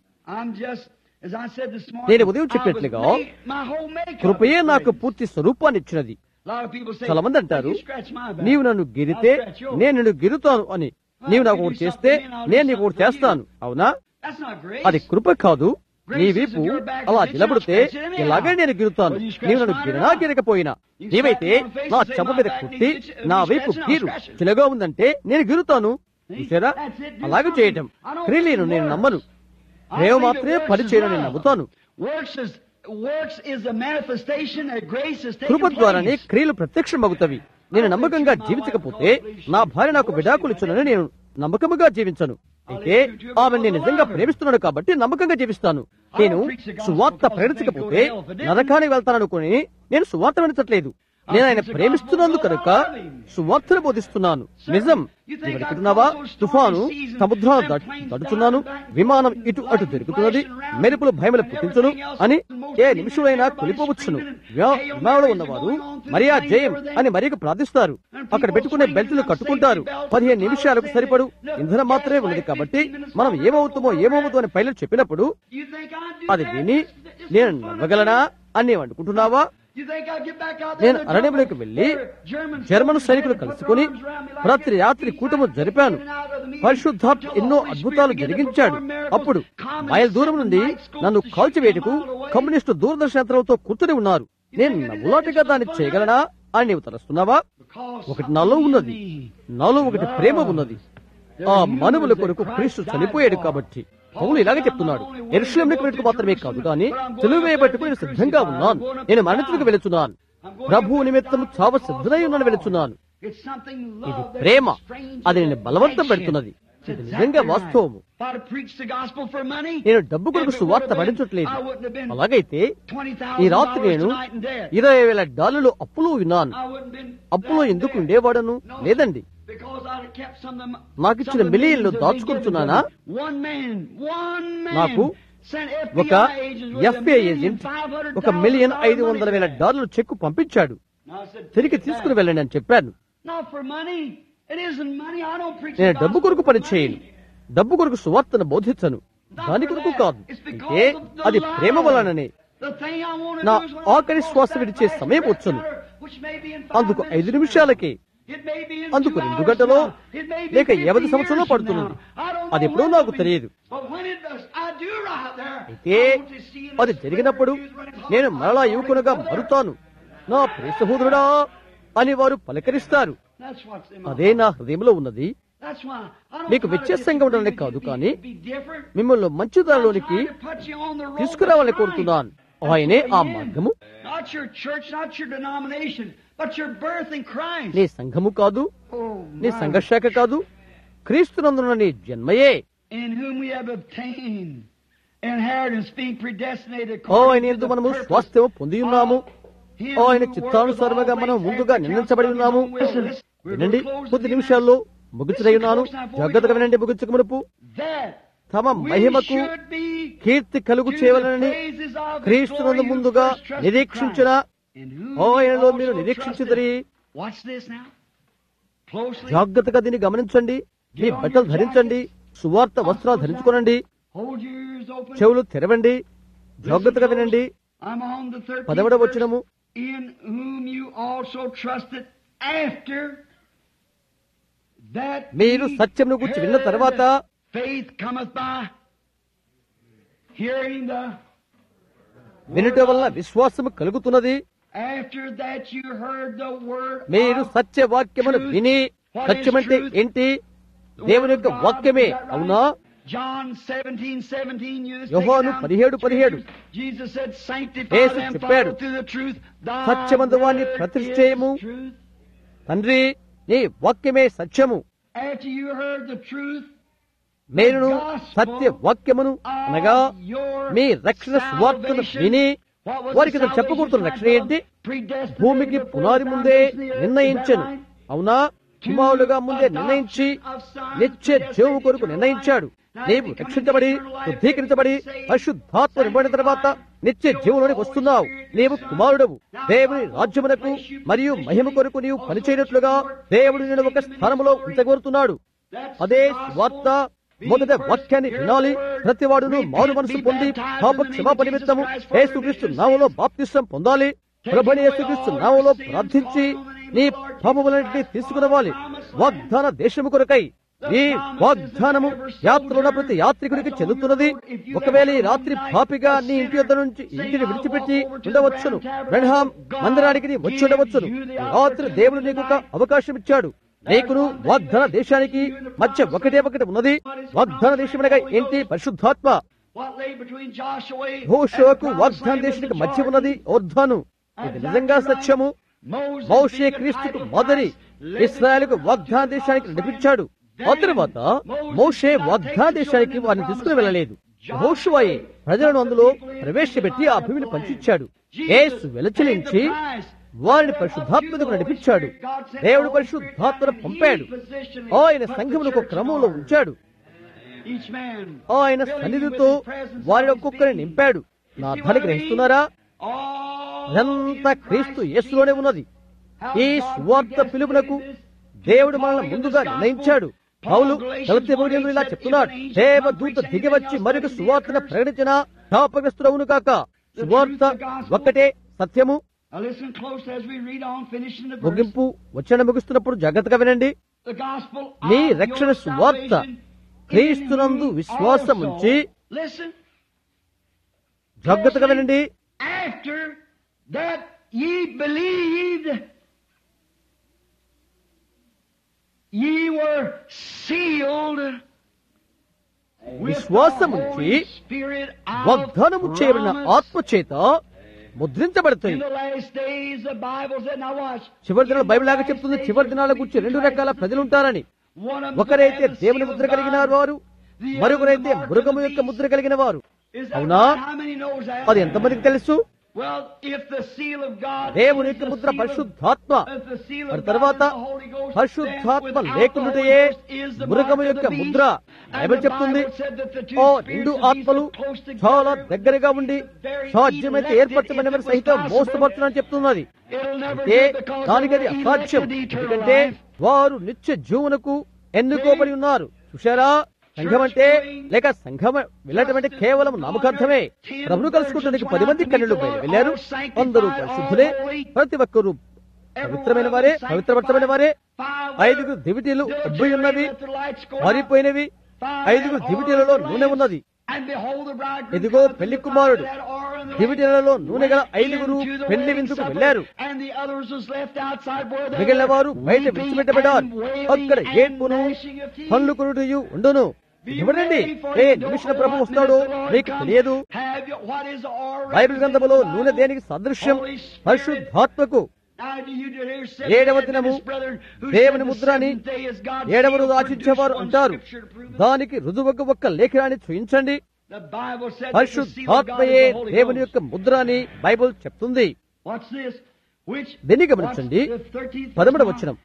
నేను ఉదయం చెప్పినట్లుగా కృపయే నాకు పూర్తి స్వరూపాన్ని ఇచ్చినది చాలా మంది అంటారు నీవు నన్ను గిరితే నేను నిన్ను గిరుతాను అని నీవు నాకు ఒకటి చేస్తే నేను నీకు ఒకటి చేస్తాను అవునా అది కృప కాదు నీ వీపు అలా నిలబడితే ఇలాగే నేను గిరుతాను నీవు నన్ను గిరినా గిరకపోయినా నీవైతే నా చెంప మీద కుట్టి నా వైపు గీరు చిలగా ఉందంటే నేను గిరుతాను చూసారా అలాగే చేయటం క్రియలేను నేను నమ్మను ప్రేమ మాత్రమే పనిచేయను నేను నమ్ముతాను కృప ద్వారానే క్రియలు ప్రత్యక్షమవుతవి నేను నమ్మకంగా జీవించకపోతే నా భార్య నాకు విడాకులు ఇచ్చునని నేను నమ్మకముగా జీవించను అయితే ఆమె నేను నిజంగా ప్రేమిస్తున్నాను కాబట్టి నమ్మకంగా జీవిస్తాను నేను సువార్త ప్రకటించకపోతే నరకానికి వెళ్తాననుకుని నేను సువార్త వినిచట్లేదు నేను ఆయన ప్రేమిస్తున్నాను కనుక సువార్తను బోధిస్తున్నాను నిజం నీవెడుకుతున్నావా తుఫాను సముద్రాలు తడుచున్నాను విమానం ఇటు అటు జరుగుతున్నది మెరుపులు భయములు పుట్టించును అని ఏ నిమిషమైనా కొలిపోవచ్చును విమానంలో ఉన్నవారు మరియా జయం అని మరీకు ప్రార్థిస్తారు అక్కడ పెట్టుకునే బెల్టులు కట్టుకుంటారు పదిహేను నిమిషాలకు సరిపడు ఇంధనం మాత్రమే ఉన్నది కాబట్టి మనం ఏమవుతామో ఏమవుతామో అని పైలట్ చెప్పినప్పుడు అది విని నేను నమ్మగలనా అని నీవు అనుకుంటున్నావా నేను అరణ్యంలోకి వెళ్లి జర్మన్ సైనికులు కలుసుకుని రాత్రి రాత్రి కూటము జరిపాను పరిశుద్ధాత్మ ఎన్నో అద్భుతాలు జరిగించాడు అప్పుడు మైల్ దూరం నుండి నన్ను కాల్చివేటకు కమ్యూనిస్టు దూరదర్శన యంత్రంతో కూర్చుని ఉన్నారు నేను నవ్వులాటగా దాన్ని చేయగలనా అని నీవు తలస్తున్నావా ఒకటి నాలో ఉన్నది నాలో ఒకటి ప్రేమ ఉన్నది ఆ మనువుల కొరకు క్రీస్తు చనిపోయాడు కాబట్టి పౌలు ఇలాగే చెప్తున్నాడు ఎరుషులంకి వెనుక మాత్రమే కాదు కానీ తెలుగు వేయబట్టుకు నేను సిద్ధంగా ఉన్నాను నేను మరణించడానికి వెళుతున్నాను ప్రభు నిమిత్తం చావ సిద్ధులై ఉన్నాను వెళుతున్నాను ఇది ప్రేమ అది నేను బలవంతం పెడుతున్నది ఇది నిజంగా వాస్తవము If I'd have preached the gospel for money, నేను డబ్బు కొరకు if it సువార్త would have been, భరించట్లేదు I wouldn't have been అలాగైతే ఈ రాత్రి $20,000 నేను tonight in debt. ఇరవై వేల డాలర్లు అప్పులు విన్నాను I wouldn't been అప్పులో that ఎందుకు debt. ఉండేవాడను No, లేదండి because I'd have kept some of them- నాకు ఇచ్చిన some of the మిలియన్లు millions that they దాచుకుంటున్నానా? given to me. One man, one man నాకు sent ఒక FBI agents with a ఎఫ్ఏ million ఏజెంట్ five hundred ఒక million thousand ఐదు వందల వేల money డాలర్లు చెక్కు పంపించాడు Now I said, తిరిగి "Take it తీసుకుని back." వెళ్ళండి అని చెప్పాను Not for money. It isn't money. I don't preach నేను the డబ్బు gospel కొరకు for పని money. చేయను డబ్బు కొరకు సువార్తను బోధించను దాని కొరకు కాదు అంటే అది ప్రేమ వలననే The thing I want to నా do is when I ఆఖరి cross శ్వాస that విడిచే last సమయం breath వచ్చును. counter, which may be in five అందుకు minutes ఐదు from నిమిషాలకే now. It may be in అందుకు two రెండు hours గంటలో from now. It may be లేక 50 వ్యవధి సంవత్సరంలో years from పడుతున్నది now. I don't అది know ఎప్పుడో when నాకు it'll be. తెలియదు But when it does, I do right there. అయితే I want to see in అది the జరిగినప్పుడు scripture, Jesus నేను running మరలా hard, యువకునిగా hard, మరుతాను నా ప్రియ సహోదరుడా అని వారు పలకరిస్తారు That's what's in my అదే నా హృదయంలో ఉన్నది That's why I don't మీకు try to వ్యత్యాసంగా ఉండడానికి disagree కాదు with you, కానీ be different. మిమ్మల్ని మంచి I'm దారిలోనికి trying to put you on the road తీసుకురావాలని that's right. కోరుతున్నాను That's ఆయనే where ఆ you మార్గము am. Not your church, not your denomination, but your birth in Christ. నీ సంఘము కాదు Oh, నీ my. సంఘశాఖ కాదు క్రీస్తునందున నీ జన్మయే In whom we have obtained inheritance, being predestinated ఓ ఆయన according to ఎందు the మనము purpose స్వాస్థ్యము పొంది ఉన్నాము of him ఓ ఆయన who చిత్తానుసారముగా worketh మనం all ముందుగా things నిర్ణయించబడి according to ఉన్నాము his will. We're వినండి close కొద్ది to the నిమిషాల్లో ముగించదై ఉన్నాను జాగ్రత్తగా వినండి ముగించక మునుపు That తమ we మహిమకు should be కీర్తి కలుగు to చేయవలనని the praises of the క్రీస్తునందు glory who ముందుగా first trusted నిరీక్షించిన Christ, in whom oh ye ఆయనలో also మీరు trusted. నిరీక్షించుదరి Watch this now. Closely. జాగ్రత్తగా దీన్ని గమనించండి మీ బట్టలు ధరించండి సువార్త వస్త్రాలు ధరించుకోనండి Hold your ears open. చెవులు తెరవండి జాగ్రత్తగా వినండి I'm on the 13th పదమూడవ verse. వచనము In whom you also trusted after that మీరు ye సత్యమును గురించి విన్న heard. తర్వాత faith cometh by hearing the వినుట వలన విశ్వాసము కలుగుతున్నది after that you heard the word మీరు of సత్య వాక్యమును truth. విని What is సత్యమంటే truth? ఏంటి the దేవుని word యొక్క of God. వాక్యమే Is that right? అవునా John 17, 17, you just యోహాను take it down. 17, 17. Jesus said, sanctify Yesu them, చెప్పాడు, Father, through the truth. Thy సత్యమందు వారిని word ప్రతిష్ఠేయము. is truth. తండ్రి నీ వాక్యమే సత్యము After you heard the truth మీరును సత్య వాక్యమును అనగా of your మీ రక్షణ సువార్తను salvation, విని what was వారికి the అతను చెప్పకూడుతున్న salvation రక్షణ ఏంటి predestinated భూమికి before పునాది the ముందే foundation of the earth? Is that నిర్ణయించను right? అవునా కుమారులుగా ముందే నిర్ణయించి నిత్య జీవము కొరకు నిర్ణయించాడు నీవు రక్షించబడి శుద్ధీకరించబడి పరిశుద్ధాత్మ నింబడిన తర్వాత నిత్య జీవంలోనికి వస్తున్నావు నీవు కుమారుడవు దేవుని రాజ్యమునకు మరియు మహిమ కొరకు నీవు పనిచేయనట్లుగా దేవుడు నేను ఒక స్థానంలో ఉంచగోరుతున్నాడు అదే వార్త మొదట వాక్యాన్ని వినాలి ప్రతివాడును మారు మనసు పొంది పాప క్షమాపణ నిమిత్తము యేసుక్రీస్తు నామలో బాప్తిష్టం పొందాలి ప్రభుని యేసుక్రీస్తు నామలో ప్రార్థించి నీ పాపములన్నింటినీ తీసుకునవాలి వాగ్దాన దేశము కొరకై ఈ వాగ్దానము యాత్రలో ప్రతి యాత్రికుడికి చెందుతున్నది ఒకవేళ ఈ రాత్రి పాపిగా నీ ఇంటి వద్ద నుంచి ఇంటిని విడిచిపెట్టి ఉండవచ్చును బ్రహ్మాం మందిరానికి నీ వచ్చి ఉండవచ్చును ఈ రాత్రి దేవుడు నీకు ఒక అవకాశం ఇచ్చాడు నీకును వాగ్దాన దేశానికి మధ్య ఒకటే ఒకటి ఉన్నది వాగ్దాన దేశమనగా ఏంటి పరిశుద్ధాత్మ What lay between Joshua and హోషోకు the వాగ్దాన promised land దేశానికి was the మధ్య Jordan. ఉన్నది ఓర్ధాను ఇది నిజంగా సత్యము Moses మోషే being a క్రీస్తుకు type of మొదటి Christ, led ఇస్రాయల్కు the వాగ్దాన people to దేశానికి the promised నడిపించాడు land. ఆ తర్వాత మోషే వాగ్దాన దేశానికి వారిని తీసుకుని వెళ్ళలేదు హోషువాయే ప్రజలను అందులో ప్రవేశపెట్టి ఆ భూమిని పంచిచ్చాడు యేసు వెలచలించి వారిని పరిశుద్ధాత్మకు నడిపించాడు దేవుడు పరిశుద్ధాత్మను పంపాడు ఆయన సంఘములకు ఒక క్రమంలో ఉంచాడు Each man ఆయన సన్నిధితో వారి ఒక్కొక్కరిని నింపాడు నా అర్థాన్ని గ్రహిస్తున్నారా అదంతా క్రీస్తు యేసులోనే ఉన్నది ఈ సువార్త పిలుపునకు దేవుడు మనల్ని ముందుగా నిర్ణయించాడు పౌలు గలతీ భవనంలో ఇలా చెప్తున్నాడు దేవ దూత దిగి వచ్చి మరొక సువార్తను ప్రకటించిన శాపగ్రస్తుడవును కాక సువార్త ఒక్కటే సత్యము Now listen close as we read on, finishing the verse. ముగింపు వచ్చిన ముగిస్తున్నప్పుడు జాగ్రత్తగా వినండి The gospel నీ of రక్షణ your సువార్త salvation క్రీస్తునందు in you విశ్వాసం also. ఉంచి Listen, జాగ్రత్తగా వినండి after that ye believed, ye were sealed with the విశ్వాసం ఉంచి Holy Spirit of వాగ్దానము చేయబడిన promise. ఆత్మ చేత ముద్రించబడతాయి In the last days, the Bible said, now watch. చివరి దినాలు In the బైబిల్ లాగా last చెప్తుంది days, చివరి దినాల గురించి రెండు రకాల ప్రజలు ఉంటారని One of them ఒకరైతే had the దేవుని seal ముద్ర of కలిగిన God. వారు మరొకరైతే మృగము యొక్క ముద్ర కలిగిన వారు Is that అవునా? right? How many knows that? అది ఎంతమందికి తెలుసు Well, if the seal of God దేవుని is యొక్క the ముద్ర seal of- పరిశుద్ధాత్మ if the seal of మరి God తర్వాత is the Holy Ghost, పరిశుద్ధాత్మ then without లేకుండాయే the Holy Ghost is the మృగము mark of యొక్క the ముద్ర beast. And బైబిల్ the చెప్తుంది Bible said that the two ఓ spirits రెండు of these ఆత్మలు were close together, చాలా would దగ్గరగా be ఉండి very సాధ్యమైతే elected ఏర్పరచమని if it was సహితం possible. మోసపరచనని చెప్తున్నది It'll never అంటే do because దానికి they అది were అసాధ్యం elected eternal ఎందుకంటే life. వారు నిత్య జీవనకు ఎన్నుకోబడి ఉన్నారు చూశారా సంఘం అంటే లేక సంఘం వెళ్ళటం అంటే కేవలం నామకార్థమే ప్రభును కలుసుకుంటానికి పది మంది కన్నులు బయలు వెళ్ళారు అందరూ పరిశుద్ధులే ప్రతి ఒక్కరూ పవిత్రమైన వారే పవిత్రపరచబడిన వారే ఐదుగురు దివిటీలు ఉబ్బి ఉన్నవి మారిపోయినవి ఐదుగురు దివిటీలలో నూనె ఉన్నది ఇదిగో పెళ్లి కుమారుడు దివిటీలలో నూనె గల ఐదుగురు పెళ్లి విందుకు వెళ్ళారు మిగిలిన వారు బయట విడిచిపెట్టబడ్డారు అక్కడ ఏడ్పును పళ్ళు కొరుటయు ఉండును ఇవ్వడండి ఏ నిమిషం ప్రభు వస్తాడో మీకు తెలియదు బైబిల్ గ్రంథములో నూనె దేనికి సదృశ్యం పరిశుద్ధాత్మకు ఏడవ దినము దేవుని ముద్రని ఏడవ రోజు ఆశించేవారు అంటారు దానికి రుజువుకు ఒక్క లేఖనాన్ని చూయించండి పరిశుద్ధాత్మయే దేవుని యొక్క ముద్ర అని బైబుల్ చెప్తుంది దీన్ని గమనించండి పదమూడవ వచనం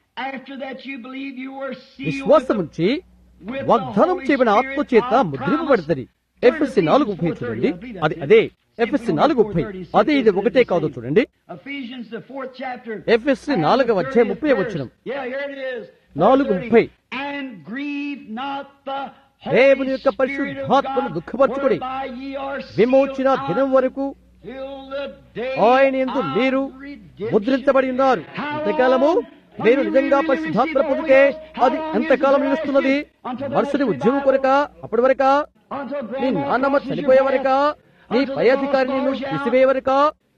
విశ్వాసం ఉంచి వాగ్దానం చేయబడిన ఆత్మ చేత ముద్రింపబడుతుంది ఎఫ్ఎస్సి నాలుగు ముప్పై చూడండి అది అదే ఎఫ్ఎస్సి నాలుగు ముప్పై అదే ఇది ఒకటే కాదు చూడండి ఎఫ్ఎస్సి నాలుగవ అధ్యాయం ముప్పై వచ్చిన నాలుగు ముప్పై దేవుని యొక్క పరిశుద్ధాత్మను దుఃఖపరచుకుడి విమోచన దినం వరకు ఆయన ఎందు మీరు ముద్రించబడి ఉన్నారు ఎంతకాలము మీరు నిజంగా పరిశుద్ధాత్మ పొందితే అది ఎంతకాలం నిలుస్తున్నది మరుసటి ఉద్యోగం కొరక అప్పటి వరక నీ నాన్నమ్మ చనిపోయే వరక నీ పై అధికారి నిన్ను తీసివేయ వరక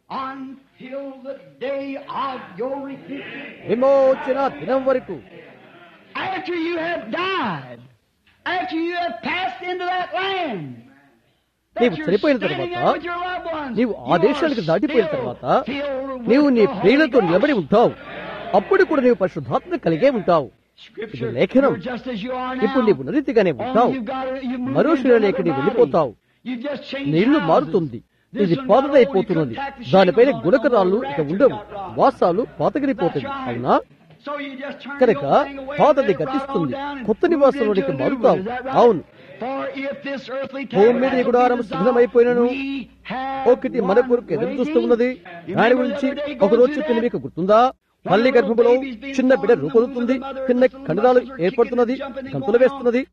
విమోచన దినం వరకు After you have died, after you have passed into that land, నీవు చనిపోయిన తర్వాత నీవు ఆ దేశానికి దాటిపోయిన తర్వాత నీవు నీ ప్రియులతో నిలబడి ఉంటావు అప్పుడు కూడా నీవు పరిశుద్ధాత్మ కలిగే ఉంటావు ఇది లేఖనం ఇప్పుడు నీవు ఉన్నరీతిగానే ఉంటావు మరో శిలలోకి నీవు వెళ్ళిపోతావు నీ ఇల్లు మారుతుంది ఇది పాతదైపోతున్నది దానిపైన గుణకరాళ్ళు ఇక ఉండవు వాసాలు పాతగిరిపోతుంది అవునా కనుక పాతది గతిస్తుంది కొత్త నివాసంలోనికి మారుతావు అవును భూమి మీద ఈ గుడారం సిద్ధమైపోయినను ఒకటి మన కొరకు ఎదురు చూస్తూ ఉన్నది దాని గురించి ఒక రోజు చెప్పిన మీకు గుర్తుందా తల్లి గర్భంలో చిన్న బిడ్డ రూపొందుతుంది చిన్న కండరాలు ఏర్పడుతున్నది గంతులు వేస్తున్నది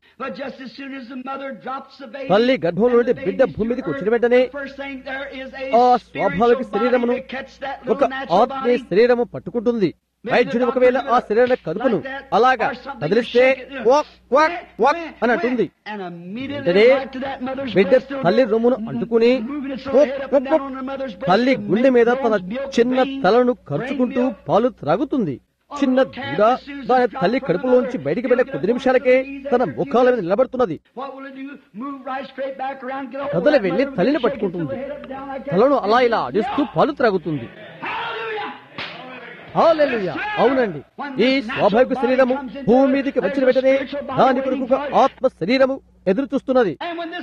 తల్లి గర్భంలో నుండి బిడ్డ భూమి మీదకి వచ్చిన వెంటనే ఆ స్వాభావిక శరీరమును ఒక ఆత్మీయ శరీరము పట్టుకుంటుంది వైద్యుడు ఒకవేళ ఆ శరీర కదుపును అలాగా కదిలిస్తే వాక్ వాక్ వాక్ అని అంటుంది వెంటనే బిడ్డ తల్లి రొమ్మును అంటుకుని వాక్ వాక్ వాక్ తల్లి గుండె మీద తన చిన్న తలను ఖర్చుకుంటూ పాలు త్రాగుతుంది చిన్న దూడ దాని తల్లి కడుపులోంచి బయటికి వెళ్ళే కొద్ది నిమిషాలకే తన ముఖాల మీద నిలబడుతున్నది కదలి వెళ్లి తల్లిని పట్టుకుంటుంది తలను అలా ఇలా ఆడిస్తూ పాలు త్రాగుతుంది హల్లెలూయా అవునండి ఈ స్వాభావిక శరీరము భూమి మీదకి వచ్చిన వెంటనే దాని కొరకు ఒక ఆత్మ శరీరము ఎదురు చూస్తున్నది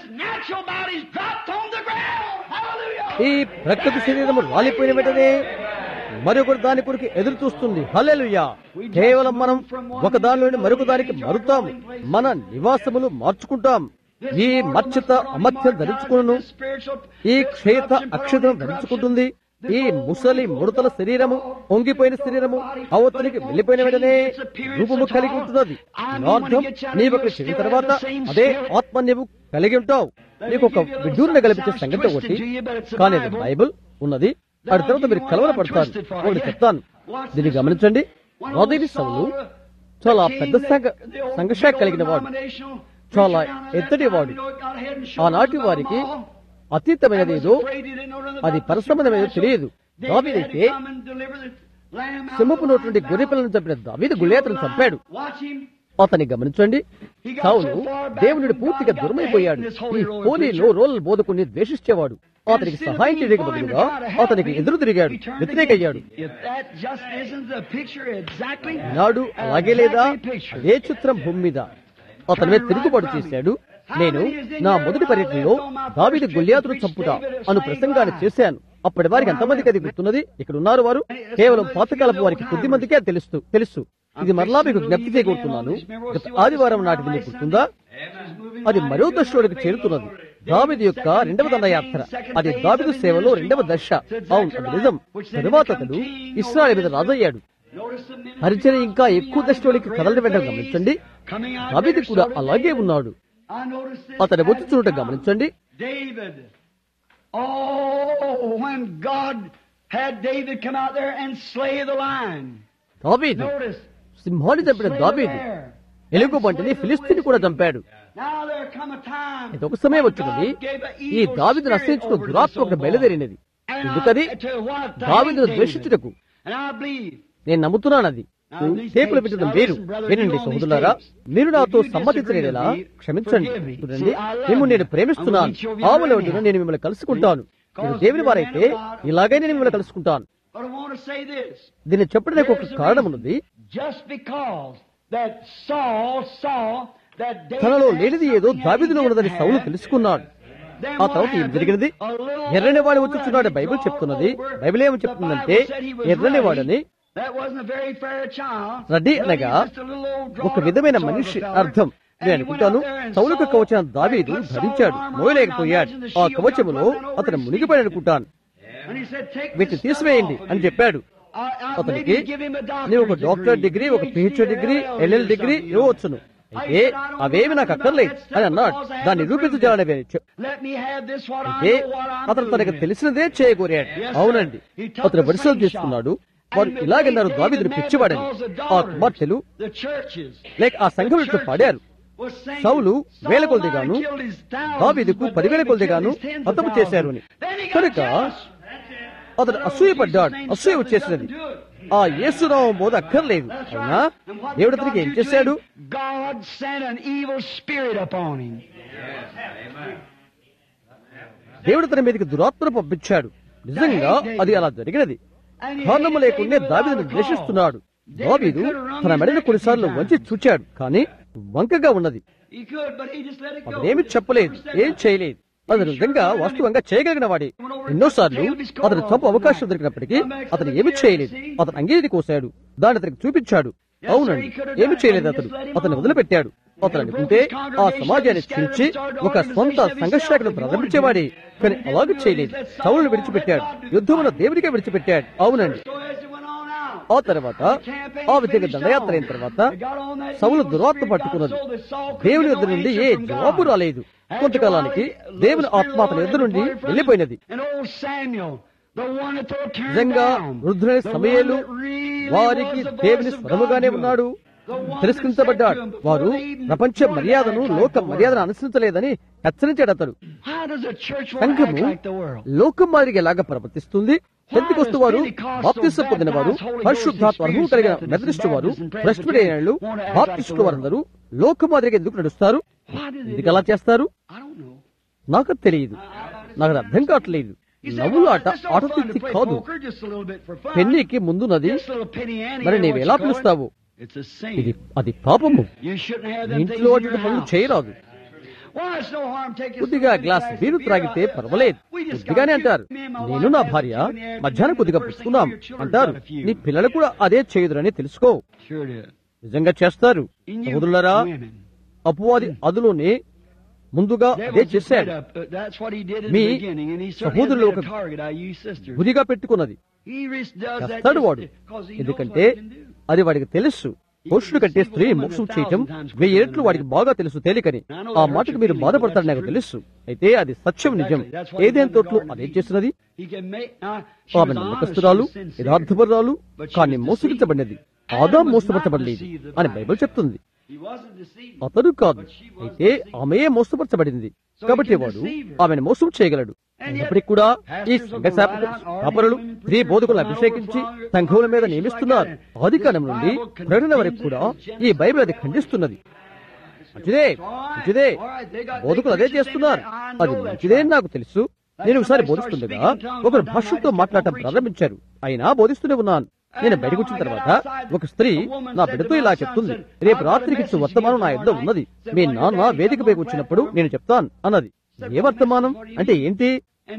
ఈ ప్రకృతి శరీరము రాలిపోయిన వెంటనే మరొకటి దాని కొరకు ఎదురు చూస్తుంది హల్లెలూయా కేవలం మనం ఒక దాని నుండి మరొక దానికి మరుతాము మన నివాసములు మార్చుకుంటాం ఈ మత్స్యత అమత్యం ధరించుకును ఈ క్షేత అక్షతను ధరించుకుంటుంది ఈ ముసలి ముడతల శరీరము పొంగిపోయిన శరీరము అవతలికి వెళ్లిపోయిన వెంటనే రూపము కలిగి ఉంటున్నది అర్థం నీవు అక్కడ చేరిన తర్వాత అదే ఆత్మ నీవు కలిగి ఉంటావు నీకు ఒక విడ్డూరిని కల్పించే సంగతి ఒకటి కానీ అది బైబుల్ ఉన్నది వాటి తర్వాత మీరు కలవర పడతారు ఒకటి చెప్తాను దీన్ని గమనించండి మొదటి సవులు చాలా పెద్ద సంఘ సంఘశాఖ కలిగిన వాడు చాలా ఎత్తటి వాడు ఆనాటి వారికి అతీతమైనది ఏదో అది పరసంబంధమైనదో తెలియదు దావీదైతే సింహపు నోటి గొర్రె పిల్లలను చంపిన దావీదు గుళ్ళేతను చంపాడు అతన్ని గమనించండి సౌలు దేవునుడు పూర్తిగా దూరమైపోయాడు ఈ హోలీలో రోల్ బోధకుని ద్వేషించేవాడు అతనికి సహాయం చేయడానికి బదులుగా అతనికి ఎదురు తిరిగాడు వ్యతిరేకయ్యాడు నాడు అలాగే లేదా అదే చిత్రం భూమి మీద అతని మీద తిరుగుబాటు చేశాడు నేను నా మొదటి పర్యటనలో దావిది గొల్లియాతును చంపుట అను ప్రసంగాన్ని చేశాను అప్పటి వారికి ఎంతమందికి అది గుర్తున్నది ఇక్కడ ఉన్నారు వారు కేవలం పాతకాలపు వారికి కొద్ది మందికే అది తెలుస్తూ తెలుసు ఇది మరలా మీకు జ్ఞప్తి చేయగలుగుతున్నాను గత ఆదివారం నాటిది మీకు గుర్తుందా అది మరో దశలోకి చేరుతున్నది దావిది యొక్క రెండవ దండయాత్ర అది దావిదు సేవలో రెండవ దశ అవును అది నిజం తరువాత అతడు ఇస్రాయల్ మీద రాజయ్యాడు పరిచయం ఇంకా ఎక్కువ దశలోనికి కదలడం వెంటనే గమనించండి దావిది కూడా అలాగే ఉన్నాడు అతని వచ్చి చూడటం గమనించండి David. Oh, when God had David come out there and slay the lion. దావీదు Notice. సింహాన్ని చంపిన slay the దావీదు bear. ఎలుగు బంటిని ఫిలిస్తీని కూడా చంపాడు Now there come a time. ఇది ఒక సమయం వచ్చినది ఈ దావిదు నశించుకున్న దురాత్మ ఒకటి బయలుదేరినది ఎందుకది దావిదును ద్వేషించుటకు And I believe నేను నమ్ముతున్నాను అది టేపులు పెట్టడం వేరు వినండి సహోదరులారా మీరు నాతో సమ్మతించలేలా క్షమించండి చూడండి మిమ్మల్ని నేను ప్రేమిస్తున్నాను ఆవుల ఒడ్డున నేను మిమ్మల్ని కలుసుకుంటాను మీరు దేవుని వారైతే ఇలాగే నేను మిమ్మల్ని కలుసుకుంటాను But I want to say this. దీన్ని చెప్పడానికి ఒక కారణం ఉన్నది Just because that Saul saw that David తనలో had లేనిది ఏదో something దావిదిలో he ఉన్నదని didn't సౌలు have, తెలుసుకున్నాడు then ఆ what తర్వాత ఏం happened? జరిగినది A little ఎర్రని వాడు over వచ్చుచున్నాడు he బైబిల్ crawled చెప్తున్నది over. బైబిల్ ఏమి The చెప్తుందంటే Bible said he was ఎర్రని ruddy. వాడని That wasn't a very fair child. Ruddy Ruddy అనగా is just a little old ఒక drawn-up విధమైన sort of మనిషి feller. అర్థం And నేను he went అనుకుంటాను out there and సౌలుకు saw- కవచం దావీదు they put Saul's ధరించాడు armor on. మోయలేకపోయాడు Now imagine the ఆ shield కవచములో got run over అతను his మునిగిపోయాడు feet. అనుకుంటాను And he said, "Take వీటిని this stuff తీసివేయండి off of అని you. చెప్పాడు I- I అతనికి maybe give him a doctor's నీవు ఒక డాక్టర్ degree, డిగ్రీ ఒక PhD, PhD degree LLL L L or degree something. ఇవ్వవచ్చును అయితే అవేమి నాకు అక్కర్లేదు అని అన్నాడు దాన్ని నిరూపించజాలని Let me have this what I అయితే know what I'm అతను తనకు doing. తెలిసినదే చేయగోరాడు అవునండి అతను వరుసలు తీసుకున్నాడు వారు ఇలాగన్నారు దావిదుని పిచ్చివాడని ఆ కుమార్తెలు The churches లేక ఆ సంఘం ఇట్లు పాడారు was saying, సౌలు వేల Saul కొలదిగాను might have killed his thousands, దావీదుకు but పదివేల David కొలదిగాను killed his tens of హతము thousands. చేశారు అని Then he got కనుక jealous. అతను అసూయపడ్డాడు అసూయ వచ్చేసినది ఆ యేసురావు బోధ అక్కర్లేదు అవునా దేవుడు అతనికి ఏం చేశాడు God sent an evil spirit upon him. దేవుడు తన మీదకి దురాత్మను పంపించాడు నిజంగా అది అలా జరిగినది And he కారణము hated లేకుండా David without దావీదును a cause. ద్వేషిస్తున్నాడు దావీదు తన మెడను కొన్నిసార్లు వంచి చూచాడు కానీ వంకగా ఉన్నది He could, but he just let it go. అతనేమి చెప్పలేదు ఏం చేయలేదు అతను నిజంగా వాస్తవంగా చేయగలిగిన వాడే ఎన్నోసార్లు అతను చంపు అవకాశం దొరికినప్పటికీ అతను ఏమి చేయలేదు అతను అంగీని కోశాడు దాన్ని అతనికి చూపించాడు అవునండి ఏమి చేయలేదు అతడు అతను వదిలిపెట్టాడు అతను అనుకుంటే ఆ సమాజాన్ని చీల్చి ఒక సొంత సంఘర్షణను ప్రారంభించేవాడే కానీ అలాగే చేయలేదు సౌలను విడిచిపెట్టాడు యుద్ధమున దేవుడికే విడిచిపెట్టాడు అవునండి So as it went on out, ఆ తర్వాత ఆ విధంగా దండయాత్ర అయిన తర్వాత సౌలు దురాత్మ పట్టుకున్నది దేవుని ఎదురు నుండి ఏ జవాబు రాలేదు కొంతకాలానికి దేవుని ఆత్మ అతని ఎదురు నుండి వెళ్ళిపోయినది And old Samuel, the one that they turned నిజంగా down, వృద్ధులైన the సమయాలు one that really వారికి was the దేవుని voice of స్వరముగానే God to ఉన్నాడు him. The one that తిరస్కరించబడ్డాడు said to him, వారు before they even ప్రపంచ wanted to మర్యాదను act like లోక the world. మర్యాదను అనుసరించలేదని హెచ్చరించాడు అతడు How does a church want to act సంఘము like the world? లోకం మాదిరిగా ఎలాగ ప్రవర్తిస్తుంది పెద్దకొస్తు వారు బాప్తిస్మ పొందిన వారు పరిశుద్ధాత్మ అనుభవం కలిగిన మెథడిస్టు వారు ప్రెస్బిటేరియన్లు బాప్తిస్టు వారందరూ లోకం మాదిరిగా ఎందుకు నడుస్తారు Why do they ఎందుకు అలా చేస్తారు I don't know. నాకు తెలియదు నాకు అది అర్థం కావట్లేదు You say, నవ్వుల well, ఆట it's no ఆట fun to తీర్చి play కాదు poker, just a little bit for fun. పెన్నీకి ముందున్నది Just a little penny ante మరి or నీవు what ఎలా you call it. పిలుస్తావు It's a sin. ఇది అది పాపము You shouldn't have నీ them things ఇంట్లో in అటువంటి your పనులు house. చేయరాదు Why, it's no harm taking కొద్దిగా some glass glass of beer beer. త్రాగితే Uh, పర్వాలేదు we just కొద్దిగానే got అంటారు you. Me and my నేను wife నా had భార్య two in the afternoon, మధ్యాహ్నం and కొద్దిగా the first thing పుచ్చుకున్నాం your children అంటారు got a few. నీ పిల్లలు కూడా అదే చేయుదురని తెలుసుకో Sure it is. నిజంగా చేస్తారు In you సహోదరులారా women. అపవాది అదులోనే ముందుగా That అదే was just చేశాడు right up, uh, That's what he did in me the beginning, and he certainly has సహోదరులు made a ఒక target out of you sisters. గురిగా పెట్టుకున్నది He ris- does that చేస్తాడు just వాడు because he knows what ఎందుకంటే he can do. అది వాడికి తెలుసు పురుషుడు కంటే స్త్రీ మోసం చేయటం వెయ్యి రెట్లు వాడికి బాగా తెలుసు తేలికని ఆ మాటకు మీరు బాధపడతారు నాకు తెలుసు అయితే అది సత్యం నిజం ఏదేం తోట్లు అదే చేస్తున్నది He can make, now, she was ఆమె honest, నమ్మకస్తురాలు she was sincere. యథార్థపరాలు కానీ మోసగించబడినది ఆదాం మోసపరచబడలేదు అని బైబిల్ చెప్తుంది He wasn't deceived. అతడు కాదు అయితే ఆమెయే మోసపరచబడింది కాబట్టి వాడు ఆమెను మోసం చేయగలడు అయినప్పటికీ కూడా ఈ సంఘ స్థాపనలు స్త్రీ బోధకులను అభిషేకించి సంఘముల మీద నియమిస్తున్నారు ఆది కాలం నుండి ప్రకటన వరకు కూడా ఈ బైబిల్ అది ఖండిస్తున్నది మంచిదే మంచిదే బోధకులు అదే చేస్తున్నారు అది మంచిదే అని నాకు తెలుసు నేను ఒకసారి బోధిస్తుండగా ఒకరు భాషతో మాట్లాడటం ప్రారంభించారు అయినా బోధిస్తూనే ఉన్నాను నేను బయటకు వచ్చిన తర్వాత ఒక స్త్రీ నా బిడ్డతో ఇలా చెప్తుంది రేపు రాత్రికి ఇచ్చే వర్తమానం నా యుద్ధ ఉన్నది మీ నాన్న వేదికపైకి వచ్చినప్పుడు నేను చెప్తాను అన్నది ఏ వర్తమానం అంటే ఏంటి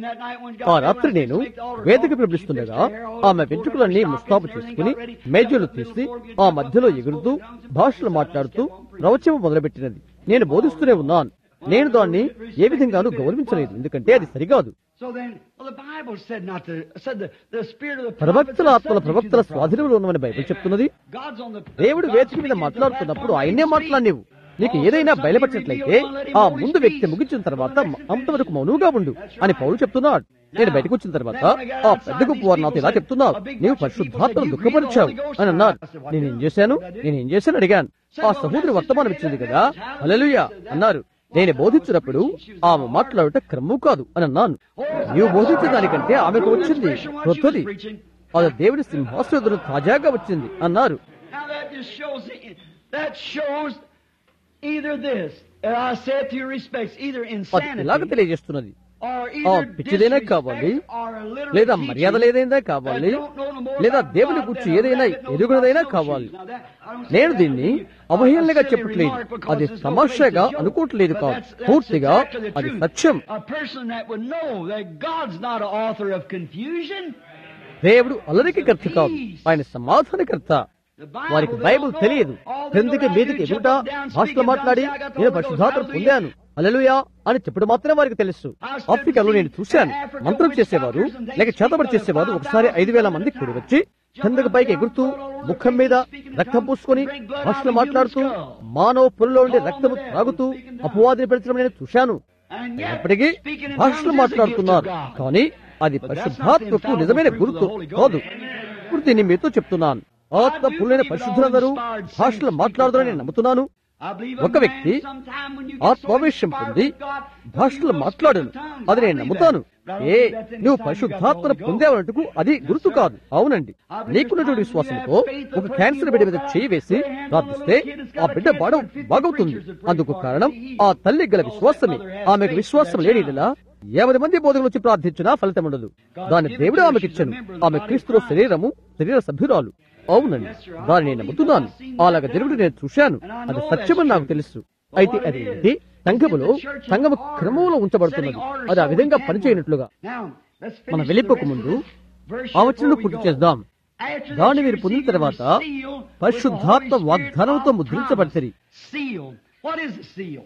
ఆ రాత్రి నేను వేదిక పిలిపిస్తుండగా ఆమె వెంట్రుకలన్నీ ముస్తాబు చేసుకుని మేజర్లు తీసి ఆ మధ్యలో ఎగురుతూ భాషలు మాట్లాడుతూ ప్రవచనం మొదలుపెట్టినది నేను బోధిస్తూనే ఉన్నాను నేను దాన్ని ఏ విధంగానూ గౌరవించలేదు ఎందుకంటే అది సరికాదు So then, well, the Bible said not to, said the, the spirit of the ప్రవక్తల ఆత్మల prophets ప్రవక్తల స్వాధీనంలో ఉన్నవని బైబిల్ చెప్తున్నది God's on the దేవుడు వేదిక మీద మాట్లాడుతున్నప్పుడు ఆయనే మాట్లాడినవు నీకు ఏదైనా బయలుపరిచినట్లయితే ఆ ముందు వ్యక్తి ముగించిన తర్వాత అంతవరకు మౌనంగా ఉండు అని పౌలు చెప్తున్నాడు నేను బయటకు వచ్చిన తర్వాత ఆ పెద్ద గొప్ప వారు నాతో ఇలా చెప్తున్నావు నీవు పరిశుద్ధాత్మను దుఃఖపరిచావు అని అన్నారు నేనేం చేశాను నేనేం చేశాను అడిగాను ఆ సహోదరి వర్తమానం ఇచ్చింది కదా హల్లెలూయా అన్నారు నేను బోధించినప్పుడు ఆమె మాట్లాడుట క్రమము కాదు అని అన్నాను నీవు బోధించిన దానికంటే ఆమెకు వచ్చింది కొత్తది అది దేవుడి సింహాసనం తాజాగా వచ్చింది అన్నారు Now that just shows, that shows either this, and I say it to your respects, either అది ఇలాగ insanity తెలియజేస్తుంది or ఆ either పిచ్చిదైనా కావాలి disrespect or a literal లేదా teaching మర్యాద లేదైనా కావాలి that don't know no more లేదా about దేవుని God గురించి than a ఏదైనా rabbit knows ఎదుగునదైనా about కావాలి snowshoes. Now that- I don't say నేను that దీన్ని to be a అవహేళనగా silly చెప్పట్లేదు remark because అది there's no తమాషాగా place to joke. అనుకోవట్లేదు But కాదు that's- that's పూర్తిగా exactly the అది truth. Satyam A person that would know that God's not an author of confusion. దేవుడు అలరికి కర్త కాదు ఆయన సమాధానకర్త వారికి బైబిల్ తెలియదు క్రిందికి మీదికి ఎదుట భాషలో మాట్లాడి నేను పరిశుద్ధాత్మ పొందాను అలలుయా అని చెప్పడం మాత్రమే వారికి తెలుసు ఆఫ్రికాలో నేను చూశాను మంత్రం చేసేవారు లేక చేతబడి చేసేవారు ఒకసారి ఐదు వేల మంది కూడి వచ్చి కిందకి పైకి ఎగురుతూ ముఖం మీద రక్తం పూసుకొని భాషలు మాట్లాడుతూ మానవ పొలలో ఉండే రక్తము త్రాగుతూ అపవాదిని పెంచడం నేను చూశాను And yet, అయినప్పటికీ speaking in భాషలు tongues is a gift మాట్లాడుతున్నారు of God. కానీ అది పరిశుద్ధాత్మకు నిజమైన గుర్తు కాదు ఇప్పుడు దీన్ని మీతో చెప్తున్నాను ఆత్మ పుల్లైన పరిశుద్ధులందరూ భాషలు మాట్లాడదని నేను నమ్ముతున్నాను I believe ఒక a వ్యక్తి man sometime when you get so ఆత్మావేశం inspired పొంది with God, భాషలు you will మాట్లాడను speak in tongues. అది I నేను believe నమ్ముతాను that. But I don't A believe that's any నువ్వు time you got the పరిశుద్ధాత్మను Holy Ghost. పొందేవంటకు అది గుర్తు కాదు అవునండి నీకున్నటువంటి విశ్వాసంతో ఒక క్యాన్సర్ బిడ్డ మీద చేయి వేసి ప్రార్థిస్తే ఆ బిడ్డ బాడ బాగవుతుంది అందుకు కారణం ఆ తల్లి గల విశ్వాసమే ఆమెకు విశ్వాసం లేని యెడల యాభై మంది బోధకులు వచ్చి ప్రార్థించినా ఫలితం ఉండదు దాని దేవుడు ఆమెకి ఇచ్చను ఆమె క్రీస్తులో శరీరము శరీర సభ్యురాలు అవునండి దాన్ని నేను నమ్ముతున్నాను అలాగ జరుగుడు నేను చూశాను అది సత్యమని నాకు తెలుసు అయితే అది ఏంటి సంఘములో సంఘము క్రమంలో ఉంచబడుతున్నది అది ఆ విధంగా పనిచేయనట్లుగా Now, let's మనం finish వెళ్ళిపోక the ముందు rest of this verse ఆ వచనం before we పూర్తి go. చేద్దాం After that దాన్ని you మీరు పొందిన receive తర్వాత the seal with the పరిశుద్ధాత్మ Holy Spirit వాగ్దానంతో of ముద్రించబడితే promise. Seal. What is a seal?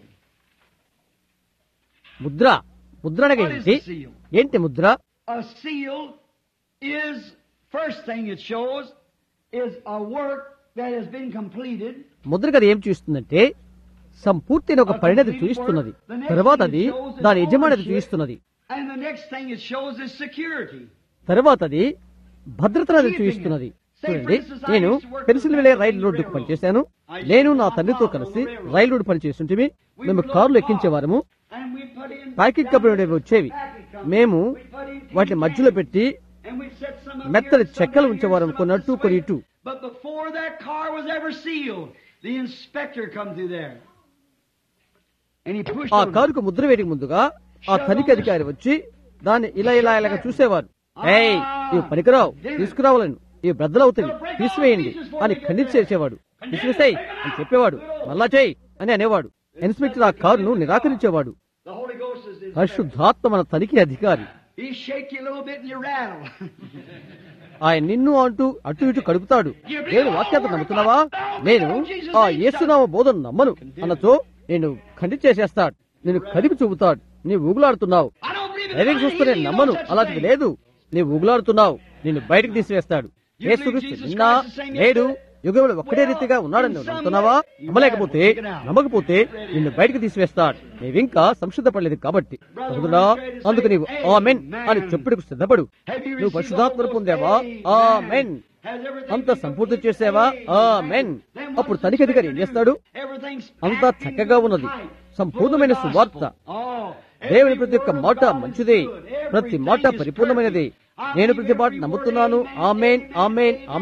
ముద్ర ముద్ర అనగా What is ఏంటి a seal? ఏంటి ముద్ర A seal is first thing it shows is a work that has been completed. ముద్ర కదా ఏం చూస్తుందంటే సంపూర్తయిన ఒక పరిణతి చూపిస్తున్నది తర్వాత అది దాని యజమాని చూపిస్తున్నది And the next thing it shows is security. తర్వాత అది భద్రతను అది చూపిస్తున్నది చూడండి నేను పెన్సిల్వేలియా రైలు రోడ్డుకు పనిచేశాను నేను నా తండ్రితో కలిసి రైలు రోడ్డు పనిచేస్తుంటే మేము కారులో ఎక్కించేవారము And we put in packet కప్పులు ఉండేవి వచ్చేవి మేము వాటిని మధ్యలో పెట్టి and we set some of మెత్తని here, some చెక్కలు here, ఉంచేవారు some కొన్ని of అటు this కొన్ని way. ఇటు But before that car was ever sealed, the inspector come through there. And he pushed ఆ on it. కారుకు ముద్ర వేయడానికి ముందుగా ఆ తనిఖీ అధికారి వచ్చి దాన్ని ఇలా ఇలా ఇలాగ చూసేవారు ఏయ్ ఇవి పనికిరావు తీసుకురావాలని ఇవి బ్రద్దలవుతాయి తీసివేయండి అని ఖండించేసేవాడు తీసివేసాయి అని చెప్పేవాడు మళ్ళా చేయి అని అనేవాడు ఇన్స్పెక్టర్ ఆ కారును నిరాకరించేవాడు The Holy Ghost is inspector. పరిశుద్ధాత్మ మన తనిఖీ అధికారి He shake you a little bit and you rattle. ఆయన నిన్ను అంటూ అటు ఇటు కడుపుతాడు నేను వాక్యాత నమ్ముతున్నావా నేను ఆ యేసునామ బోధన నమ్మను అన్నచో నేను ఖండించేసేస్తాడు నేను కదిపి చూపుతాడు నీ ఊగులాడుతున్నావు I don't believe in driving lying. చూస్తూనే He నమ్మను knows such a అలాంటిది thing. లేదు నీవు ఊగులాడుతున్నావు నిన్ను బయటకు తీసివేస్తాడు యేసుక్రీస్తు నిన్న నేడు యుగంలో ఒక్కడే రీతిగా ఉన్నాడని నువ్వు నమ్ముతున్నావా నమ్మలేకపోతే నమ్మకపోతే నిన్ను బయటకు తీసివేస్తాడు నీవింకా సంసిద్ధపడలేదు కాబట్టి సహోదరుడా అందుకు నీవు ఆమెన్ అని చెప్పుడుకు సిద్ధపడు Have you నువ్వు received పరిశుధాత్మను the పొందావా Holy Ghost? Amen Has everything అంత been సంపూర్తి completed? చేసావా ఆమెన్ Then what's అప్పుడు the తనిఖీ అధికారి ఏం Inspector చేస్తాడు do? Everything's అంతా packed in చక్కగా ఉన్నది tight. సంపూర్ణమైన Full of సువార్త gospel. Oh, దేవుని every ప్రతి ఒక్క word of మాట God is మంచిదే good. ప్రతి Everything మాట is పరిపూర్ణమైనది perfect. I నేను believe ప్రతి మాట every word, నమ్ముతున్నాను amen, amen amen, amen amen. Amen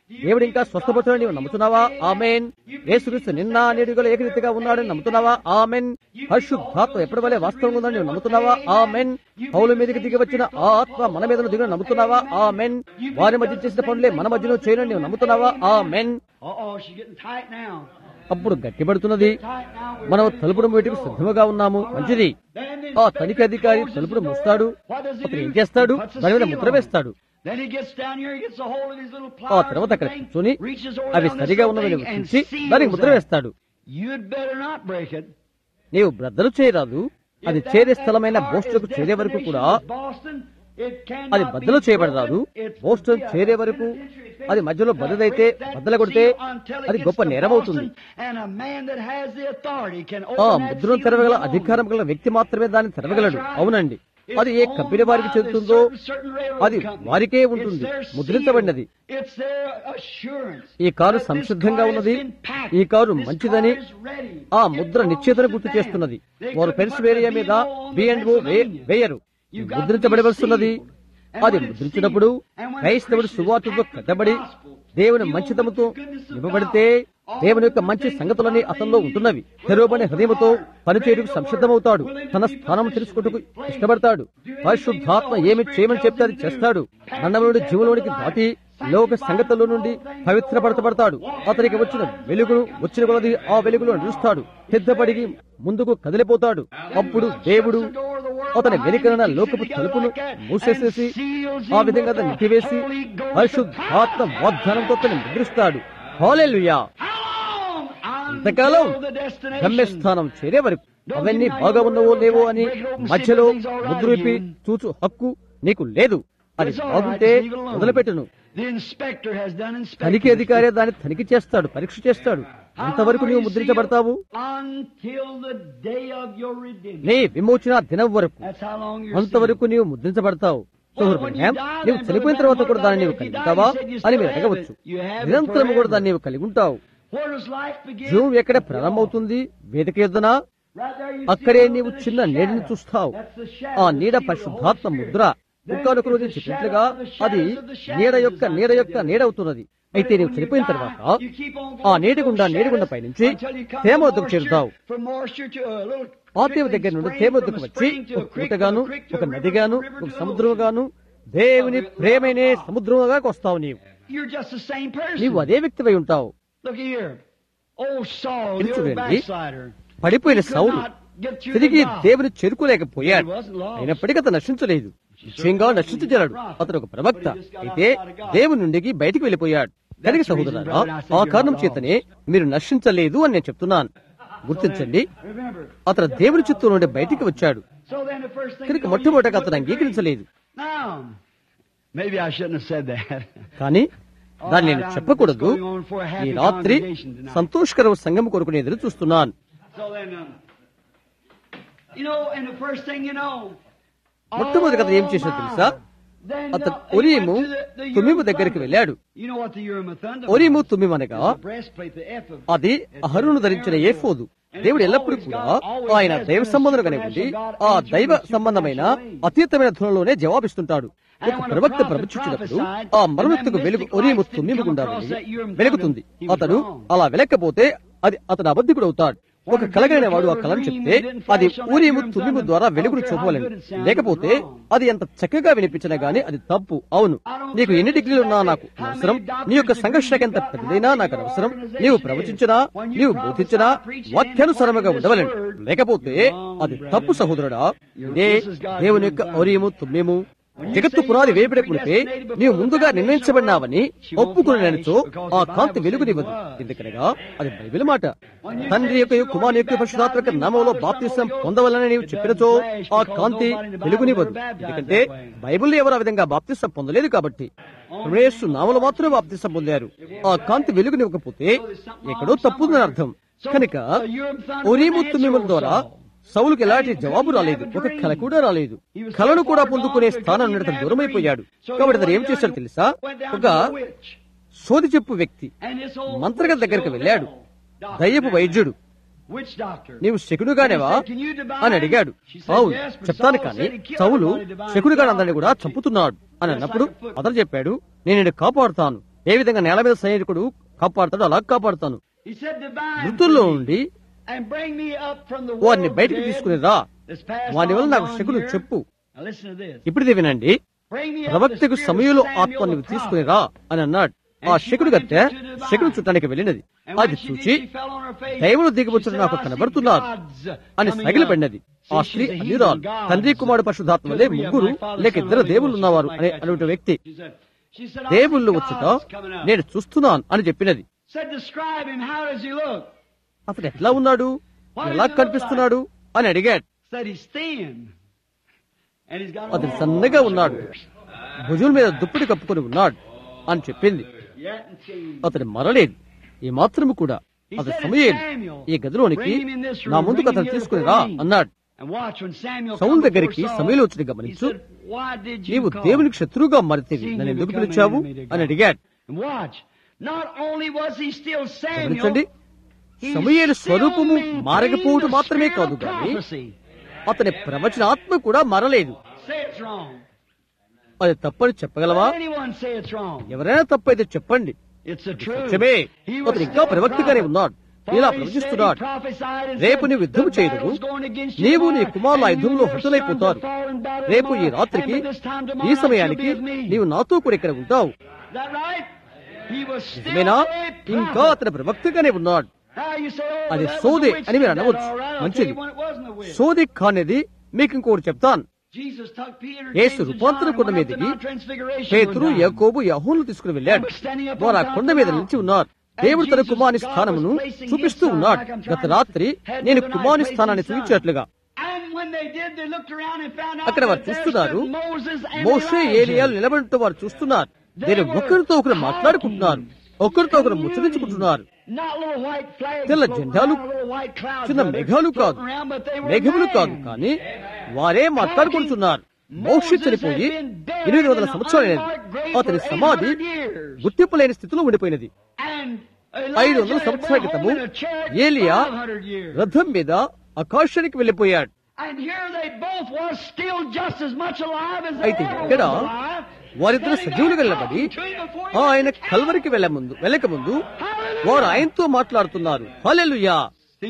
దేవుడు ఇంకా స్వస్థపరచుడని నీవు నమ్ముతున్నావా ఆమెన్ యేసుక్రీస్తు నిన్న నేడుగల ఏకరీతిగా ఉన్నాడని నమ్ముతున్నావా ఆమెన్ పరిశుద్ధాత్మ ఎప్పటి వలె వాస్తవంగా ఉందని నీవు నమ్ముతున్నావా ఆమెన్ పౌల మీదకి దిగి వచ్చిన ఆ ఆత్మ మన మీద దిగిన నమ్ముతున్నావా ఆమెన్ వారి మధ్య చేసిన పనులే మన మధ్యలో చేయనని నీవు నమ్ముతున్నావా amen Uh-oh, she's getting tight now. అప్పుడు గట్టిపడుతున్నది Tight now. We're మనం తలుపుడు వీటికి సిద్ధముగా ఉన్నాము మంచిది Then the ఆ inspector తనిఖీ అధికారి closes తలుపుడు the door. మూస్తాడు What does he అతను do? ఏం చేస్తాడు Puts a దాని మీద seal ముద్ర on it. వేస్తాడు Then he gets down here, he gets a hold of his little ఆ pliers తర్వాత అక్కడ and thing, కూర్చొని reaches over అవి down this సరిగా little ఉన్నదని thing and చూసి seals దానికి ముద్ర that. వేస్తాడు You'd better not break it. నీవు బ్రద్దలు చేయరాదు అది చేరే స్థలమైన బోస్టన్కు చేరే వరకు కూడా అది బద్దలు చేయబడరాదు బోస్టన్ చేరే వరకు అది మధ్యలో బద్దలైతే బద్దల కొడితే అది గొప్ప నేరమవుతుంది ఆ ముద్రను తెరవగల అధికారం గల వ్యక్తి మాత్రమే దాన్ని తెరవగలడు అవునండి అది ఏ కంపెనీ వారికి చెందుతుందో అది వారికే ఉంటుంది ముద్రించబడినది ఈ కారు సంసిద్ధంగా ఉన్నది ఈ కారు మంచిదని ఆ ముద్ర నిశ్చేతను గుర్తు చేస్తున్నది వారు పెన్సిల్వేనియా మీద బి అండ్ ఓ వేయరు ముద్రించబడవలసిన్నది అది ముద్రించినప్పుడు క్రైస్తవుడు సువార్తతో కట్టబడి దేవుని మంచితముతో నింపబడితే దేవుని యొక్క మంచి సంగతులని అతనిలో ఉంటున్నవి తెరవబడిన హృదయముతో పనిచేయడానికి సంసిద్ధమవుతాడు తన స్థానం తెలుసుకుంటూ ఇష్టపడతాడు పరిశుద్ధాత్మ ఏమి చేయమని చెప్తే అది చేస్తాడు మరణంలోని జీవులోనికి దాటి లోక సంగతుల నుండి పవిత్రపరచబడతాడు అతనికి వచ్చిన వెలుగును వచ్చిన కొలది ఆ వెలుగులో నిలుస్తాడు సిద్ధపడిగి ముందుకు కదిలిపోతాడు అప్పుడు దేవుడు అతని వెనుకన లోకపు తలుపును మూసేసేసి ఆ విధంగా అతన్ని నింపివేసి పరిశుద్ధాత్మ వాగ్దానంతో అతన్ని ముద్రిస్తాడు హాలెలుయా ఇంతకాలం గమ్యస్థానం చేరే వరకు అవన్నీ బాగా ఉన్నవో లేవో అని మధ్యలో ముద్రూపి చూచు హక్కు నీకు లేదు అది బాగుంటే మొదలుపెట్టును తనిఖీ అధికారి దాన్ని తనిఖీ చేస్తాడు పరీక్ష చేస్తాడు అంతవరకు నీవు ముద్రించబడతావు నీ విమోచన దినం వరకు అంతవరకు నీవు ముద్రించబడతావు నీవు చనిపోయిన తర్వాత కూడా దాన్ని నీవు కలిగి ఉంటావా అని మీరు అడగవచ్చు నిరంతరం కూడా దాన్ని నీవు కలిగి ఉంటావు జీవం ఎక్కడ ప్రారంభమవుతుంది వేదిక ఎద్దున అక్కడే నీవు చిన్న నీడని చూస్తావు ఆ నీడ పరిశుద్ధాత్మ ముద్ర ముక్కాలకు రోజు చెప్పినట్లుగా అది నీడ యొక్క నీడ యొక్క నీడ అవుతున్నది అయితే నీవు చనిపోయిన తర్వాత ఆ నీటి గుండా నీటి గుండా పైనుంచి తేమ వద్దకు చేరుతావు పాతేవ దగ్గర నుండి తేమ వద్దకు వచ్చి ఒక కూటగాను ఒక నదిగాను ఒక సముద్రముగాను దేవుని ప్రేమనే సముద్రముగా వస్తావు నీవు నీవు అదే వ్యక్తివై ఉంటావు ఇది చూడండి పడిపోయిన సౌలు తిరిగి దేవుని చేరుకోలేకపోయాడు అయినప్పటికీ అతను నశించలేదు నిశ్చయంగా నశించజాడు అతను ఒక ప్రవక్త అయితే దేవుని నుండి బయటికి వెళ్ళిపోయాడు కనుక సహోదరులారా ఆ కారణం చేతనే మీరు నశించలేదు అని నేను చెప్తున్నాను గుర్తించండి అతను దేవుని చిత్తు నుండి బయటికి వచ్చాడు కనుక మొట్టమొదటిగా అతను అంగీకరించలేదు కానీ దాన్ని నేను చెప్పకూడదు ఈ రాత్రి సంతోషకర సంఘం కొరకు నేను ఎదురు చూస్తున్నాను మొట్టమొదటి కథ ఏం చేసినా తెలుసా అతను ఒరీము తుమ్మిము దగ్గరికి వెళ్ళాడు ఒరీము తుమ్మిము అనగా అది అహరును ధరించిన ఏఫోదు దేవుడు ఎల్లప్పుడూ కూడా ఆయన దైవ సంబంధంగానే ఉండి ఆ దైవ సంబంధమైన అతీతమైన ధునంలోనే జవాబిస్తుంటాడు ఒక ప్రవక్త ప్రవచించినప్పుడు ఆ మరణత్తుకు వెలుగు ఒరీము తుమ్మిము గుండా వెలుగుతుంది అతడు అలా వెలక్కపోతే అది అతను అబద్ధికుడు అవుతాడు ఒక కలగైన వాడు ఆ కలను చెప్తే అది ఊరిము తుమ్మిము ద్వారా వెలుగును చూపవాలని లేకపోతే అది ఎంత చక్కగా వినిపించినా గానీ అది తప్పు అవును నీకు ఎన్ని డిగ్రీలు ఉన్నా నాకు అవసరం నీ యొక్క సంఘర్షణ ఎంత పెద్దదైనా నాకు అవసరం నీవు ప్రవచించినా నీవు బోధించినా వాక్యానుసారముగా ఉండవలని లేకపోతే అది తప్పు సహోదరుడా ఇదే దేవుని యొక్క ఔరియము తుమ్మిము జగత్తు పునాది వేయబడక మునిపే నీవు ముందుగా నిర్ణయించబడినావని ఒప్పుకుని నెనచో ఆ కాంతి వెలుగునివ్వదు ఎందుకనగా అది బైబిల్ మాట తండ్రి యొక్క కుమార్ యొక్క పరిశుధాత్మక నామంలో బాప్తిసం పొందవలని నీవు చెప్పినచో ఆ కాంతి వెలుగునివ్వదు ఎందుకంటే బైబిల్ ఎవరు ఆ విధంగా బాప్తిసం పొందలేదు కాబట్టి యేసు నామలు మాత్రమే బాప్తిసం పొందారు ఆ కాంతి వెలుగునివ్వకపోతే ఎక్కడో తప్పుందని అర్థం కనుక ఒరీము తుమ్మిముల ద్వారా సౌలుకి ఎలాంటి జవాబు రాలేదు ఒక కళ కూడా రాలేదు కళను కూడా పొందుకునే స్థానం నుండి అతను దూరమైపోయాడు కాబట్టి అతను ఏం చేశాడు తెలుసా ఒక సోది చెప్పు వ్యక్తి మంత్రగ దగ్గరికి వెళ్ళాడు దయ్యపు వైద్యుడు నీవు శకునుగానేవా అని అడిగాడు అవును చెప్తాను కానీ సౌలు శకునుగాని అందరిని కూడా చంపుతున్నాడు అని అన్నప్పుడు అతను చెప్పాడు నేను కాపాడుతాను ఏ విధంగా నేల మీద సైనికుడు కాపాడుతాడో అలా కాపాడుతాను He said, Divine మృతుల్లో for me, ఉండి and bring me up from the వారిని world బయటికి dead తీసుకుని రా that's passed వాని వల్ల on నాకు down శకులు here. చెప్పు Now listen to this. ఇప్పుడు ఇది వినండి Bring me up the ప్రవక్తకు spirit of సమయంలో Samuel ఆత్మ the నువ్వు prophet. తీసుకుని రా అని అన్నాడు ఆ శకుడు గట్టె శకుడు చుట్టానికి వెళ్ళినది And when అది she did, చూచి she fell on her face. దైవులు She దిగివచ్చుట said, నాకు "I see కనబడుతున్నారు gods అని coming సగిలిపడినది up." ఆ See, స్త్రీ she's a అన్యురాలు heathen god. తండ్రి కుమారుడు పరిశుద్ధాత్మ వలె ముగ్గురు లేక ఇద్దరు దేవుళ్ళు ఉన్నవారు అనే అనే వ్యక్తి She said, she said, "I see దేవుళ్ళు వచ్చుట gods coming up." నేను చూస్తున్నాను అని చెప్పినది Said, describe him. How does he look? అతడు ఎట్లా ఉన్నాడు ఎలా కనిపిస్తున్నాడు అని అడిగాడు Said he's thin. And he's got అతడు సన్నగా ఉన్నాడు భుజుల మీద దుప్పటి కప్పుకొని ఉన్నాడు అని చెప్పింది Yet and seen. అతడు మరలేదు ఈ మాత్రము కూడా అతడు సమయం ఈ గదిలోనికి నా ముందుకు అతను తీసుకుని రా అన్నాడు And watch when Samuel Saul come before దగ్గరికి Saul, సమయంలో వచ్చి he గమనించు said, "Why did you నీవు call?" దేవునికి శత్రువుగా మరితేవి నన్ను ఎందుకు పిలిచావు అని అడిగాడు And watch. Not only was he still Samuel, గమనించండి he సమయలు still స్వరూపము maintained మారకపోవటం the మాత్రమే spirit కాదు of గాని prophecy. అతని ప్రవచనాత్మ కూడా మరలేదు Say it's wrong. అది తప్పని చెప్పగలవా Let anyone say it's wrong. ఎవరైనా తప్పైతే చెప్పండి It's the truth. సత్యమే He was అతను ఇంకా still a ప్రవక్తగానే prophet. ఉన్నాడు For ఇలా he said he ప్రవచిస్తున్నాడు prophesied and రేపు said, నీవు యుద్ధము "The చేయదు battle's going against you నీవు నీ tomorrow, కుమారుల and యుద్ధంలో your హతులైపోతారు sons will fall in battle రేపు ఈ tomorrow, రాత్రికి and by this time ఈ tomorrow night సమయానికి you'll be with me." నీవు నాతో కూడా ఇక్కడ ఉంటావు Is that right? He was still నిజమేనా a ఇంకా prophet. అతని ప్రవక్తగానే ఉన్నాడు Now you say, "Oh, అది that was సోదే a witch అని మీరు did that, అనవచ్చు. all right. I'll మంచిది. tell you when it wasn't a witch. సోది కానేది మీకు ఇంకోటి చెప్తాను Jesus took Peter, Yesu James, and రూపాంతర John కొండ and went up మీదకి to Mount Transfiguration పేతురు one time. యాకోబు యహోను తీసుకుని వెళ్ళాడు వారు ఆ కొండ మీద నిలిచి ఉన్నారు దేవుడు తన కుమారుని స్థానమును చూపిస్తూ ఉన్నాడు గత రాత్రి నేను కుమారుని స్థానాన్ని చూపించినట్లుగా And when they did, they looked around and found out అక్కడ వారు that there చూస్తున్నారు stood Moses and Moshe Elijah. ఏలియాలు నిలబడితో వారు చూస్తున్నారు నేను ఒకరితో ఒకరు మాట్లాడుకుంటున్నారు ఒకరితో ఒకరు ముచ్చరించుకుంటున్నారు Not little white flags తెల్ల floating జెండాలు, around, little white clouds చిన్న that మేఘాలు floating కాదు around, but they were మేఘములు men. కాదు కానీ వారే మాట్లాడుకుంటున్నారు మోషే చనిపోయి ఎనిమిది వందల సంవత్సరాలైనది అతని సమాధి గుర్తింపు లేని స్థితిలో ఉండిపోయినది And ఐదు వందల Elijah సంవత్సరాల went క్రితము home in a chariot ఏలియా 500 years. రథం మీద ఆకాశానికి వెళ్లిపోయాడు And here they both was still just as much alive as they అయితే ever ఇక్కడ was alive. వారిద్దరు Standing సజీవులుగా there నిలబడి talking to him before he ఆయన went to కల్వరికి వెళ్ళ ముందు వెళ్ళక ముందు Hallelujah. వారు ఆయనతో మాట్లాడుతున్నారు హల్లెలూయా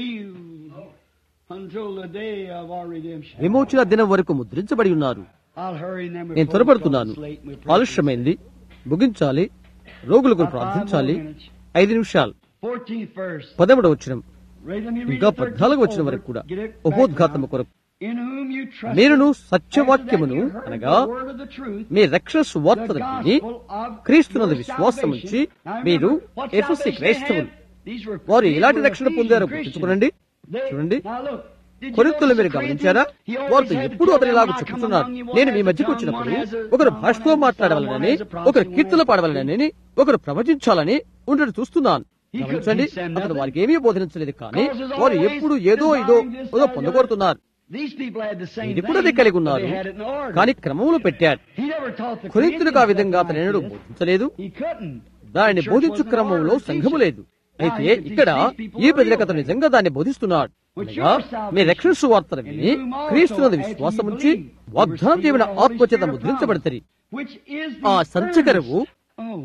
Sealed until the day of our redemption. విమోచన దినం వరకు ముద్రించబడి ఉన్నారు I'll hurry and then we నేను close త్వరపడుతున్నాను because it's late and we pray. ఆలస్యమైంది ముగించాలి రోగులకు ప్రార్థించాలి ఐదు నిమిషాలు 14th verse. పదమూడవ వచ్చిన Ray, let me read ఇంకా the 13th పద్నాలుగు వచ్చిన over. వరకు కూడా Get it back ఉపోద్ఘాతము now. కొరకు In whom you trusted, మీరును after that సత్యవాక్యమును you heard అనగా the word of the truth, మీ రక్షణ the సువార్తను విని gospel of క్రీస్తునందు your విశ్వాసం salvation. ఉంచి Now మీరు remember, what ఎఫెసీ salvation they క్రైస్తవులు had? These were- వారు these ఎలాంటి were రక్షణ Ephesian పొందారో Christians. గుర్తుంచుకోనండి They- చూడండి Now look, did you కొరింతలు notice మీరు the గమనించారా Corinthians? He always వారితో had to ఎప్పుడు tell అతని them, ఇలాగ "When I come చెప్తున్నారు among you, one నేను మీ has a మధ్యకు tongue, వచ్చినప్పుడు one has a- ఒకరు one భాషతో has a మాట్లాడవాలని psalm, one has a prophecy, ఒకరు one కీర్తన has a పాడవాలని ఒకరు ప్రవచించాలని ఉండడం చూస్తున్నాను He couldn't గమనించండి teach them అతను nothing. వారికి ఏమీ బోధించలేదు కానీ Because there's వారు always ఎప్పుడు ఏదో ఇదో desiring this, ఏదో that, the పొందగోరుతున్నారు These people had the same ఇది thing, కూడా అది కలిగి but ఉన్నారు they had it in order. కానీ క్రమములు పెట్టాడు He never taught the కొరింతులకు ఆ Corinthians విధంగా something అతను like ఎన్నడూ this. బోధించలేదు He couldn't. దానిని The church బోధించు wasn't క్రమంలో ordered to teach సంఘము it. లేదు Now అయితే he could teach ఇక్కడ these people ఈ the ప్రజలకు real అతను thing. నిజంగా దాన్ని బోధిస్తున్నాడు Which అనగా your salvation, మీ రక్షణ సువార్తను in విని whom also, క్రీస్తునందు as విశ్వాసం ye ఉంచి believe, you వాగ్దానం receive చేయబడిన the Holy ఆత్మచేత Spirit of ముద్రించబడతారు promise, which is ఆ the సంచకరవు earnest- Oh,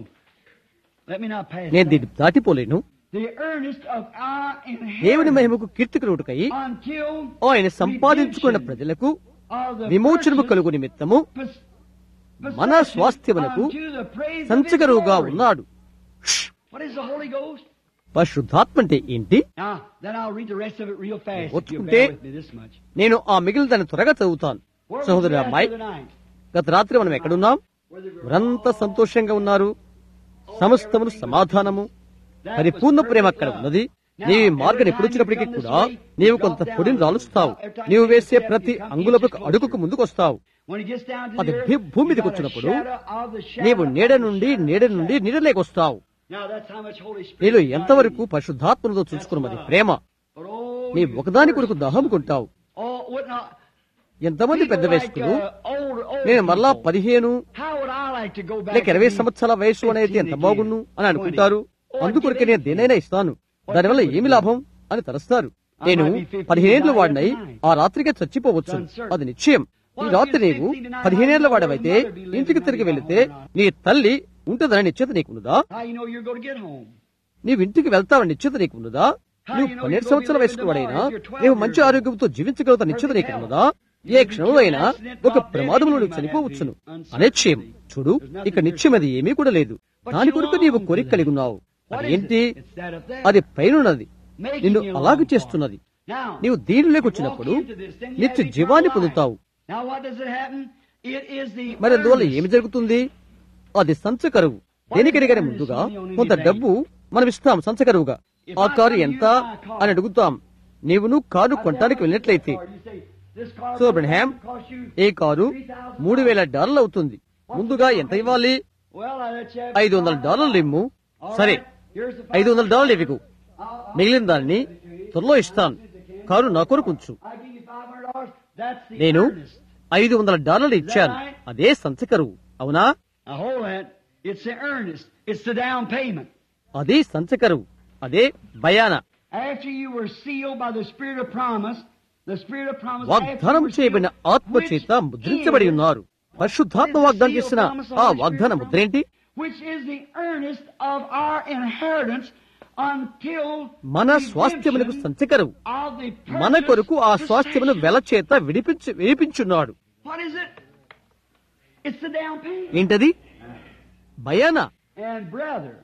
let me not pass నేను that. దీన్ని దాటిపోలేను The earnest of our దేవుని inheritance మహిమకు కీర్తికరుటకై until ఆయన సంపాదించుకున్న redemption ప్రజలకు of the విమోచనము purchase కలుగు నిమిత్తము pos- మన possession స్వాస్థ్యమునకు unto the praise of his సంచకరువుగా glory. ఉన్నాడు What is the Holy Ghost? పరిశుద్ధాత్మ అంటే ఏంటి Now, then I'll read the rest of it real fast. If you ఓర్చుకుంటే bear with me this much. నేను ఆ మిగిలిన దాన్ని త్వరగా చదువుతాను Where was సహోదరు we అమ్మాయి after the night? గత రాత్రి మనం ఎక్కడున్నాం వారంతా సంతోషంగా ఉన్నారు సమస్తమును సమాధానము పరిపూర్ణ ప్రేమ అక్కడ ఉన్నది నీవు ఈ మార్గం ఎప్పుడు వచ్చినప్పటికీ కూడా నీవు కొంత పొడిని రాలుస్తావు నీవు వేసే ప్రతి అంగుళపు అడుగుకు ముందుకొస్తావు When he gets down to అది the earth, భూ- భూమి you మీదకి got a వచ్చినప్పుడు shadow of the shadow నీవు నీడ of the నుండి shadow of నీడ the నుండి shadow. నీడలేకి వస్తావు Now that's how much Holy Spirit నీలో is ఎంతవరకు God in you. పరిశుద్ధాత్మతో చూసుకున్నది ప్రేమ But oh, నీ you ఒకదాని కొరకు thirst. దహం కొంటావు Oh, what not? ఎంతమంది పెద్ద People like, వయస్కులు uh, old, old నేను మరలా people. పదిహేను How would I like to go back లేక ఇరవై and be సంవత్సరాల వయసు అనేది 15 ఎంత again, బాగుండు అని 20? అనుకుంటారు Or అందుకొరకే give నేను దేనైనా ఇస్తాను దానివల్ల ఏమి లాభం అని తరస్తారు నేను పదిహేనేళ్ల వాడినై ఆ రాత్రికే చచ్చిపోవచ్చు అది నిశ్చయం ఈ రాత్రి నీవు పదిహేనేళ్ల వాడవైతే ఇంటికి తిరిగి వెళితే నీ తల్లి ఉంటుందని నిశ్చిత నీకున్నదా How you know you're going to get home? నీవు ఇంటికి వెళ్తావని నిశ్చిత నీకున్నదా నువ్వు పన్నెండు సంవత్సరాల వయసుకు వాడైనా నీవు మంచి ఆరోగ్యంతో జీవించగలుగుతా నిశ్చిత నీకున్నదా ఏ క్షణంలో అయినా ఒక ప్రమాదంలో నువ్వు చనిపోవచ్చును అనిశ్చయం చూడు ఇక నిశ్చయం అది ఏమీ కూడా లేదు దాని కొరకు నీవు కోరిక కలిగి ఉన్నావు అదేంటి It's that up there. అది పైనున్నది Making నిన్ను you అలాగ long for. చేస్తున్నది Now, నీవు దీనిలోకి వచ్చినప్పుడు నిత్య జీవాన్ని పొందుతావు now what does it happen? It is the మరి అందువల్ల earnest. ఏమి జరుగుతుంది అది సంచకరువు దేనికనిగానే ముందుగా కొంత డబ్బు మనం ఇస్తాం సంచకరువుగా ఆ కారు ఎంత అని అడుగుతాం నీవును కారు కొనడానికి వెళ్ళినట్లయితే You say, this car so Abraham cost you ఏ కారు మూడు వేల డాలర్లు అవుతుంది ముందుగా ఎంత ఇవ్వాలి well, I let you have ఐదు వందల డాలర్లు ఇమ్ము All సరే right, here's the ఐదు వందల డాలర్లు ఇవ్వకు మిగిలిన దాన్ని త్వరలో ఇస్తాను కారు నా కొరకు ఉంచు I give you five hundred dollars. That's the నేను earnest. ఐదు వందల డాలర్లు ఇచ్చాను అదే సంచకరువు అవునా Now hold that. It's the earnest. It's the down payment. అదే సంచకరువు అదే భయాన After you were sealed by the Spirit of promise, the Spirit of promise. వాగ్దానం చేయబడిన ఆత్మ చేత ముద్రించబడి ఉన్నారు పరిశుద్ధాత్మ వాగ్దానం చేసిన ఆ వాగ్దాన ముద్ర ఏంటి Which is the earnest of our inheritance until మన స్వాస్థ్యమునకు redemption సంచకరువు of the మన కొరకు ఆ purchased స్వాస్థ్యమును possession. వెల చేత విడిపించి విడిపించున్నాడు What is it? It's the down payment. ఏంటది భయాన And brother.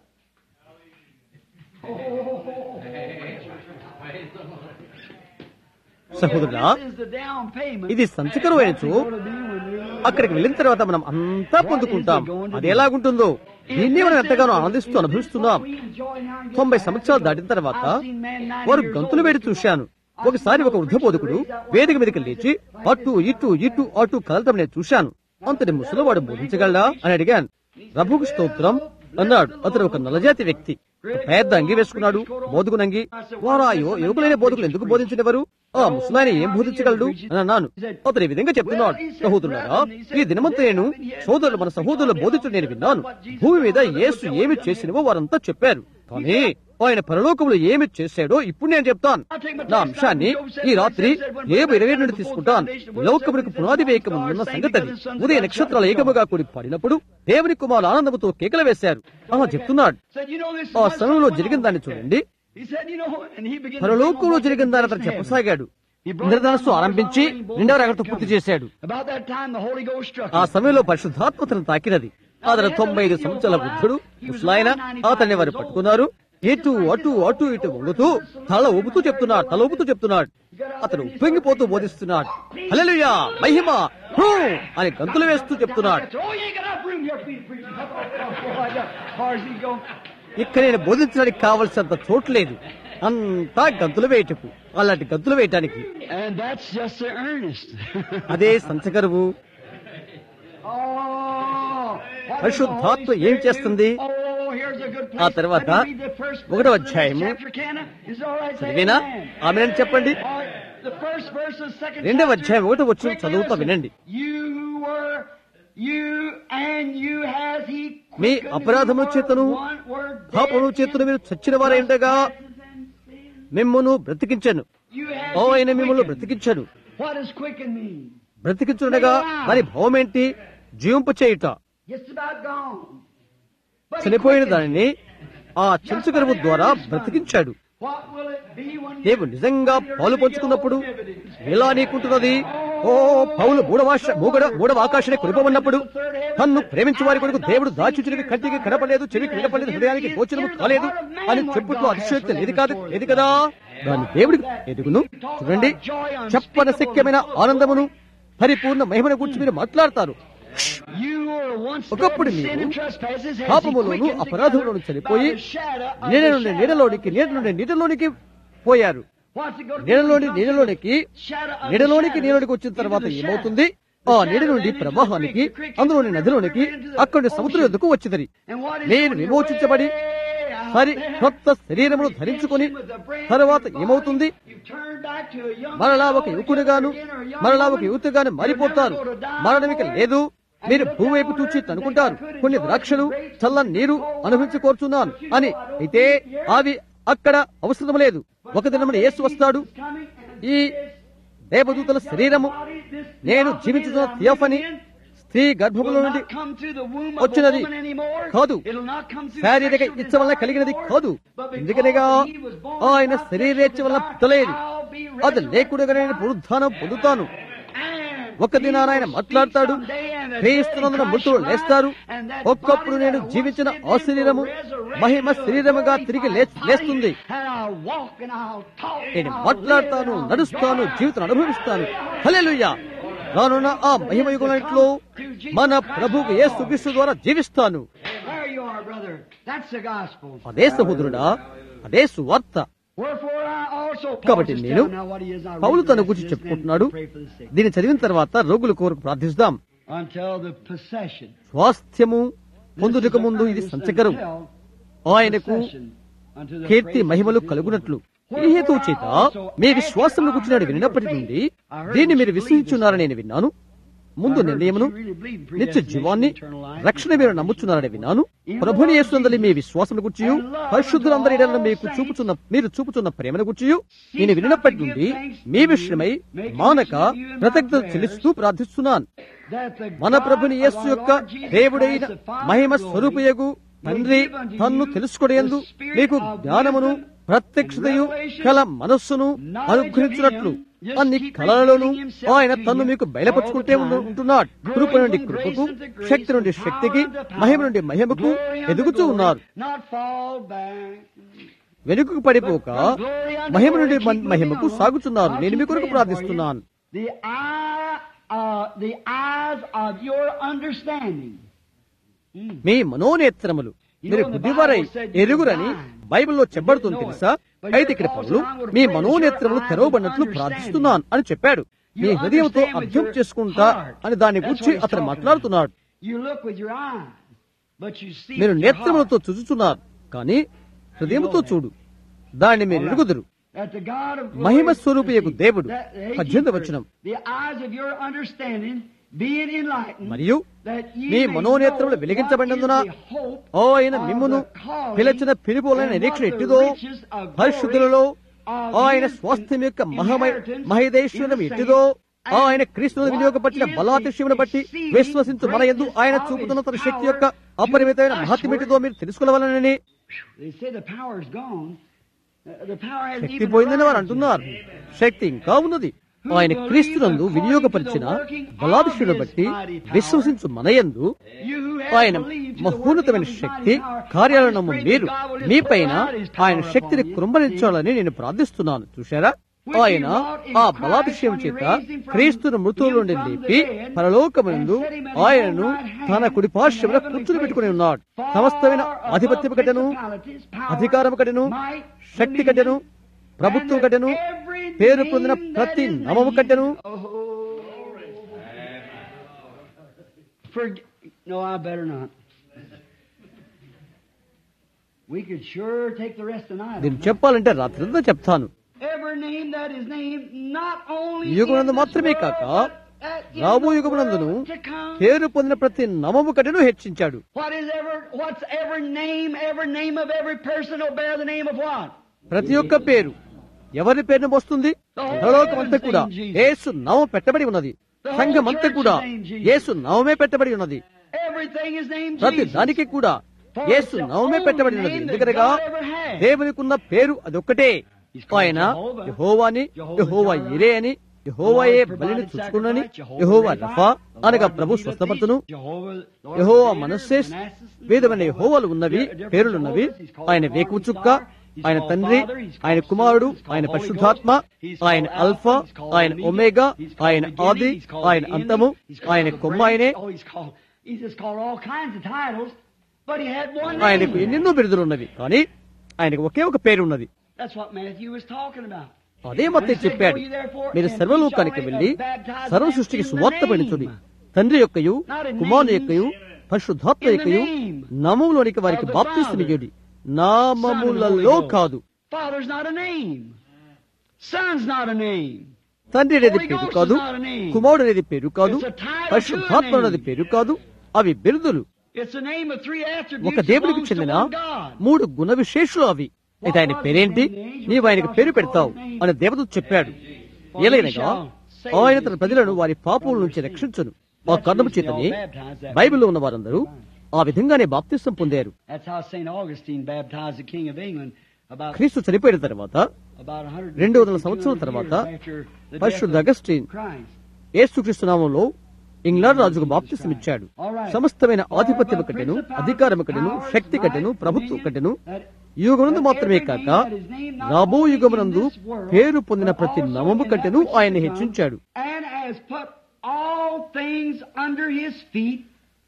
సహోదరుడా This is the down payment. ఇది సంచకరువు అయినచో అక్కడికి వెళ్ళిన తర్వాత మనం అంతా పొందుకుంటాం అది ఎలాగుంటుందో దీన్ని మనం ఎంతగానో ఆనందిస్తూ అనుభవిస్తున్నాం తొంభై సంవత్సరాలు దాటిన తర్వాత వారు గంతులు వేడి చూశాను ఒకసారి ఒక వృద్ధ బోధకుడు వేదిక మీదకి లేచి అటు ఇటు ఇటు అటు కదలటం నేను చూశాను అంతటి ముసలివాడు బోధించగలడా అని అడిగాను ప్రభుకు స్తోత్రం అన్నాడు అతను ఒక నల్లజాతి వ్యక్తి ఒక పెద్ద అంగి వేసుకున్నాడు బోధకునంగి వారా యో- యువకులైన బోధకులు ఎందుకు బోధించినవారు ఆ ముసలాయన ఏం బోధించగలడు అని అన్నాను అతను ఈ విధంగా చెప్తున్నాడు సహోదరులారా ఈ దినమంతా నేను సోదరులు మన సహోదరులు బోధించడం నేను విన్నాను భూమి మీద యేసు ఏమి చేసినవో వారంతా చెప్పారు కానీ ఆయన పరలోకములు ఏమి చేశాడో ఇప్పుడు నేను చెప్తాను నా అంశాన్ని ఈ రాత్రి రేపు ఇరవై నుండి తీసుకుంటాను లోకమునికి పునాది వేయకమున్న సంగతి అది ఉదయ నక్షత్రాలు ఏకముగా కూడి పడినప్పుడు దేవుని కుమారులు ఆనందముతో కేకలు వేశారు అలా చెప్తున్నాడు Said, you know, this is ఆ what's సమయంలో going జరిగిన on. దాన్ని చూడండి He said, you know, and he began to పరలోకంలో think on జరిగిన what దాన్ని took అతను place in heaven. చెప్పసాగాడు ఇంద్రధనస్సు ఆరంభించి రెండవ రగత పూర్తి చేశాడు About that time, the Holy Ghost struck ఆ him. సమయంలో పరిశుద్ధాత్మతను తాకినది అతను తొంభై ఐదు సంవత్సరాల వృద్ధుడు ముసలాయన అతన్ని వారు పట్టుకున్నారు ఇటు అటు అటు ఇటు వంగుతూ తల ఊపుతూ చెప్తున్నాడు తల ఊపుతూ చెప్తున్నాడు అతను ఉప్పొంగిపోతూ బోధిస్తున్నాడు హల్లెలూయా మహిమ హూ అని గంతులు వేస్తూ చెప్తున్నాడు Oh, you ain't got enough room here for you to preach. As far as he's going. ఇక్కడ నేను బోధించడానికి కావలసినంత చోటు లేదు అంతా గంతులు వేయటకు అలాంటి గంతులు వేయటానికి And that's just the earnest. అదే సంచకరువు oh, what పరిశుద్ధాత్మ does the Holy ఏం Spirit చేస్తుంది? do? Oh, here's a good place. ఆ తర్వాత Let me read the first verse ఒకటవ of this అధ్యాయము chapter, Canna. Is it all right? Say చదివేనా amen. ఆమె చెప్పండి All right, the first verse of the second రెండవ chapter. అధ్యాయం ఒకటో వచ్చిన Quickly చదువుతా listen. వినండి You who were you and you has he me quickened అపరాధముల who were చేతను one were dead పాపముల చేతులు మీరు చచ్చిన వారై ఉండగా మిమ్మును బ్రతికించను You has ఓ he ఆయన మిమ్మల్ని quickened. బ్రతికించను What does quicken mean? బ్రతికించుండగా దాని భావం ఏంటి జీవింప చేయుట Just about gone. But he చనిపోయిన quickened. దానిని ఆ చెంచుకరువు ద్వారా బ్రతికించాడు What will it be when you నీవు నిజంగా పాలు పంచుకున్నప్పుడు ఎలా నీకుంటున్నది ఓ పౌలు మూడవాశ మూగడ మూడవ ఆకాశాన్ని కురిపమన్నప్పుడు తన్ను ప్రేమించే వారి కొరకు దేవుడు దాచుచునికి కంటికి కనపడలేదు చెవికి వినపడలేదు హృదయానికి గోచరము కాలేదు అని చెప్పుట్లో అతిశయోక్తి లేదు కాదు లేదు కదా దాని దేవుడికి ఎదుగును చూడండి చెప్పనశక్యమైన ఆనందమును పరిపూర్ణ మహిమను గురించి మీరు మాట్లాడతారు you were once ఒకప్పుడు dead in sin మీరు and trespasses, has he పాపములోను quickened అపరాధములోను together చనిపోయి by the shadow of నీడ the నుండి shadow నీడలోనికి నీడ నుండి నీడలోనికి పోయారు What's it gonna do నీడలోని when you come నీడలోనికి to the shadow of the నీడలోనికి shadow? నీడలోనికి వచ్చిన తర్వాత Into the shadow. ఏమవుతుంది ఆ The నీడ shadow నుండి then into the ప్రవాహానికి creek, the creek అందులోని into the నదిలోనికి river, into the అక్కడి సముద్రం ocean. ఎద్దుకు వచ్చింది And what is నేను when you're విమోచించబడి way out సరి there, కొత్త శరీరమును ధరించుకొని with a brand తర్వాత new body, ఏమవుతుంది you turn back to a young మరలా man ఒక యువకునిగాను again or a young మరలా ఒక woman. యువతిగాను You're మారిపోతారు never gonna die మరణం ఇక more. లేదు And మీరు look భూమి వైపు down on చూచి earth and అనుకుంటారు think I could కొన్ని enjoy ద్రాక్షలు some grapes చల్లని and నీరు cold water, అనుభవించుకోరుచున్నాను but you know అని I don't అయితే need here. అవి అక్కడ అవసరం లేదు ఒక దినమున యేసు వస్తాడు ఈ దేవదూతల శరీరము నేను జీవించుతున్న థియోఫని స్త్రీ గర్భములో will నుండి not come through the womb of a వచ్చినది woman anymore. కాదు It'll not come through శారీరక sexual ఇచ్చ వల్ల desire కలిగినది anymore. కాదు But because ఎందుకనగా he was born ఆయన without శరీరేచ్ఛ వల్ల sexual పుట్టలేదు desire, I'll be అది లేకుండా నేను resurrected పునరుద్ధానం పొందుతాను And ఒక దినాన ఆయన he will మాట్లాడతాడు speak someday and the క్రీస్తునందున dead in మృతులు Christ లేస్తారు shall rise, and that ఒక్కప్పుడు body నేను that జీవించిన once ఆ lived in శరీరము will resurrect Mahima to a శరీరముగా తిరిగి లే- glorified లేస్తుంది body, and I'll walk and I'll talk and నేను I'll మాట్లాడతాను live and I'll నడుస్తాను die. జీవితం అనుభవిస్తాను హల్లెలూయా రానున్న ఆ మహిమయుగులట్లో మన ప్రభువు యేసు క్రీస్తు ద్వారా జీవిస్తాను There you are, brother. That's the gospel. అదే సహోదరుడా అదే సువార్త Wherefore I also Paul కాబట్టి just నేను tell now what he is. I'll Paul read the తన rest గురించి of this and then చెప్పుకుంటున్నాడు pray for the sick. దీన్ని చదివిన తర్వాత రోగుల కొరకు ప్రార్థిస్తాం Until the possession. స్వాస్థ్యము పొందుటకు ముందు ఇది సంచకరం ఆయనకు కీర్తి మహిమలు కలుగునట్లు ఈ హేతువు చేత మీ విశ్వాసమును కూర్చున్నాడు వినినప్పటి నుండి దీన్ని మీరు విశ్వసించున్నారని నేను విన్నాను ముందు నిర్ణయమును నిత్య జీవాన్ని రక్షణ మీరు నమ్ముచున్నారని విన్నాను ప్రభుని యేసునందలి మీ విశ్వాసమును గుర్చియు పరిశుద్ధులందరి ఎడల మీకు చూపుచున్న మీరు చూపుచున్న ప్రేమను గుర్చియు నేను వినినప్పటి నుండి మీ విషయమై మానక కృతజ్ఞత చెల్లిస్తూ ప్రార్థిస్తున్నాను మన ప్రభుని యేసు యొక్క దేవుడైన మహిమ స్వరూపయగు తండ్రి తన్ను తెలుసుకొడేందు మీకు జ్ఞానమును ప్రత్యక్షతయు కల మనస్సును అనుగ్రహించినట్లు అన్ని కళలలోనూ ఆయన తన్ను మీకు బయలుపరుచుకుంటే ఉండు- ఉంటున్నాడు కృప నుండి కృపకు శక్తి నుండి శక్తికి మహిమ నుండి మహిమకు ఎదుగుతూ ఉన్నారు వెనుకకు పడిపోక మహిమ నుండి మన్- మహిమకు సాగుతున్నారు నేను మీ కొరకు ప్రార్థిస్తున్నాను The eye, uh, the eyes of your understanding. మీ మనోనేత్రములు మీరు బుద్ధివారై ఎరుగురని బైబిల్లో చెప్పబడుతుంది తెలుసా అయితే ఇక్కడ పౌలు మీ మనోనేత్రములు తెరవబడినట్లు ప్రార్థిస్తున్నాను అని చెప్పాడు మీ హృదయంతో అర్థం చేసుకుంటా అని దాని గురించి అతను మాట్లాడుతున్నాడు You look with your eye, but you see మీరు with your నేత్రములతో heart. చూచుచున్నారు కానీ హృదయంతో చూడు దాన్ని మీరు ఎరుగుదురు That the God of glory- మహిమ స్వరూపియగు దేవుడు That- the పద్దెనిమిది 18th వచనం verse, The eyes of your understanding being enlightened, మరియు that ye me may మనోనేత్రములు know వెలిగించబడినందున what is the hope ఆయన of మిమ్మును the calling పిలిచిన పిలుపులైన and what నిరీక్షణ the ఎట్టిదో riches of glory పరిశుద్ధులలో of ఆయన his స్వాస్థ్యం యొక్క మహమై inheritance మహేదేశ్వరం in the ఎట్టిదో saints, ఆయన క్రీస్తును and వినియోగపరిచిన what is బలాతిశయమును the బట్టి exceeding విశ్వసించు మన యందు ఆయన greatness చూపుతున్న తన of శక్తి his యొక్క power అపరిమితమైన to మహత్యం usward. ఎట్టిదో మీరు తెలుసుకోవాలని They say the power is gone. Uh, The power has Shakti even పోయిందని వారు arrived. అంటున్నారు శక్తి ఇంకా ఉన్నది ఆయన క్రీస్తునందు వినియోగపరిచిన బలాభిషుడు బట్టి విశ్వసించు మనయందు You who have ఆయన believed to the మహోన్నతమైన working of his Shakti mighty power, కార్యాలను I నమ్ము pray మీరు that God will just me pour పైన out his power ఆయన శక్తిని upon you. కృంభరించాలని నేను ప్రార్థిస్తున్నాను చూశారా ఆయన ఆ బలాభిషయం చేత క్రీస్తును మృతుల నుండి లేపి పరలోకమునందు ఆయనను తన కుడి పార్శ్వమున కూర్చుని పెట్టుకుని ఉన్నాడు సమస్తమైన ఆధిపత్యము కట్టెను అధికారము కట్టెను శక్తి కట్టెను ప్రభుత్వం కట్టెను పేరు పొందిన ప్రతి నమము కట్టెను Forg- no, I better not. We could sure take the rest tonight. దీన్ని చెప్పాలంటే రాత్రితో చెప్తాను Every name that is named, not only ఈ యుగమునందు in this మాత్రమే world, కాక but at- in రాబో the యుగమునందును world to come. పేరు పొందిన ప్రతి నమము కట్టెను హెచ్చించాడు What is ever, what's every name, every name of every person will bear the name of what? ప్రతి ఒక్క పేరు ఎవరి పేరును వస్తుంది పరలోకమంతా కూడా యేసు నామం పెట్టబడి ఉన్నది సంఘమంతా కూడా యేసు నామమే పెట్టబడి ఉన్నది Everything is named ప్రతి Jesus. దానికి కూడా యేసు నామమే పెట్టబడి ఉన్నది ఎందుకనగా దేవునికి ఉన్న పేరు అదొక్కటే ఆయన యహోవాని యహోవా ఇరే అని యహోవాయే బలిని చూసుకున్నని యహోవా రఫా అనగా ప్రభు స్వస్థపరచును యహోవా మనస్సేస్ వేదమైన యహోవాలు ఉన్నవి పేరులున్నవి ఆయన వేకువ చుక్క ఆయన తండ్రి ఆయన కుమారుడు ఆయన పరిశుద్ధాత్మ ఆయన అల్ఫా ఆయన ఒమేగా ఆయన ఆది ఆయన అంతము ఆయన కొమ్మ ఆయనే He's just called all kinds of titles, but he had one ఆయనకు name. ఎన్నెన్నో బిరుదులు ఉన్నవి కానీ ఆయనకు ఒకే ఒక పేరు ఉన్నది That's what Matthew was talking about. అదే మత్తే చెప్పాడు మీరు సర్వలోకానికి వెళ్లి సర్వ సృష్టికి సువార్త పడించుడి తండ్రి యొక్కయు కుమారుని యొక్కయు పరిశుద్ధాత్మ యొక్కయు నామములోనికి వారికి బాప్తిస్తమియ్యుడి నామములలో కాదు Father's not a name. Son's not a name. తండ్రి అనేది పేరు కాదు కుమారుడు అనేది పేరు కాదు పరిశుద్ధాత్మ అనేది పేరు కాదు అవి బిరుదులు It's a name of three attributes ఒక దేవుడికి belongs to చెందిన one God. మూడు గుణ విశేషులు అవి అయితే ఆయన పేరేంటి నీవు ఆయనకు పేరు పెడతావు అని దేవదూత చెప్పాడు ఎలాగనగా ఆయన తన ప్రజలను వారి పాపముల నుంచి రక్షించును ఆ కారణము చేతనే బైబిల్లో ఉన్న వారందరూ ఆ విధంగానే బాప్తిస్తం పొందారు That's how St. Augustine baptized the King of England about, క్రీస్తు చనిపోయిన తర్వాత about 100 రెండు వందల సంవత్సరాల తర్వాత పరిశుద్ధ అగస్టిన్ Christ. యేసుక్రీస్తు నామంలో ఇంగ్లాండ్ రాజుకు బాప్తిసం ఇచ్చాడు సమస్తమైన ఆధిపత్యం కట్టెను అధికారం కట్టెను శక్తి కట్టెను ప్రభుత్వం కట్టెను యుగమునందు మాత్రమే కాక రాబో యుగమునందు పేరు పొందిన ప్రతి నమము కట్టెను ఆయన హెచ్చించాడు and has put all things under his feet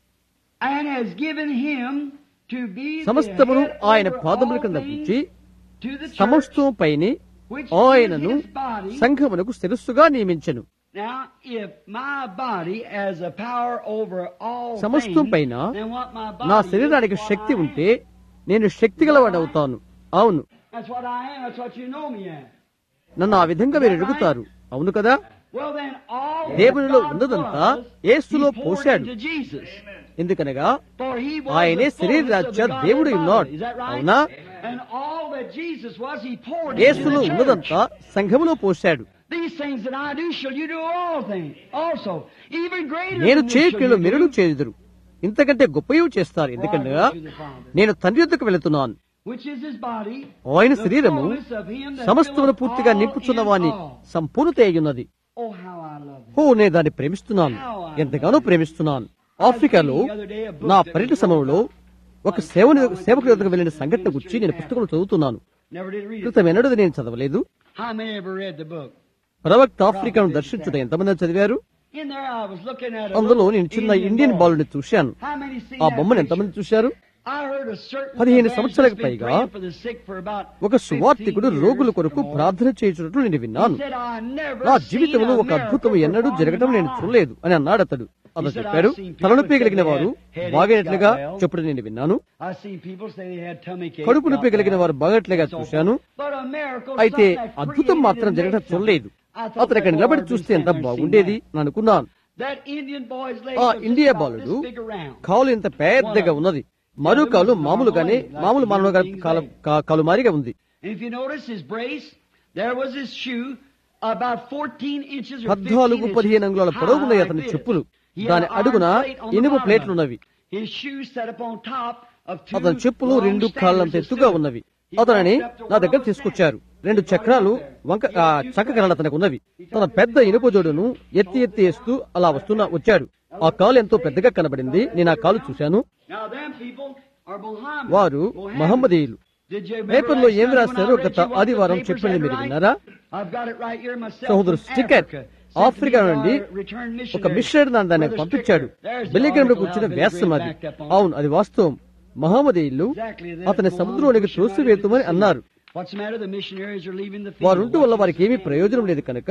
and has given him to be the సమస్తమును head ఆయన over పాదముల all కింద things ఉంచి to the church, సమస్తం పైనే which ఆయనను is his body. సంఘమునకు శిరస్సుగా నియమించెను Now, if my body has a power over all సమస్తం things, పైన then what my నా body శరీరానికి is, what Shakti I am. ఉంటే నేను శక్తి గలవాడవుతాను అవును That's what I am. That's what you know me as. నన్ను ఆ విధంగా మీరు ఎరుగుతారు అవును కదా Well, then all that దేవునిలో God ఉన్నదంతా was, యేసులో he poured పోశాడు. into Jesus. ఎందుకనగా For he was ఆయనే the fullness శరీరరాజ్య of the దేవుడు Godhead ఉన్నాడు bodily. Is that right? అవునా And all that Jesus was, he poured into యేసులో the church. ఉన్నదంతా సంఘములో పోశాడు These things that I do, shall you do all things also. Even greater నేను than this చేయు shall క్రియలు you మెరులు do, చేయుదురు ఇంతకంటే గొప్పయు చేస్తారు ఎందుకనగా నేను తండ్రి యొద్దకు వెళుతున్నాను which is his body, ఆయన the శరీరము fullness of him that సమస్తమును filleth పూర్తిగా all నింపుచున్న in వాని all. సంపూర్ణత అయ్యున్నది Oh, how I love him. ఓ నేను దాన్ని ప్రేమిస్తున్నాను ఎంతగానో ప్రేమిస్తున్నాను ఆఫ్రికాలో నా పర్యటన సమయంలో ఒక సేవను సేవకుడి వద్దకు వెళ్ళిన సంఘటన గురించి నేను పుస్తకం చదువుతున్నాను Never did read it. క్రితం ఎన్నడూ నేను చదవలేదు How many ever read the book? ప్రవక్త ఆఫ్రికాను దర్శించుట ఎంతమంది చదివారు In there, I was looking at a అందులో little నేను చిన్న Indian ఇండియన్ boy. బాలుని చూశాను How many seen ఆ that బొమ్మను picture? ఎంతమంది చూశారు I heard a certain పదిహేను evangelist సంవత్సరాలకు been పైగా praying for the sick for about ఒక 15 సువార్తికుడు years రోగుల కొరకు or more. ప్రార్థన చేయుచున్నట్లు నేను He విన్నాను said, "I never నా seen జీవితంలో a ఒక అద్భుతం miracle ఎన్నడూ performed జరగడం in my నేను life." చూడలేదు అని అన్నాడు అతడు అతను He said, చెప్పాడు "I've seen people తలనొప్పి that కలిగిన had వారు headaches బాగైనట్లుగా got well. చెప్పుడు నేను విన్నాను I've seen people say they had tummy ache, కడుపు నొప్పి got కలిగిన well, వారు బాగట్లుగా and so చూశాను forth. But a miracle, అయితే something that అద్భుతం created మాత్రం and జరగడం made చూడలేదు something. I thought అతను అక్కడ the నిలబడి Lord చూస్తే been ఎంత standing there బాగుండేది seeing అని అనుకున్నాను that. That Indian boy's leg ఆ was just ఇండియా about బాలుడు this big around. కాలు ఇంత పెద్దగా ఉన్నది మరో కాలు మామూలుగానే మామూలు మానవ కాలు కా- కాలు మారిగా ఉంది And if you notice his brace, there was his shoe about 14 inches or 15 పద్నాలుగు పదిహేను అంగుళాల inches పొడవు ఉన్నాయి high అతని like this. చెప్పులు He had దాని an అడుగున iron plate on the ఇనుము bottom ప్లేట్లు of it. ఉన్నవి His shoes set up on top of two అతని చెప్పులు long రెండు standards కాళ్ళంత that ఎత్తుగా stood. ఉన్నవి He అతనిని walked up to నా one దగ్గర of the తీసుకొచ్చారు standards. రెండు చక్రాలు వంక ఆ చక్క కర్రలు అతనికి ఉన్నవి తన పెద్ద ఇనుప జోడును ఎత్తి ఎత్తి వేస్తూ అలా వస్తున్నా వచ్చాడు ఆ కాలు ఎంతో పెద్దగా కనబడింది నేను ఆ కాలు చూశాను Now them people are Mohammed. వారు Mohammed. మహమ్మదీయులు Did you remember పేపర్లో last ఏం Sunday when రాశారో I read గత you what the ఆదివారం paper చెప్పింది said మీరు tonight? విన్నారా I've got it right here myself సహోదరు from స్టికెట్ Africa. Sent to Africa me by నుండి a returned ఒక missionary. మిషనరీ దాన్ని దాన్ని Brother పంపించాడు Stickett. There's the బెల్లిగ్రామ్లో article కూర్చున్న how Billy వ్యాసం Graham అది backed up on it. అవును అది వాస్తవం మహమ్మదీయులు Exactly that అతని Mohammed సముద్రంలోకి pushed him out into త్రోసివేతుమని the sea. అన్నారు What's the matter? The missionaries are leaving the field. వారుంటూ వల్ల What's వారికి ఏమీ the ప్రయోజనం లేదు కనుక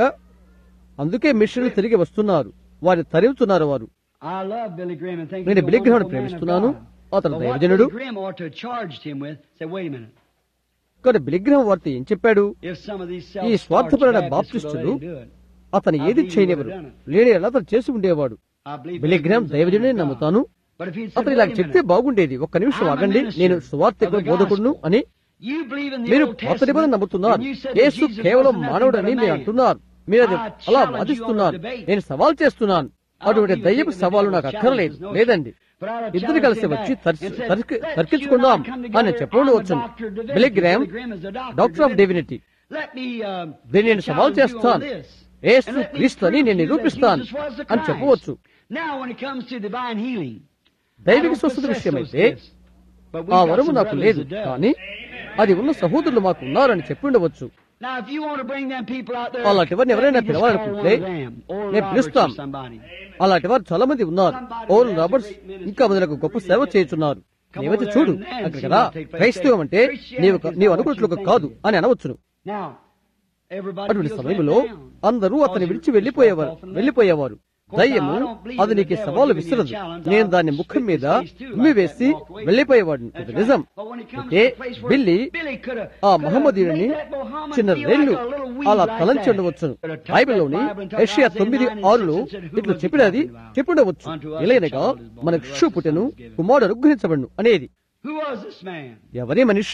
అందుకే మిషన్లు తిరిగి వస్తున్నారు వారిని తరిముతున్నారు వారు I love Billy Graham and think నేను he's a బిల్లి గ్రహాన్ని wonderful man of ప్రేమిస్తున్నాను God. అతను But what దైవజనుడు Billy Graham ought to have charged him with, say, wait a minute. కానీ బిలిగ్రహం వార్త ఏం చెప్పాడు If some of these ఈ self-starched స్వార్థపరమైన Baptists would బాప్టిస్టులు let him do it. అతను ఏది చేయనివ్వరు లేని ఎలా అతను చేసి ఉండేవాడు I believe బిలిగ్రహం Billy Graham's a దైవజనుడే man of God. నమ్ముతాను But if he'd said, అతను ఇలా wait a చెప్తే minute, బాగుండేది ఒక్క నిమిషం I'm a ఆగండి minister నేను of సువార్తికుడు the బోధకుడును gospel. అని you believe in the మీరు Old కొత్త నిబంధన Testament, నమ్ముతున్నారు and you said that Yesu Jesus కేవలం wasn't nothing మానవుడని but a మీరు man. అంటున్నారు మీరు అది I అలా challenge you on a వాదిస్తున్నారు debate. నేను సవాల్ చేస్తున్నాను అటువంటి even దయ్యపు think of the సవాలు నాకు devil's అక్కర్లేదు challenges, no, లేదండి But I'd have ఇద్దరు challenged కలిసి him వచ్చి back తర్కి- and said, తర్కి- "Let తర్కించుకుందాం you and I come అని together. చెప్పడం I'm a వచ్చు doctor of divinity. Billy Graham Billy Graham is a doctor of doctor of divinity. Divinity Let me, uh, దీన్ని నేను సవాల్ challenge you on చేస్తాను this. Yesu And let me క్రీస్తు అని prove నేను to you that నిరూపిస్తాను Jesus was the అని Christ. చెప్పవచ్చు Now, when it comes to divine healing, I దైవిక don't స్వస్థత possess విషయమైతే those gifts. But we've ఆ got వరము some నాకు brothers లేదు that does. కానీ అది ఉన్న సహోదరులు మాకు ఉన్నారని చెప్పి ఉండవచ్చు Now, if you want to bring them people out there, అలాంటి వారిని ఎవరైనా let me just call పిలవాలనుకుంటే one of them, Oral నేను Roberts or పిలుస్తాం. somebody. అలాంటి వారు చాలా మంది ఉన్నారు ఓరల్ రాబర్ట్స్ ఇంకా మొదలకు గొప్ప సేవ చేయుచున్నారు నీవైతే చూడు అక్కడ కదా క్రైస్తవం అంటే నీవు నీవు అనుకున్నట్లుగా కాదు అని అనవచ్చును Now, everybody అటువంటి feels సమయంలో let down. అందరూ అతని విడిచి వెళ్లిపోయేవారు వెళ్లిపోయేవారు దయ్యము అది నీకు సవాలు విసరదు నేను దాన్ని ముఖం మీద ఉమ్మి వేసి వెళ్లిపోయేవాడు ఇది నిజం అయితే బిల్లి ఆ మహమ్మదీయుని చిన్న రెల్లు అలా తలంచి ఉండవచ్చును బైబిల్లోని ఏషియా తొమ్మిది ఆరులో ఇట్లా చెప్పినది చెప్పుండవచ్చు ఇలాగనగా మన శిశు పుట్టెను కుమారుడు అనుగ్రహించబడును అనేది Who was this man? ఎవరి మనిషి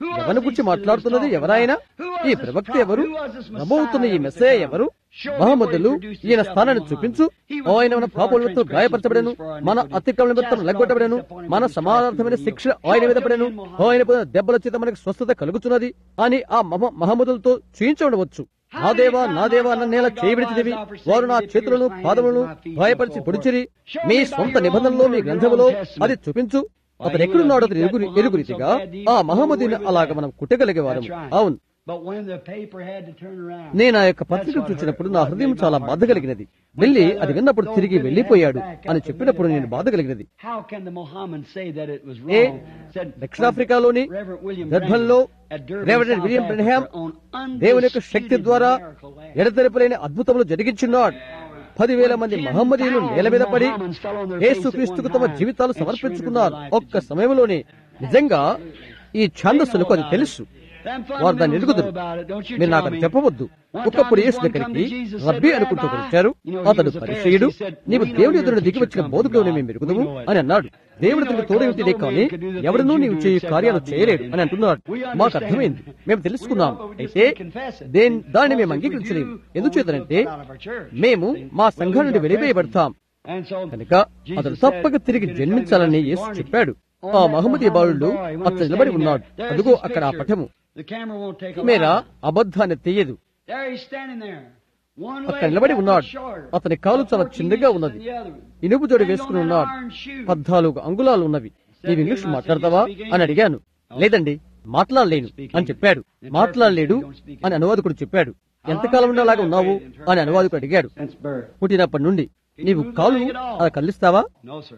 ఎవరిని గురించి మాట్లాడుతున్నది ఎవరాయన ఈ ప్రవక్త ఎవరు నమవుతున్న ఈ మెస్సే ఎవరు మహమ్మదులు ఈయన స్థానాన్ని చూపించు ఆయన మన పాప నిమిత్తం గాయపరచబడను మన అతిక్రమ నిమిత్తం లెగ్గొట్టబడను మన సమానార్థమైన శిక్ష ఆయన మీద పడను ఆయన పొందిన దెబ్బల చేత మనకు స్వస్థత కలుగుతున్నది అని ఆ మహ- మహమ్మదులతో చూయించబడవచ్చు నా దేవా నా దేవా నన్ను నేల చేయబడిచినవి వారు నా చేతులను పాదములను గాయపరిచి పొడిచిరి మీ సొంత నిబంధనలో మీ గ్రంథములో అది చూపించు అతను ఎక్కడున్నాడో అతను ఎరుగు ఎరుగు రీతిగా ఆ మహమ్మదీని అలాగ మనం కుట్టగలిగేవారం అవును But when the paper had to turn around, నేను ఆ యొక్క పత్రిక చూసినప్పుడు నా హృదయం చాలా బాధ కలిగినది వెళ్ళి అది విన్నప్పుడు తిరిగి వెళ్లిపోయాడు అని చెప్పినప్పుడు నేను బాధ కలిగినది how can the Mohammed say that it was ఏ wrong? Said, దక్షిణాఫ్రికాలోని Reverend William గర్భంలో Branham at Durban, Reverend South William Africa Branham on దేవుని యొక్క శక్తి undisputed ద్వారా miracle land. ఎడతెరపలేని అద్భుతములు జరిగించున్నాడు పదివేల మంది మహమ్మదీలు నేల మీద పడి యేసుక్రీస్తుకు తమ జీవితాలు సమర్పించుకున్నారు ఒక్క సమయంలోనే నిజంగా ఈ ఛాందస్సులకు అది తెలుసు Them వారు దాన్ని fundamentals ఎరుగుదురు know about it, don't you మీరు tell నాకు అది me. చెప్పవద్దు One ఒకప్పుడు time యేసు one come దగ్గరికి to Jesus, రబ్బీ said, అనుకుంటూ "Rabbi," వచ్చారు you know, he అతడు was a పరిచయుడు Pharisee, said, నీవు "We know దేవుని your ఎదురు దిగి picture వచ్చిన come బోధకుడు from మేము God. ఎరుగుదుము We know it. అని అన్నాడు దేవుడు know తిరిగి it తోడు because ఉంటేనే no కానీ man could do the ఎవడనూ things నీవు you చేయు do కార్యాలు except God చేయలేడు did. అని అంటున్నాడు We మాకు understand. అర్థమైంది మేము తెలుసుకున్నాం We know, but we just అయితే can't confess it. దేని దాన్ని మేము Because if we అంగీకరించలేము do, ఎందుచేతనంటే we'll be put out of our church. మేము మా సంఘం నుండి వెలివేయబడతాం And so, కనుక Jesus అతడు said, తప్పక తిరిగి "You're జన్మించాలని coming Yesu back to చెప్పాడు born ఆ again." మహమ్మదీ On that బాలుడు Mohammed boy, when అతను he was నిలబడి standing ఉన్నాడు there, there's అదుగో his అక్కడ ఆ picture. పటము The camera won't take a camera line. అబద్ధాన్ని తీయదు There he's standing there. One అక్కడ leg నిలబడి that ఉన్నాడు much shorter. అతని కాలు చాలా 14 చిన్నగా inches ఉన్నది than the other one. ఇనుపు జోడి And వేసుకుని on that ఉన్నాడు iron shoe. పద్నాలుగు అంగుళాలు ఉన్నవి నీవు ఇంగ్లీష్ మాట్లాడతావా అని అడిగాను లేదండి మాట్లాడలేను అని చెప్పాడు మాట్లాడలేడు అని అనువాదకుడు చెప్పాడు ఎంతకాలం నుండి అలాగా ఉన్నావు అని అనువాదకుడు అడిగాడు Since birth. పుట్టినప్పటి నుండి నీవు కాలు అలా కల్లిస్తావా No, sir.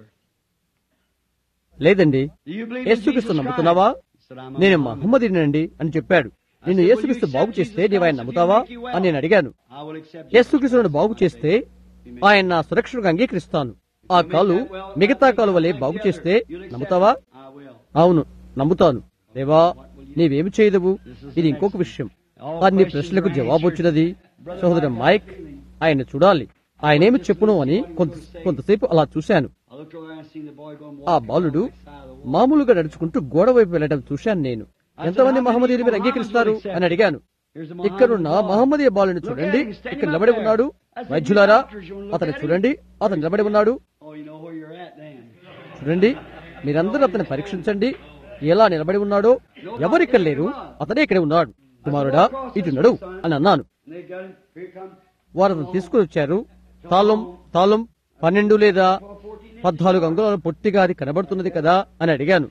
లేదండి Do you believe in యేసుక్రీస్తు Jesus నమ్ముతున్నావా Christ? He said, "I'm a నేను Mohammedan." మహమ్మదీనండి అని చెప్పాడు నిన్ను యేసుక్రీస్తు బాగు చేస్తే నీవు ఆయన నమ్ముతావా అని నేను అడిగాను I will accept Jesus యేసుక్రీస్తును బాగు చేస్తే ఆయన నా సురక్షణకు అంగీకరిస్తాను ఆ కాలు మిగతా కాలు వలె బాగు చేస్తే నమ్ముతావా I will. అవును నమ్ముతాను దేవా నీవేమి చేయదవు ఇది ఇంకొక విషయం అన్ని ప్రశ్నలకు జవాబు వచ్చినది సహోదరు మైక్ ఆయన చూడాలి ఆయనేమి చెప్పును అని కొంత కొంతసేపు అలా చూశాను I looked over and seen the boy going ఆ walking బాలుడు down the side of the wall. మామూలుగా నడుచుకుంటూ గోడ వైపు వెళ్ళడం చూశాను నేను ఎంతమంది మహమ్మదీయులు మీరు అంగీకరిస్తారు అని అడిగాను Here's a ఇక్కడున్న Mohammedan boy. మహమ్మదీయ బాలుని చూడండి ఇక్కడ నిలబడి ఉన్నాడు వైద్యులారా అతను చూడండి అతను నిలబడి ఉన్నాడు Oh, you know where you're at then. చూడండి మీరందరూ అతన్ని పరీక్షించండి ఎలా నిలబడి ఉన్నాడో ఎవరిక్కడ లేరు అతనే ఇక్కడ ఉన్నాడు కుమారుడా ఇటు నడు అని అన్నాను And they got him. Here he comes. వారు అతను తీసుకుని వచ్చారు తాళం తాళం పన్నెండు లేదా పద్నాలుగు అంగుళాలు పొట్టిగా అది కనబడుతున్నది కదా అని అడిగాను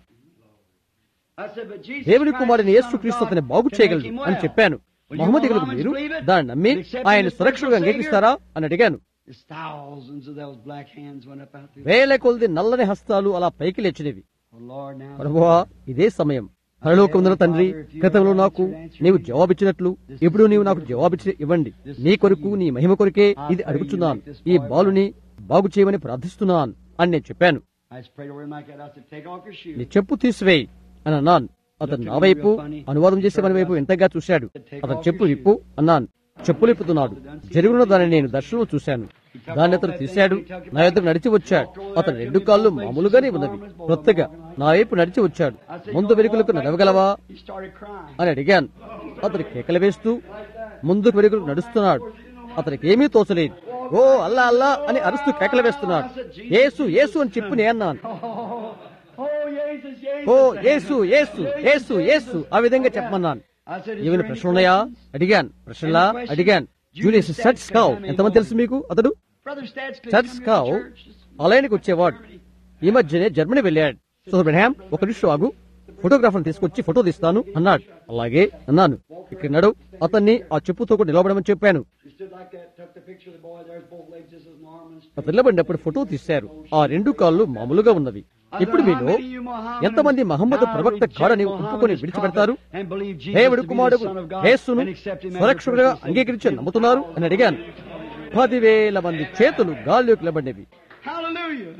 I said, but Jesus దేవుని Christ, కుమారుని the Son యేసు of క్రీస్తు God, అతన్ని బాగు can చేయగలడు make him అని well. చెప్పాను Will you మహమ్మదీయులకు Mohammedans మీరు believe it? దాన్ని నమ్మి Accept him ఆయన as సురక్షగా personal అంగీకరిస్తారా అని అడిగాను There's thousands of those black hands went up out there. వేల కొలది నల్లని హస్తాలు అలా పైకి లేచినవి Oh, Lord, now. ప్రభువా ఇదే సమయం పరలోకముందున తండ్రి గతంలో నాకు నీవు జవాబిచ్చినట్లు ఇప్పుడు నీవు నాకు జవాబిచ్చి ఇవ్వండి నీ కొరకు నీ మహిమ కొరకే ఇది అడుగుతున్నాను ఈ బాలుని బాగు చేయమని ప్రార్థిస్తున్నాను అని నేను చెప్పాను I just prayed over him like that. I said, take off your shoes. నీ చెప్పు తీసివేయి అని అన్నాను అతను నా వైపు అనువాదం చేసే మన వైపు ఎంతగా చూశాడు అతను చెప్పు విప్పు అన్నాను చెప్పులు ఇప్పుతున్నాడు జరుగున దాన్ని నేను దర్శనం చూశాను దాన్ని అతను తీశాడు నా ఎదురు నడిచి వచ్చాడు అతను రెండు కాళ్ళు మామూలుగానే ఉన్నవి కొత్తగా నా వైపు నడిచి వచ్చాడు ముందు వెనుకలకు నడవగలవా He started crying. అని అడిగాను అతను కేకలు వేస్తూ ముందుకు వెనుకలకు నడుస్తున్నాడు అతనికి ఏమీ తోచలేదు ఓ అల్లా అల్లా అని అరుస్తూ కేకలు వేస్తున్నాడు ఏసు ఏసు అని చెప్పు నేను అన్నాను Oh, oh, Jesus, Jesus. ఓ యేసు యేసు యేసు యేసు ఆ విధంగా చెప్పమన్నాను I said, is ఏమైనా there any ప్రశ్నలు ఉన్నాయా questions? అడిగాను ప్రశ్నలా అడిగాను జూలియస్ సచ్ కావ్ ఎంతమంది తెలుసు మీకు అతడు Brother Stadscliffe, సచ్ come here కావ్ to church. ఆలయానికి వచ్చేవాడు ఈ మధ్యనే జర్మనీ వెళ్ళాడు సో బ్రహాం ఒక నిమిషం ఆగు ఫోటోగ్రాఫర్ తీసుకొచ్చి ఫోటో తీస్తాను అన్నాడు అలాగే అన్నాను ఇక్కడ నడు అతన్ని ఆ చెప్పుతో కూడా నిలబడమని చెప్పాను He stood like that, took the picture of the boy. There's both legs, just as normal. and straight. అతను నిలబడినప్పుడు ఫోటో తీశారు ఆ రెండు కాళ్ళు మామూలుగా ఉన్నవి ఇప్పుడు మీలో ఎంతమంది మహమ్మద్ ప్రవక్త కాడని ఒప్పుకొని విడిచిపెడతారు దేవుడు కుమారుడు యేసును సురక్షకుడిగా అంగీకరించి నమ్ముతున్నారు అని అడిగాను పదివేల మంది చేతులు గాల్లోకి నిలబడినవి Hallelujah.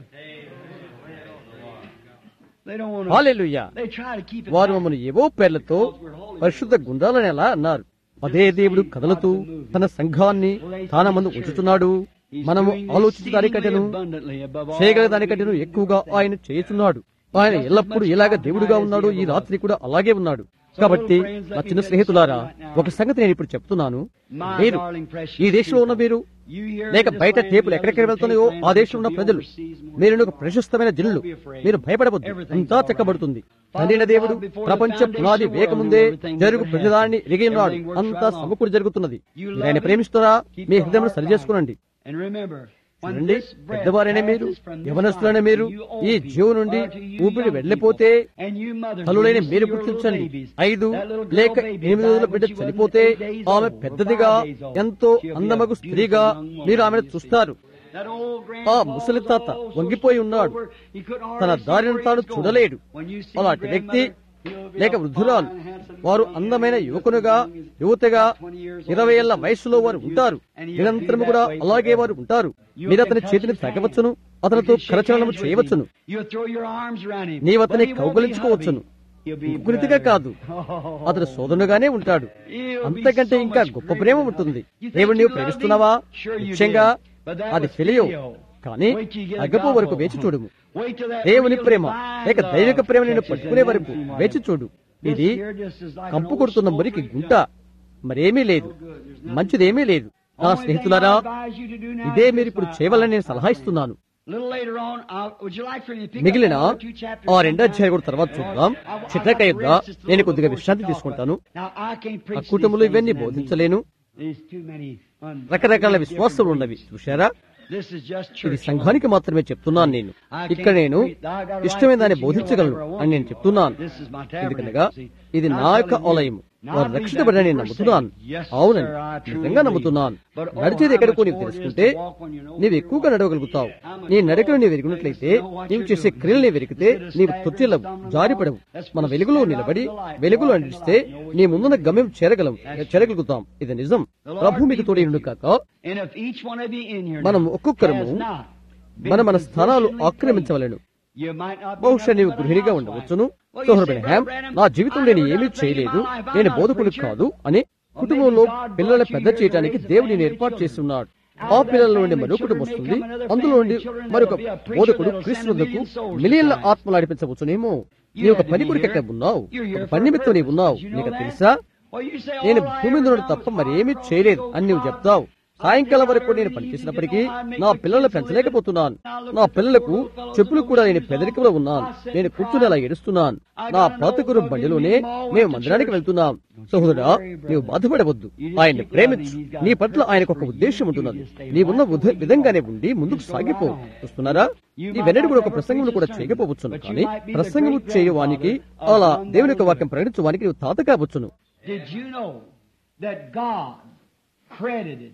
They don't want to. Hallelujah They try to keep it. వారు back. మమ్మల్ని ఏవో పేర్లతో పరిశుద్ధ గుండాలని ఎలా అన్నారు అదే దేవుడు కదలుతూ తన సంఘాన్ని తాన మందు ఉంచుతున్నాడు మనము ఆలోచించే దానికంటేను abundantly above all చేయగల దానికంటేను ఎక్కువగా ఆయన చేయుచున్నాడు ఆయన ఎల్లప్పుడూ ఎలాగ దేవుడుగా ఉన్నాడు ఈ రాత్రి కూడా అలాగే ఉన్నాడు కాబట్టి నా చిన్న స్నేహితులారా ఒక సంగతి నేను ఇప్పుడు చెప్తున్నాను మీరు ఈ దేశంలో ఉన్న మీరు లేక బయట టేపులు ఎక్కడెక్కడ వెళ్తున్నాయో ఆ దేశంలో ఉన్న ప్రజలు మీరు ఒక ప్రశస్తమైన జిల్లు మీరు భయపడవద్దు అంతా చెక్కబడుతుంది తండ్రిన దేవుడు ప్రపంచ పునాది వేగముందే జరుగు ప్రతిదాన్ని ఎరిగి ఉన్నాడు అంతా సమకూడి జరుగుతున్నది మీరు ఆయన ప్రేమిస్తారా మీ హృదయం సరి చేసుకునండి చూడండి పెద్దవారైన మీరు యవనస్తులైన మీరు ఈ జీవు నుండి ఊపిరి వెళ్లిపోతే తల్లులైన మీరు గుర్తించండి ఐదు లేక ఎనిమిది రోజుల బిడ్డ చనిపోతే ఆమె పెద్దదిగా ఎంతో అందమగు స్త్రీగా మీరు ఆమెను చూస్తారు ఆ ముసలి తాత వంగిపోయి ఉన్నాడు తన దారిని తాను చూడలేడు అలాంటి వ్యక్తి లేక వృద్ధురాలు వారు అందమైన యువకునుగా యువతగా ఇరవై ఏళ్ల వయసులో వారు ఉంటారు నిరంతరం కూడా అలాగే వారు ఉంటారు మీరు అతని చేతిని తాకవచ్చును అతనితో కరచలనము చేయవచ్చును నీవు అతని కౌగలించుకోవచ్చును ఇంకొకరితిగా కాదు అతడు సోదరుగానే ఉంటాడు అంతకంటే ఇంకా గొప్ప ప్రేమ ఉంటుంది దేవుడు నీవు ప్రేమిస్తున్నావా ముఖ్యంగా అది ఫిలియో కానీ అగపు వరకు వేచి చూడుము దేవుని ప్రేమ లేక దైవిక ప్రేమ నేను పట్టుకునే వరకు వేచి చూడు ఇది కంపు కొడుతున్న మురికి గుంట మరేమీ లేదు మంచిదేమీ లేదు నా స్నేహితులారా ఇదే మీరు ఇప్పుడు చేయవాలని నేను సలహా ఇస్తున్నాను మిగిలిన ఆ రెండో అధ్యాయం కూడా తర్వాత చూద్దాం చిత్రక యుద్ధ నేను కొద్దిగా విశ్రాంతి తీసుకుంటాను ఆ కుటుంబంలో ఇవన్నీ బోధించలేను రకరకాల విశ్వాసాలు ఉన్నవి చూశారా ఇది సంఘానికి మాత్రమే చెప్తున్నాను నేను ఇక్కడ నేను ఇష్టమైన దాన్ని బోధించగలను అని నేను చెప్తున్నాను ఎందుకనగా ఇది నా యొక్క ఆలయం వారు రక్షించబడని నేను నమ్ముతున్నాను అవునండి నిజంగా నమ్ముతున్నాను నడిచేది ఎక్కడికో నీవు తెలుసుకుంటే నీవు ఎక్కువగా నడవగలుగుతావు నీ నడకను నీవు ఎరిగినట్లయితే నీవు చేసే క్రియలు నీవు ఎరిగితే నీవు తొత్తిల్లవు జారిపడవు మన వెలుగులో నిలబడి వెలుగులో నడిస్తే నీ ముందున్న గమ్యం చేరగలం చేరగలుగుతాం ఇది నిజం ప్రభు మీకు తోడేనుడు కాక మనం ఒక్కొక్కరము మన మన స్థానాలు ఆక్రమించవలను బహుశా నీవు గృహిణిగా ఉండవచ్చును సోహర్ హ్యామ్ నా జీవితం నేను ఏమీ చేయలేదు నేను బోధకుడు కాదు అని కుటుంబంలో పిల్లల పెద్ద చేయడానికి దేవుడు నేను ఏర్పాటు చేస్తున్నాడు ఆ పిల్లల నుండి మరొకటి వస్తుంది అందులో నుండి మరొక బోధకుడు క్రీస్తులకు మిలియన్ల ఆత్మలు నడిపించవచ్చునేమో నీ ఒక పని కొరికి ఎక్కడ ఉన్నావు ఒక పని నిమిత్తం నీవు ఉన్నావు నీకు తెలుసా నేను భూమి మీద ఉండడం తప్ప మరేమీ చేయలేదు అని నువ్వు చెప్తావు సాయంకాలం వరకు నేను పనిచేసినప్పటికీ నా పిల్లలను పెంచలేకపోతున్నాను నా పిల్లలకు చెప్పులు కూడా నేను పెదరికలో ఉన్నాను నేను కూర్చుని అలా ఏడుస్తున్నాను నా పాతకురు బండిలోనే మేము మందిరానికి వెళ్తున్నాం సహోదరా నీవు బాధపడవద్దు ఆయన్ని ప్రేమించు నీ పట్ల ఆయనకు ఒక ఉద్దేశం ఉంటున్నది నీవున్న విధంగానే ఉండి ముందుకు సాగిపో చూస్తున్నారా ఇవన్నీ కూడా ఒక ప్రసంగం కూడా చేయకపోవచ్చును కానీ ప్రసంగము చేయవానికి అలా దేవుని యొక్క వాక్యం ప్రకటించడానికి నీవు తాత కావచ్చును Did you know that God credited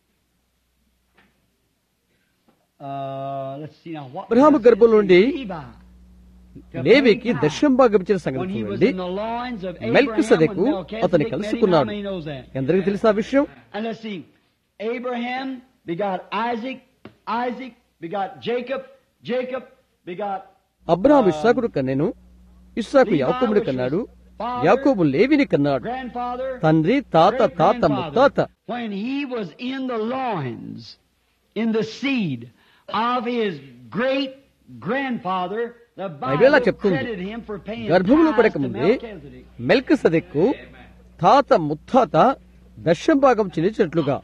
Abraham గర్భం నుండి లేవికి దర్శనం భాగం ఇచ్చిన సంగతి చూడండి మెల్క్ సదెకు అతన్ని కలుసుకున్నాడు ఎందరికి తెలుసా విషయం Abraham begot Isaac, Isaac begot Jacob, Jacob begot Abraham ఇస్సాకుడు కన్నెను ఇస్సాకు యాకోబుడు కన్నాడు యాకోబు లేవిని కన్నాడు grandfather. తండ్రి తాత తాత ముత్తాత When he was in the loins, in the seed of his great grandfather, the Bible అలా Bible చెప్తుంది credited him for paying గర్భములో tithes to పడకముందే Melchizedek. మెల్క్ సదెక్కు తాత ముత్తాత దర్శం భాగం చెల్లించినట్లుగా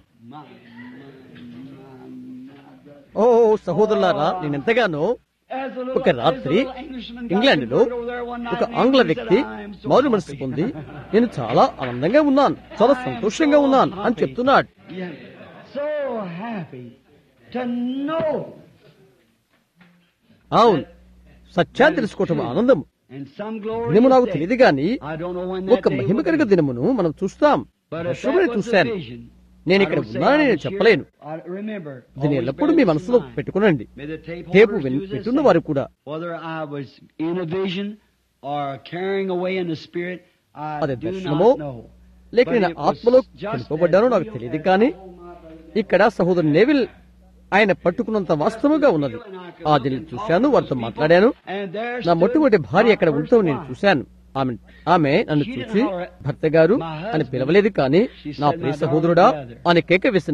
ఓ సహోదరులారా నేనెంతగానో As a little- ఒక రాత్రి as a little Englishman got ఇంగ్లాండ్లో converted over there one night ఒక and he ఆంగ్ల said, వ్యక్తి "I'm so మారు మనసు happy." పొంది నేను చాలా ఆనందంగా ఉన్నాను చాలా సంతోషంగా ఉన్నాను అని చెప్తున్నాడు Yeah. So happy to know. అవును సత్యాన్ని తెలుసుకోవటం ఆనందం And some glory దినము నాకు day. తెలియదు గాని I don't know when that ఒక day మహిమ will కలిగిన be. దినమును మనం చూస్తాం But if that దర్శనముని was the చూశాను vision, నేను I ఇక్కడ don't say ఉన్నానని I నేను was here. చెప్పలేను I remember, దీన్ని always ఎల్లప్పుడూ bear మీ this in మనసులో mind. పెట్టుకునండి May the tape tape holders విన్- do this వింటున్న thing. వారు కూడా Whether I was in a vision or carrying away in the spirit, I అది do దర్శనమో not know. లేక But నేను it was ఆత్మలో just చనిపోబడ్డానో as నాకు real తెలియదు as- కానీ ఇక్కడ సహోదరు నెవిల్ ఆయన పట్టుకున్నంత వాస్తవంగా ఉన్నది ఆ దిల్ని చూశాను వారితో మాట్లాడాను And there నా stood మొట్టమొదటి భార్య my అక్కడ first ఉండటం నేను wife. చూశాను ఆమె ఆమె నన్ను చూసి భర్త గారు అని పిలవలేదు కానీ నా ప్రియ సహోదరుడా అని కేక వేసినది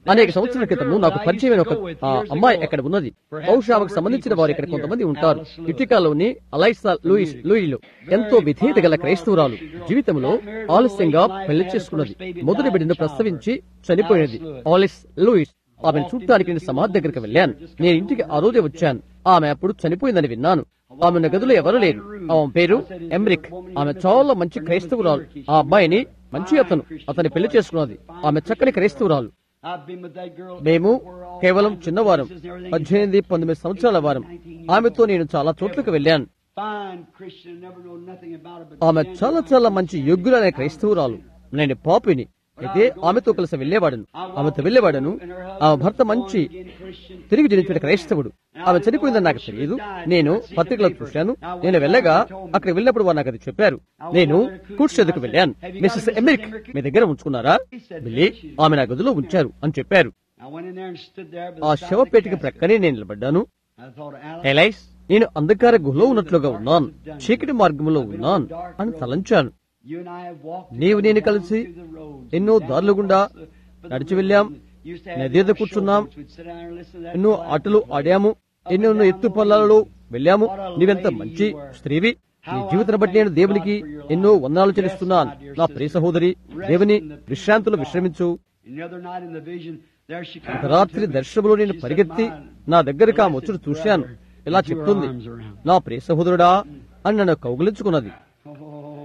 అనేక సంవత్సరాల క్రితము నాకు పరిచయమైన ఒక ఆ, అమ్మాయి అక్కడ ఉన్నది బహుశా ఆమెకు సంబంధించిన వారు ఇక్కడ కొంతమంది ఉంటారు ఇటికాలోని అలైసా లూయిస్ లూయిలో ఎంతో విధేయత గల క్రైస్తవురాలు జీవితంలో ఆలస్యంగా పెళ్లి చేసుకున్నది మొదటి బిడ్డను ప్రసవించి చనిపోయినది ఆలిస్ లూయిస్ ఆమెను చూడటానికి నేను సమాధి దగ్గరికి వెళ్ళాను నేను ఇంటికి ఆ రోజే వచ్చాను ఆమె అప్పుడు చనిపోయిందని విన్నాను ఆమె ఉన్న గదిలో ఎవరు లేరు ఆమె పేరు ఎమ్రిక్ ఆమె చాలా మంచి క్రైస్తవురాలు ఆ అబ్బాయిని మంచి అతను అతని పెళ్లి చేసుకున్నది ఆమె చక్కని క్రైస్తవురాలు I've been with that girl. మేము We're all కేవలం fine చిన్నవారం Christians and everything. పద్దెనిమిది పంతొమ్మిది సంవత్సరాల వారం ఆమెతో నేను చాలా చోట్లకు వెళ్ళాను Fine Christian, never know nothing about it. But ఆమె then చాలా I చాలా was మంచి standing యోగ్యులైన out క్రైస్తవురాలు there. నేను పాపిని అయితే ఆమెతో కలిసి వెళ్ళేవాడను ఆమెతో వెళ్ళేవాడను ఆమె భర్త మంచి తిరిగి జనించిన క్రైస్తవుడు ఆమె చనిపోయిందని నాకు తెలియదు నేను పత్రికలో చూశాను నేను వెళ్ళగా అక్కడికి వెళ్ళినప్పుడు వారు నాకు అది చెప్పారు నేను కూర్చేందుకు వెళ్ళాను మిస్సెస్ ఎమెరిక్ మీ దగ్గర ఉంచుకున్నారా వెళ్ళి ఆమె నా గదిలో ఉంచారు అని చెప్పారు I went in there and stood there ఆ beside the శవపేటికి casket. ప్రక్కనే నేను నిలబడ్డాను I thought, Alice, ఎలైస్ నేను అంధకార గుహలో ఉన్నట్లుగా ఉన్నాను చీకటి మార్గంలో ఉన్నాను అని తలంచాను you and I have walked నీవు నేను down కలిసి through the roads, ఎన్నో down దారులు గుండా across the- the నడిచి river. వెళ్ళాం Used to have నది ఎద్ద little కూర్చున్నాం shoulders. We'd sit down and listen to that ఎన్నో class. ఆటలు ఆడాము ఎన్నెన్నో ఎత్తు పొలాలలో వెళ్ళాము నీవెంత మంచి స్త్రీవి నీ జీవితాన్ని బట్టి నేను దేవునికి ఎన్నో వందనాలు చెల్లిస్తున్నాను నా ప్రియ సహోదరి దేవుని విశ్రాంతిలో విశ్రమించు And the other night in the vision, there she comes రాత్రి to me. దర్శనంలో నేను She said, పరిగెత్తి "My నా దగ్గరికి ఆ blessed ముచ్చట brother, చూశాను ఇలా put your చెప్తుంది arms around me." నా ప్రియ సహోదరుడా అని నన్ను కౌగిలించుకున్నది Oh,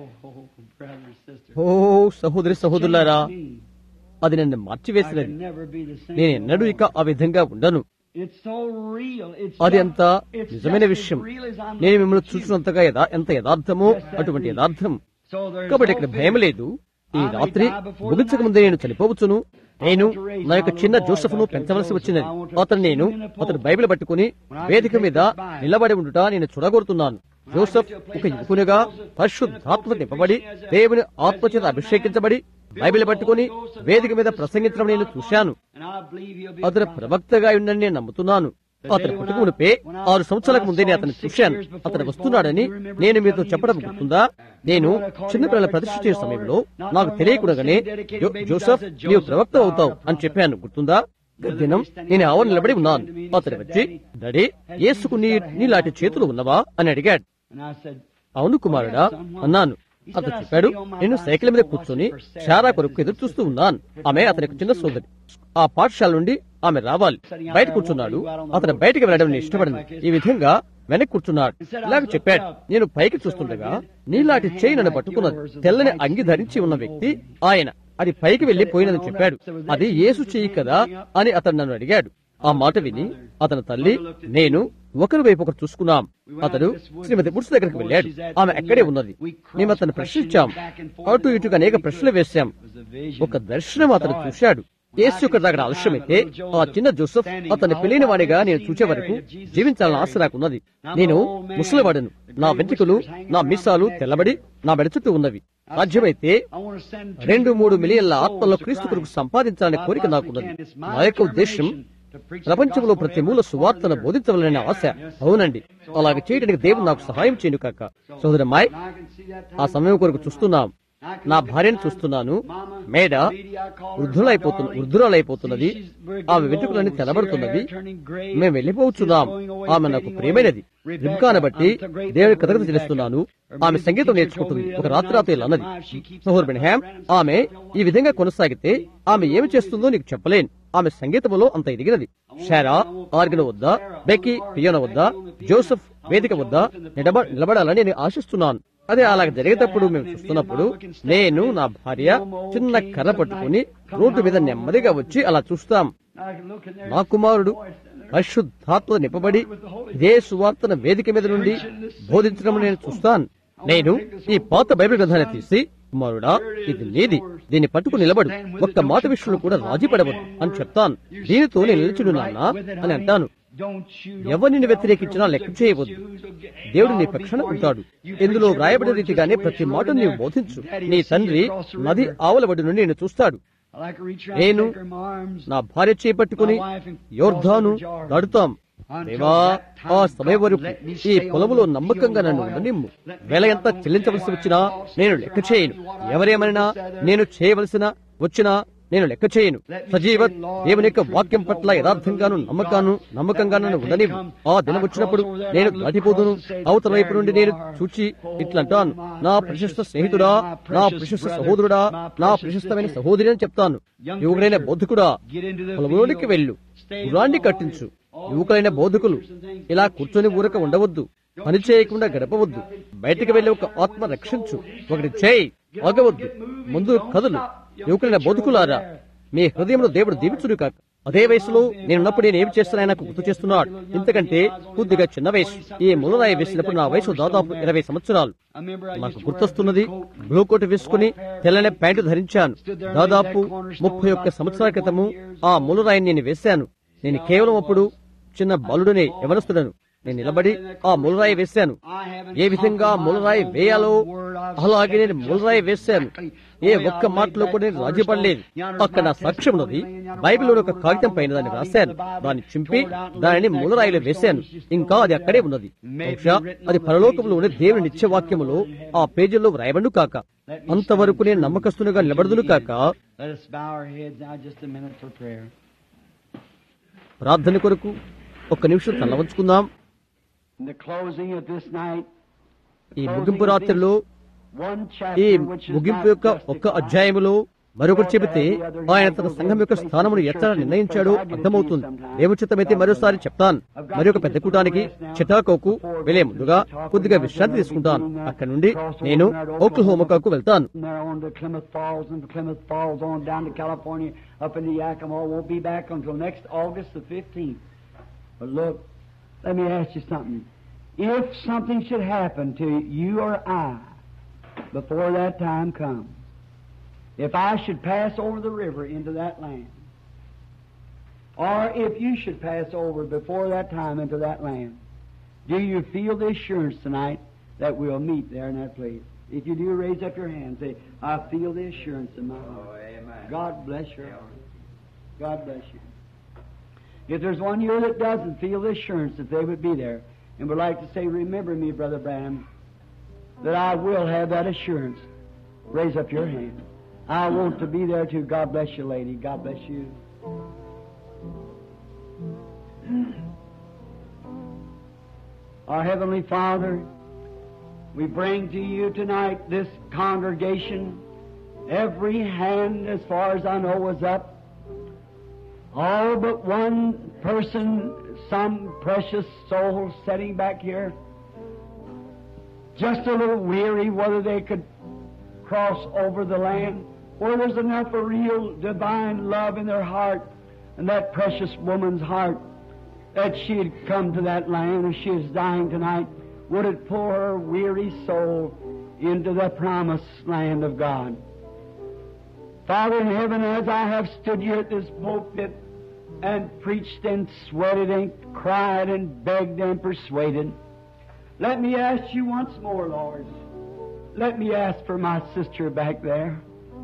brother, sister. ఓ సహోదరి సహోదరులారా Changed me. అది నన్ను I మార్చివేసినది can never be the same. నేను ఎన్నడూ ఇక ఆ విధంగా ఉండను It's so real. It's అది just- అంత it's నిజమైన just as విషయం real as I'm నేను looking మిమ్మల్ని at you. చూసినంతగా యథా ఎంత యథార్థమో అటువంటి యథార్థం So there's కాబట్టి no ఇక్కడ fear. భయం లేదు ఈ రాత్రి ముగించక ముందే నేను చనిపోవచ్చును నేను నా యొక్క చిన్న జోసెఫ్ను పెంచవలసి వచ్చినది అతను నేను అతను బైబిల్ పట్టుకుని వేదిక మీద నిలబడి ఉండుట నేను చూడగోరుతున్నాను జోసెఫ్ ఒక యువకునిగా పరిశుద్ధాత్మ నింపబడి దేవుని ఆత్మచేత అభిషేకించబడి బైబిల్ పట్టుకుని వేదిక మీద ప్రసంగించడం నేను చూశాను And I believe he'll be అతను a prophet. ప్రవక్తగా ఉందని నేను నమ్ముతున్నాను అతని పుట్టుక మునిపే ఆరు సంవత్సరాలకు ముందే నేను అతను చూశాను అతను వస్తున్నాడని నేను మీతో చెప్పడం గుర్తుందా నేను చిన్నపిల్లల ప్రతిష్ఠ చేసే సమయంలో నాకు తెలియకుండానే జో- జోసెఫ్ నీవు ప్రవక్త అవుతావు అని చెప్పాను గుర్తుందా ఒక దినం నేను ఆవ నిలబడి ఉన్నాను అతను వచ్చి డాడీ యేసుకు నీ నీలాంటి చేతులు ఉన్నవా అని అడిగాడు And I said, అవును కుమారుడా అన్నాను అతను చెప్పాడు నేను సైకిల్ మీద కూర్చొని చారా కొరకు ఎదురు చూస్తూ ఉన్నాను ఆమె అతనికి చిన్న సోదరి ఆ పాఠశాల నుండి ఆమె రావాలి బయట కూర్చున్నాడు అతను బయటికి వెళ్ళడం నేను ఇష్టపడింది ఈ విధంగా వెనక్కి కూర్చున్నాడు ఇలాగ చెప్పాడు నేను పైకి చూస్తుండగా నీలాంటి చేయి నన్ను పట్టుకున్నది తెల్లని అంగి ధరించి ఉన్న వ్యక్తి ఆయన అది పైకి వెళ్లి పోయినని చెప్పాడు అది యేసు చెయ్యి కదా అని అతను నన్ను అడిగాడు ఆ మాట విని అతని తల్లి నేను ఒకరి వైపు ఒకరు చూసుకున్నాం అతడు శ్రీమతి బుడ్స్ దగ్గరికి వెళ్ళాడు ఆమె అక్కడే ఉన్నది మేము అతను ప్రశ్నించాం అటు ఇటుగా అనేక ప్రశ్నలు వేశాం ఒక దర్శనం అతను చూశాడు యేసు యొక్క దగ్గర ఆలస్యమైతే ఆ చిన్న జోసెఫ్ అతన్ని పెళ్లిన వాడిగా నేను చూసే వరకు జీవించాలని ఆశ నాకున్నది నేను ముసలివాడను నా వెంట్రుకలు నా మీసాలు తెల్లబడి నా మెడ చుట్టూ ఉన్నవి సాధ్యమైతే I want to send two రెండు మూడు మిలియన్ల souls ఆత్మల్లో to క్రీస్తు Christ. కొరకు సంపాదించాలనే కోరిక నాకున్నది నా యొక్క ఉద్దేశం ప్రపంచంలో ప్రతి మూల సువార్తను బోధించవాలనే ఆశ అవునండి అలాగే చేయడానికి దేవుడు నాకు సహాయం చేయను కాక సోదరమ్మాయి I can see that ఆ time. సమయం కొరకు చూస్తున్నాం నా భార్యను చూస్తున్నాను మేడ వృద్ధులైపోతున్న వృద్ధురాలైపోతున్నది ఆమె వెంట్రుకలన్నీ తెల్లబడుతున్నవి మేము వెళ్ళిపోవచ్చున్నాం ఆమె నాకు ప్రియమైనది రిబ్కాను బట్టి దేవుని కథకత తెలుస్తున్నాను ఆమె సంగీతం నేర్చుకుంటుంది ఒక రాత్రాతో ఇలా అన్నది సహోర్ బెన్హామ్ ఆమె ఈ విధంగా కొనసాగితే ఆమె ఏమి చేస్తుందో నీకు చెప్పలేను ఆమె సంగీతంలో అంత ఎదిగినది షారా ఆర్గన వద్ద బెకీ పియోన వద్ద జోసెఫ్ వేదిక వద్ద నిలబ నిలబడాలని నేను ఆశిస్తున్నాను అదే అలా జరిగేటప్పుడు మేము చూస్తున్నప్పుడు నేను నా భార్య చిన్న కర్ర పట్టుకుని రోడ్డు మీద నెమ్మదిగా వచ్చి అలా చూస్తాం I can look in there. నా కుమారుడు పరిశుద్ధాత్మ నింపబడి ఇదే సువార్తన వేదిక మీద నుండి బోధించడం నేను చూస్తాను నేను ఈ పాత బైబిల్ గ్రంథాన్ని తీసి కుమారుడా ఇది నీది దీన్ని పట్టుకుని నిలబడు ఒక్క మాట విషయంలో కూడా రాజీ పడవద్దు అని చెప్తాను దీనితో నేను నిలిచుడు నాన్న అని అంటాను Don't you ఎవరిని వ్యతిరేకించినా లెక్క చేయవద్దు దేవుడు నీ పక్షాన ఉంటాడు ఇందులో వ్రాయబడిన రీతిగానే ప్రతి మాట నీవు బోధించు నీ తండ్రి నది ఆవలబడి నుండి నేను చూస్తాడు I like to reach around నేను and take her in my arms. నా భార్య చేపట్టుకుని యోర్ధాను నడుతాం దేవా ఆ సమయం వరకు ఈ పొలములో నమ్మకంగా నన్ను ఉండనిమ్ము వేల ఎంత చెల్లించవలసి వచ్చినా నేను లెక్క చేయను ఎవరేమైనా నేను చేయవలసిన వచ్చినా నేను లెక్క చేయను సజీవ దేవుని యొక్క వాక్యం పట్ల యథార్థంగాను నమ్మకాను నమ్మకంగాను ఉండని ఆ దినం వచ్చినప్పుడు నేను దాటిపోదును అవతల వైపు నుండి నేను చూచి ఇట్లంటాను నా ప్రశస్త స్నేహితుడా నా ప్రశస్త సహోదరుడా నా ప్రశస్తమైన సహోదరి అని చెప్తాను యువకుడైన బౌద్ధకుడా పొలంలోనికి వెళ్ళు గురాన్ని కట్టించు యువకులైన బోధకులు ఇలా కూర్చొని ఊరక ఉండవద్దు పని చేయకుండా గడపవద్దు బయటికి వెళ్లి ఒక ఆత్మ రక్షించు ఒకటి చేయి ఆగవద్దు ముందు కదులు యువకులైన బోధకులారా మీ హృదయంలో దేవుడు దీవించుడు కాక అదే వయసులో నేనున్నప్పుడు నేను ఏమి చేస్తానని నాకు గుర్తు చేస్తున్నాడు ఇంతకంటే కొద్దిగా చిన్న వయసు ఈ మూలరాయి వేసినప్పుడు నా వయసు దాదాపు ఇరవై సంవత్సరాలు నాకు గుర్తొస్తున్నది బ్లూ కోట్ వేసుకుని తెల్లని ప్యాంటు ధరించాను దాదాపు ముప్పై ఒక్క సంవత్సరాల క్రితము ఆ మూలరాయిని నేను వేశాను నేను కేవలం అప్పుడు చిన్న బాలుడనే ఎవరస్తుడను నేను నిలబడి ఆ ములరాయి వేశాను ఏ విధంగా ములరాయి వేయాలో అలాగే నేను ములరాయి వేశాను ఏ ఒక్క మాటలో కూడా నేను రాజీపడలేదు అక్కడ నా సాక్ష్యం ఉన్నది బైబిల్లో ఒక కాగితం పైన దాన్ని రాశాను దాన్ని చింపి దానిని ములరాయిలో వేశాను ఇంకా అది అక్కడే ఉన్నది బహుశా అది పరలోకంలోని దేవుని నిత్యవాక్యములో ఆ పేజీల్లో వ్రాయబడు కాక అంతవరకు నేను నమ్మకస్తునిగా నిలబడుదును కాక Let us bow our heads now just a minute for prayer. ప్రార్థన కొరకు ఒక్క నిమిషం తల్లవంచుకుందాం In the closing of this night, ఈ ముగింపు రాత్రిలో one ఈ chapter which is ముగింపు not యొక్క ఒక్క justified. అధ్యాయములో మరొకటి చెబితే ఆయన తన సంఘం యొక్క స్థానమును ఎట్లా నిర్ణయించాడో అర్థమవుతుంది ఏముచితమైతే మరోసారి చెప్తాను మరి ఒక పెద్ద కూటానికి చిటాకోకు వెళ్లే ముందుగా కొద్దిగా విశ్రాంతి తీసుకుంటాను అక్కడి నుండి నేను ఓక్లహోమకాకు వెళ్తాను From there on to Plymouth Falls and from Plymouth Falls on down to California up into Yakima. Won't be back until next August the 15th. But look, let me ask you something. If something should happen to you or I before that time comes, if I should pass over the river into that land, or if you should pass over before that time into that land, do you feel the assurance tonight that we'll meet there in that place? If you do, raise up your hand. Say, I feel the assurance in my heart. God bless your heart. God bless you. If there's one here that doesn't feel the assurance that they would be there and would like to say, Remember me, Brother Branham, that I will have that assurance, raise up your hand. I want to be there too. God bless you, lady. God bless you. Our Heavenly Father, we bring to you tonight this congregation. Every hand, as far as I know, was up. All but one person, some precious soul sitting back here, just a little weary whether they could cross over the land, where there's enough of real divine love in their heart and that precious woman's heart that she'd come to that land if she was dying tonight, would it pull her weary soul into the promised land of God? Father in heaven, as I have stood here at this pulpit and preached and sweated and cried and begged and persuaded, let me ask you once more, Lord. Let me ask for my sister back there.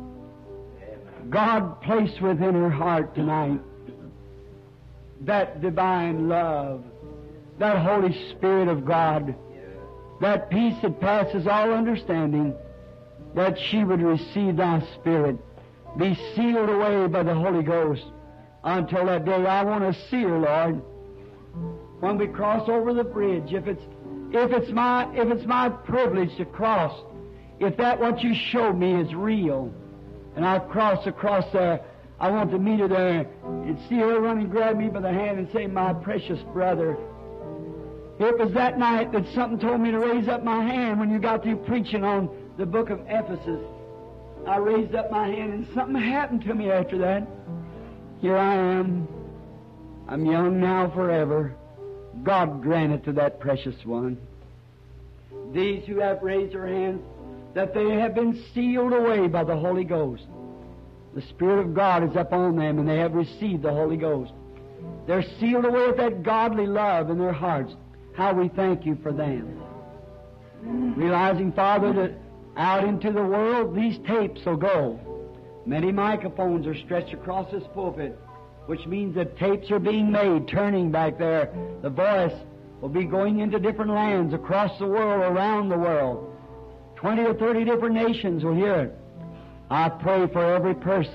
God placed within her heart tonight that divine love, that Holy Spirit of God, that peace that passes all understanding, that she would receive thy Spirit, be sealed away by the Holy Ghost until that day. I want to see her, Lord. When we cross over the bridge, if it's if it's my if it's my privilege to cross, if that what you showed me is real, and I cross across there, I want to meet her there and see her run and grab me by the hand and say, My precious brother. It was that night that something told me to raise up my hand when you got through preaching on the book of Ephesus. I raised up my hand and something happened to me after that. Here I am. I'm young now forever. God grant it to that precious one. These who have raised their hands, that they have been sealed away by the Holy Ghost. The Spirit of God is upon them and they have received the Holy Ghost. They're sealed away with that godly love in their hearts. How we thank you for them. Realizing, Father, that out into the world these tapes will go. Many microphones are stretched across this pulpit, which means that tapes are being made, turning back there. The voice will be going into different lands across the world, around the world. Twenty or thirty different nations will hear it. I pray for every person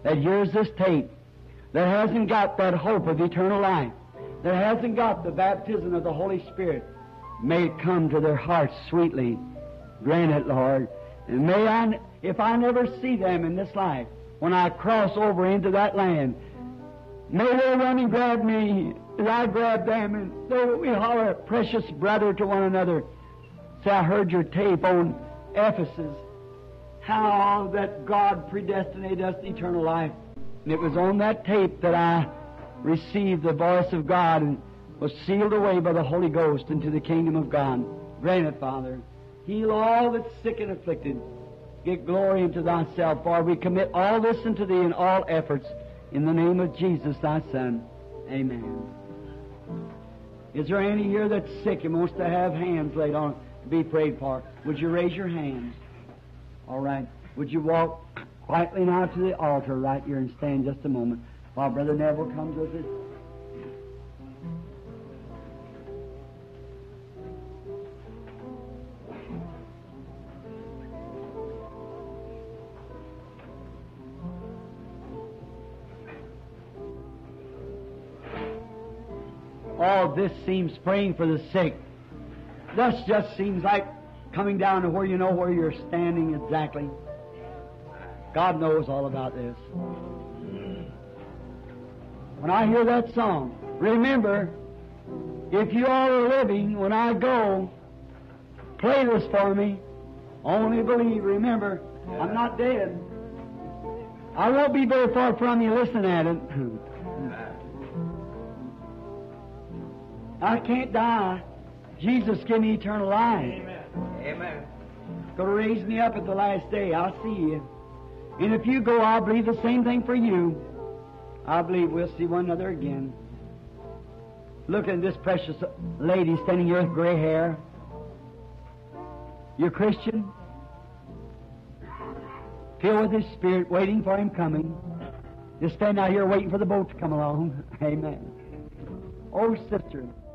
that hears this tape, that hasn't got that hope of eternal life, that hasn't got the baptism of the Holy Spirit, may it come to their hearts sweetly. Grant it, Lord. And may I, if I never see them in this life, when I cross over into that land, may they run and grab me as I grab them, and they we holler, precious brother, to one another. Say, I heard your tape on Ephesus, how that God predestinated us to eternal life. And it was on that tape that I received the voice of God and was sealed away by the Holy Ghost into the kingdom of God. Grant it, Father. Heal all that's sick and afflicted. Get glory into thyself, for we commit all this unto thee in all efforts. In the name of Jesus, thy Son. Amen. Is there any here that's sick and wants to have hands laid on to be prayed for? Would you raise your hands? All right. Would you walk quietly now to the altar right here and stand just a moment while Brother Neville comes with us? All this seems praying for the sick. This just seems like coming down to where you know where you're standing exactly. God knows all about this. When I hear that song, remember, if you all are living, when I go, play this for me. Only believe. Remember, I'm not dead. I won't be very far from you. Listen at it. I can't die. Jesus give me eternal life. Amen. Going to raise me up at the last day. I'll see you. And if you go, I'll believe the same thing for you. I believe we'll see one another again. Look at this precious lady standing here with gray hair. You're Christian? Filled with His Spirit, waiting for Him coming. Just stand out here waiting for the boat to come along. Amen. Oh, sister.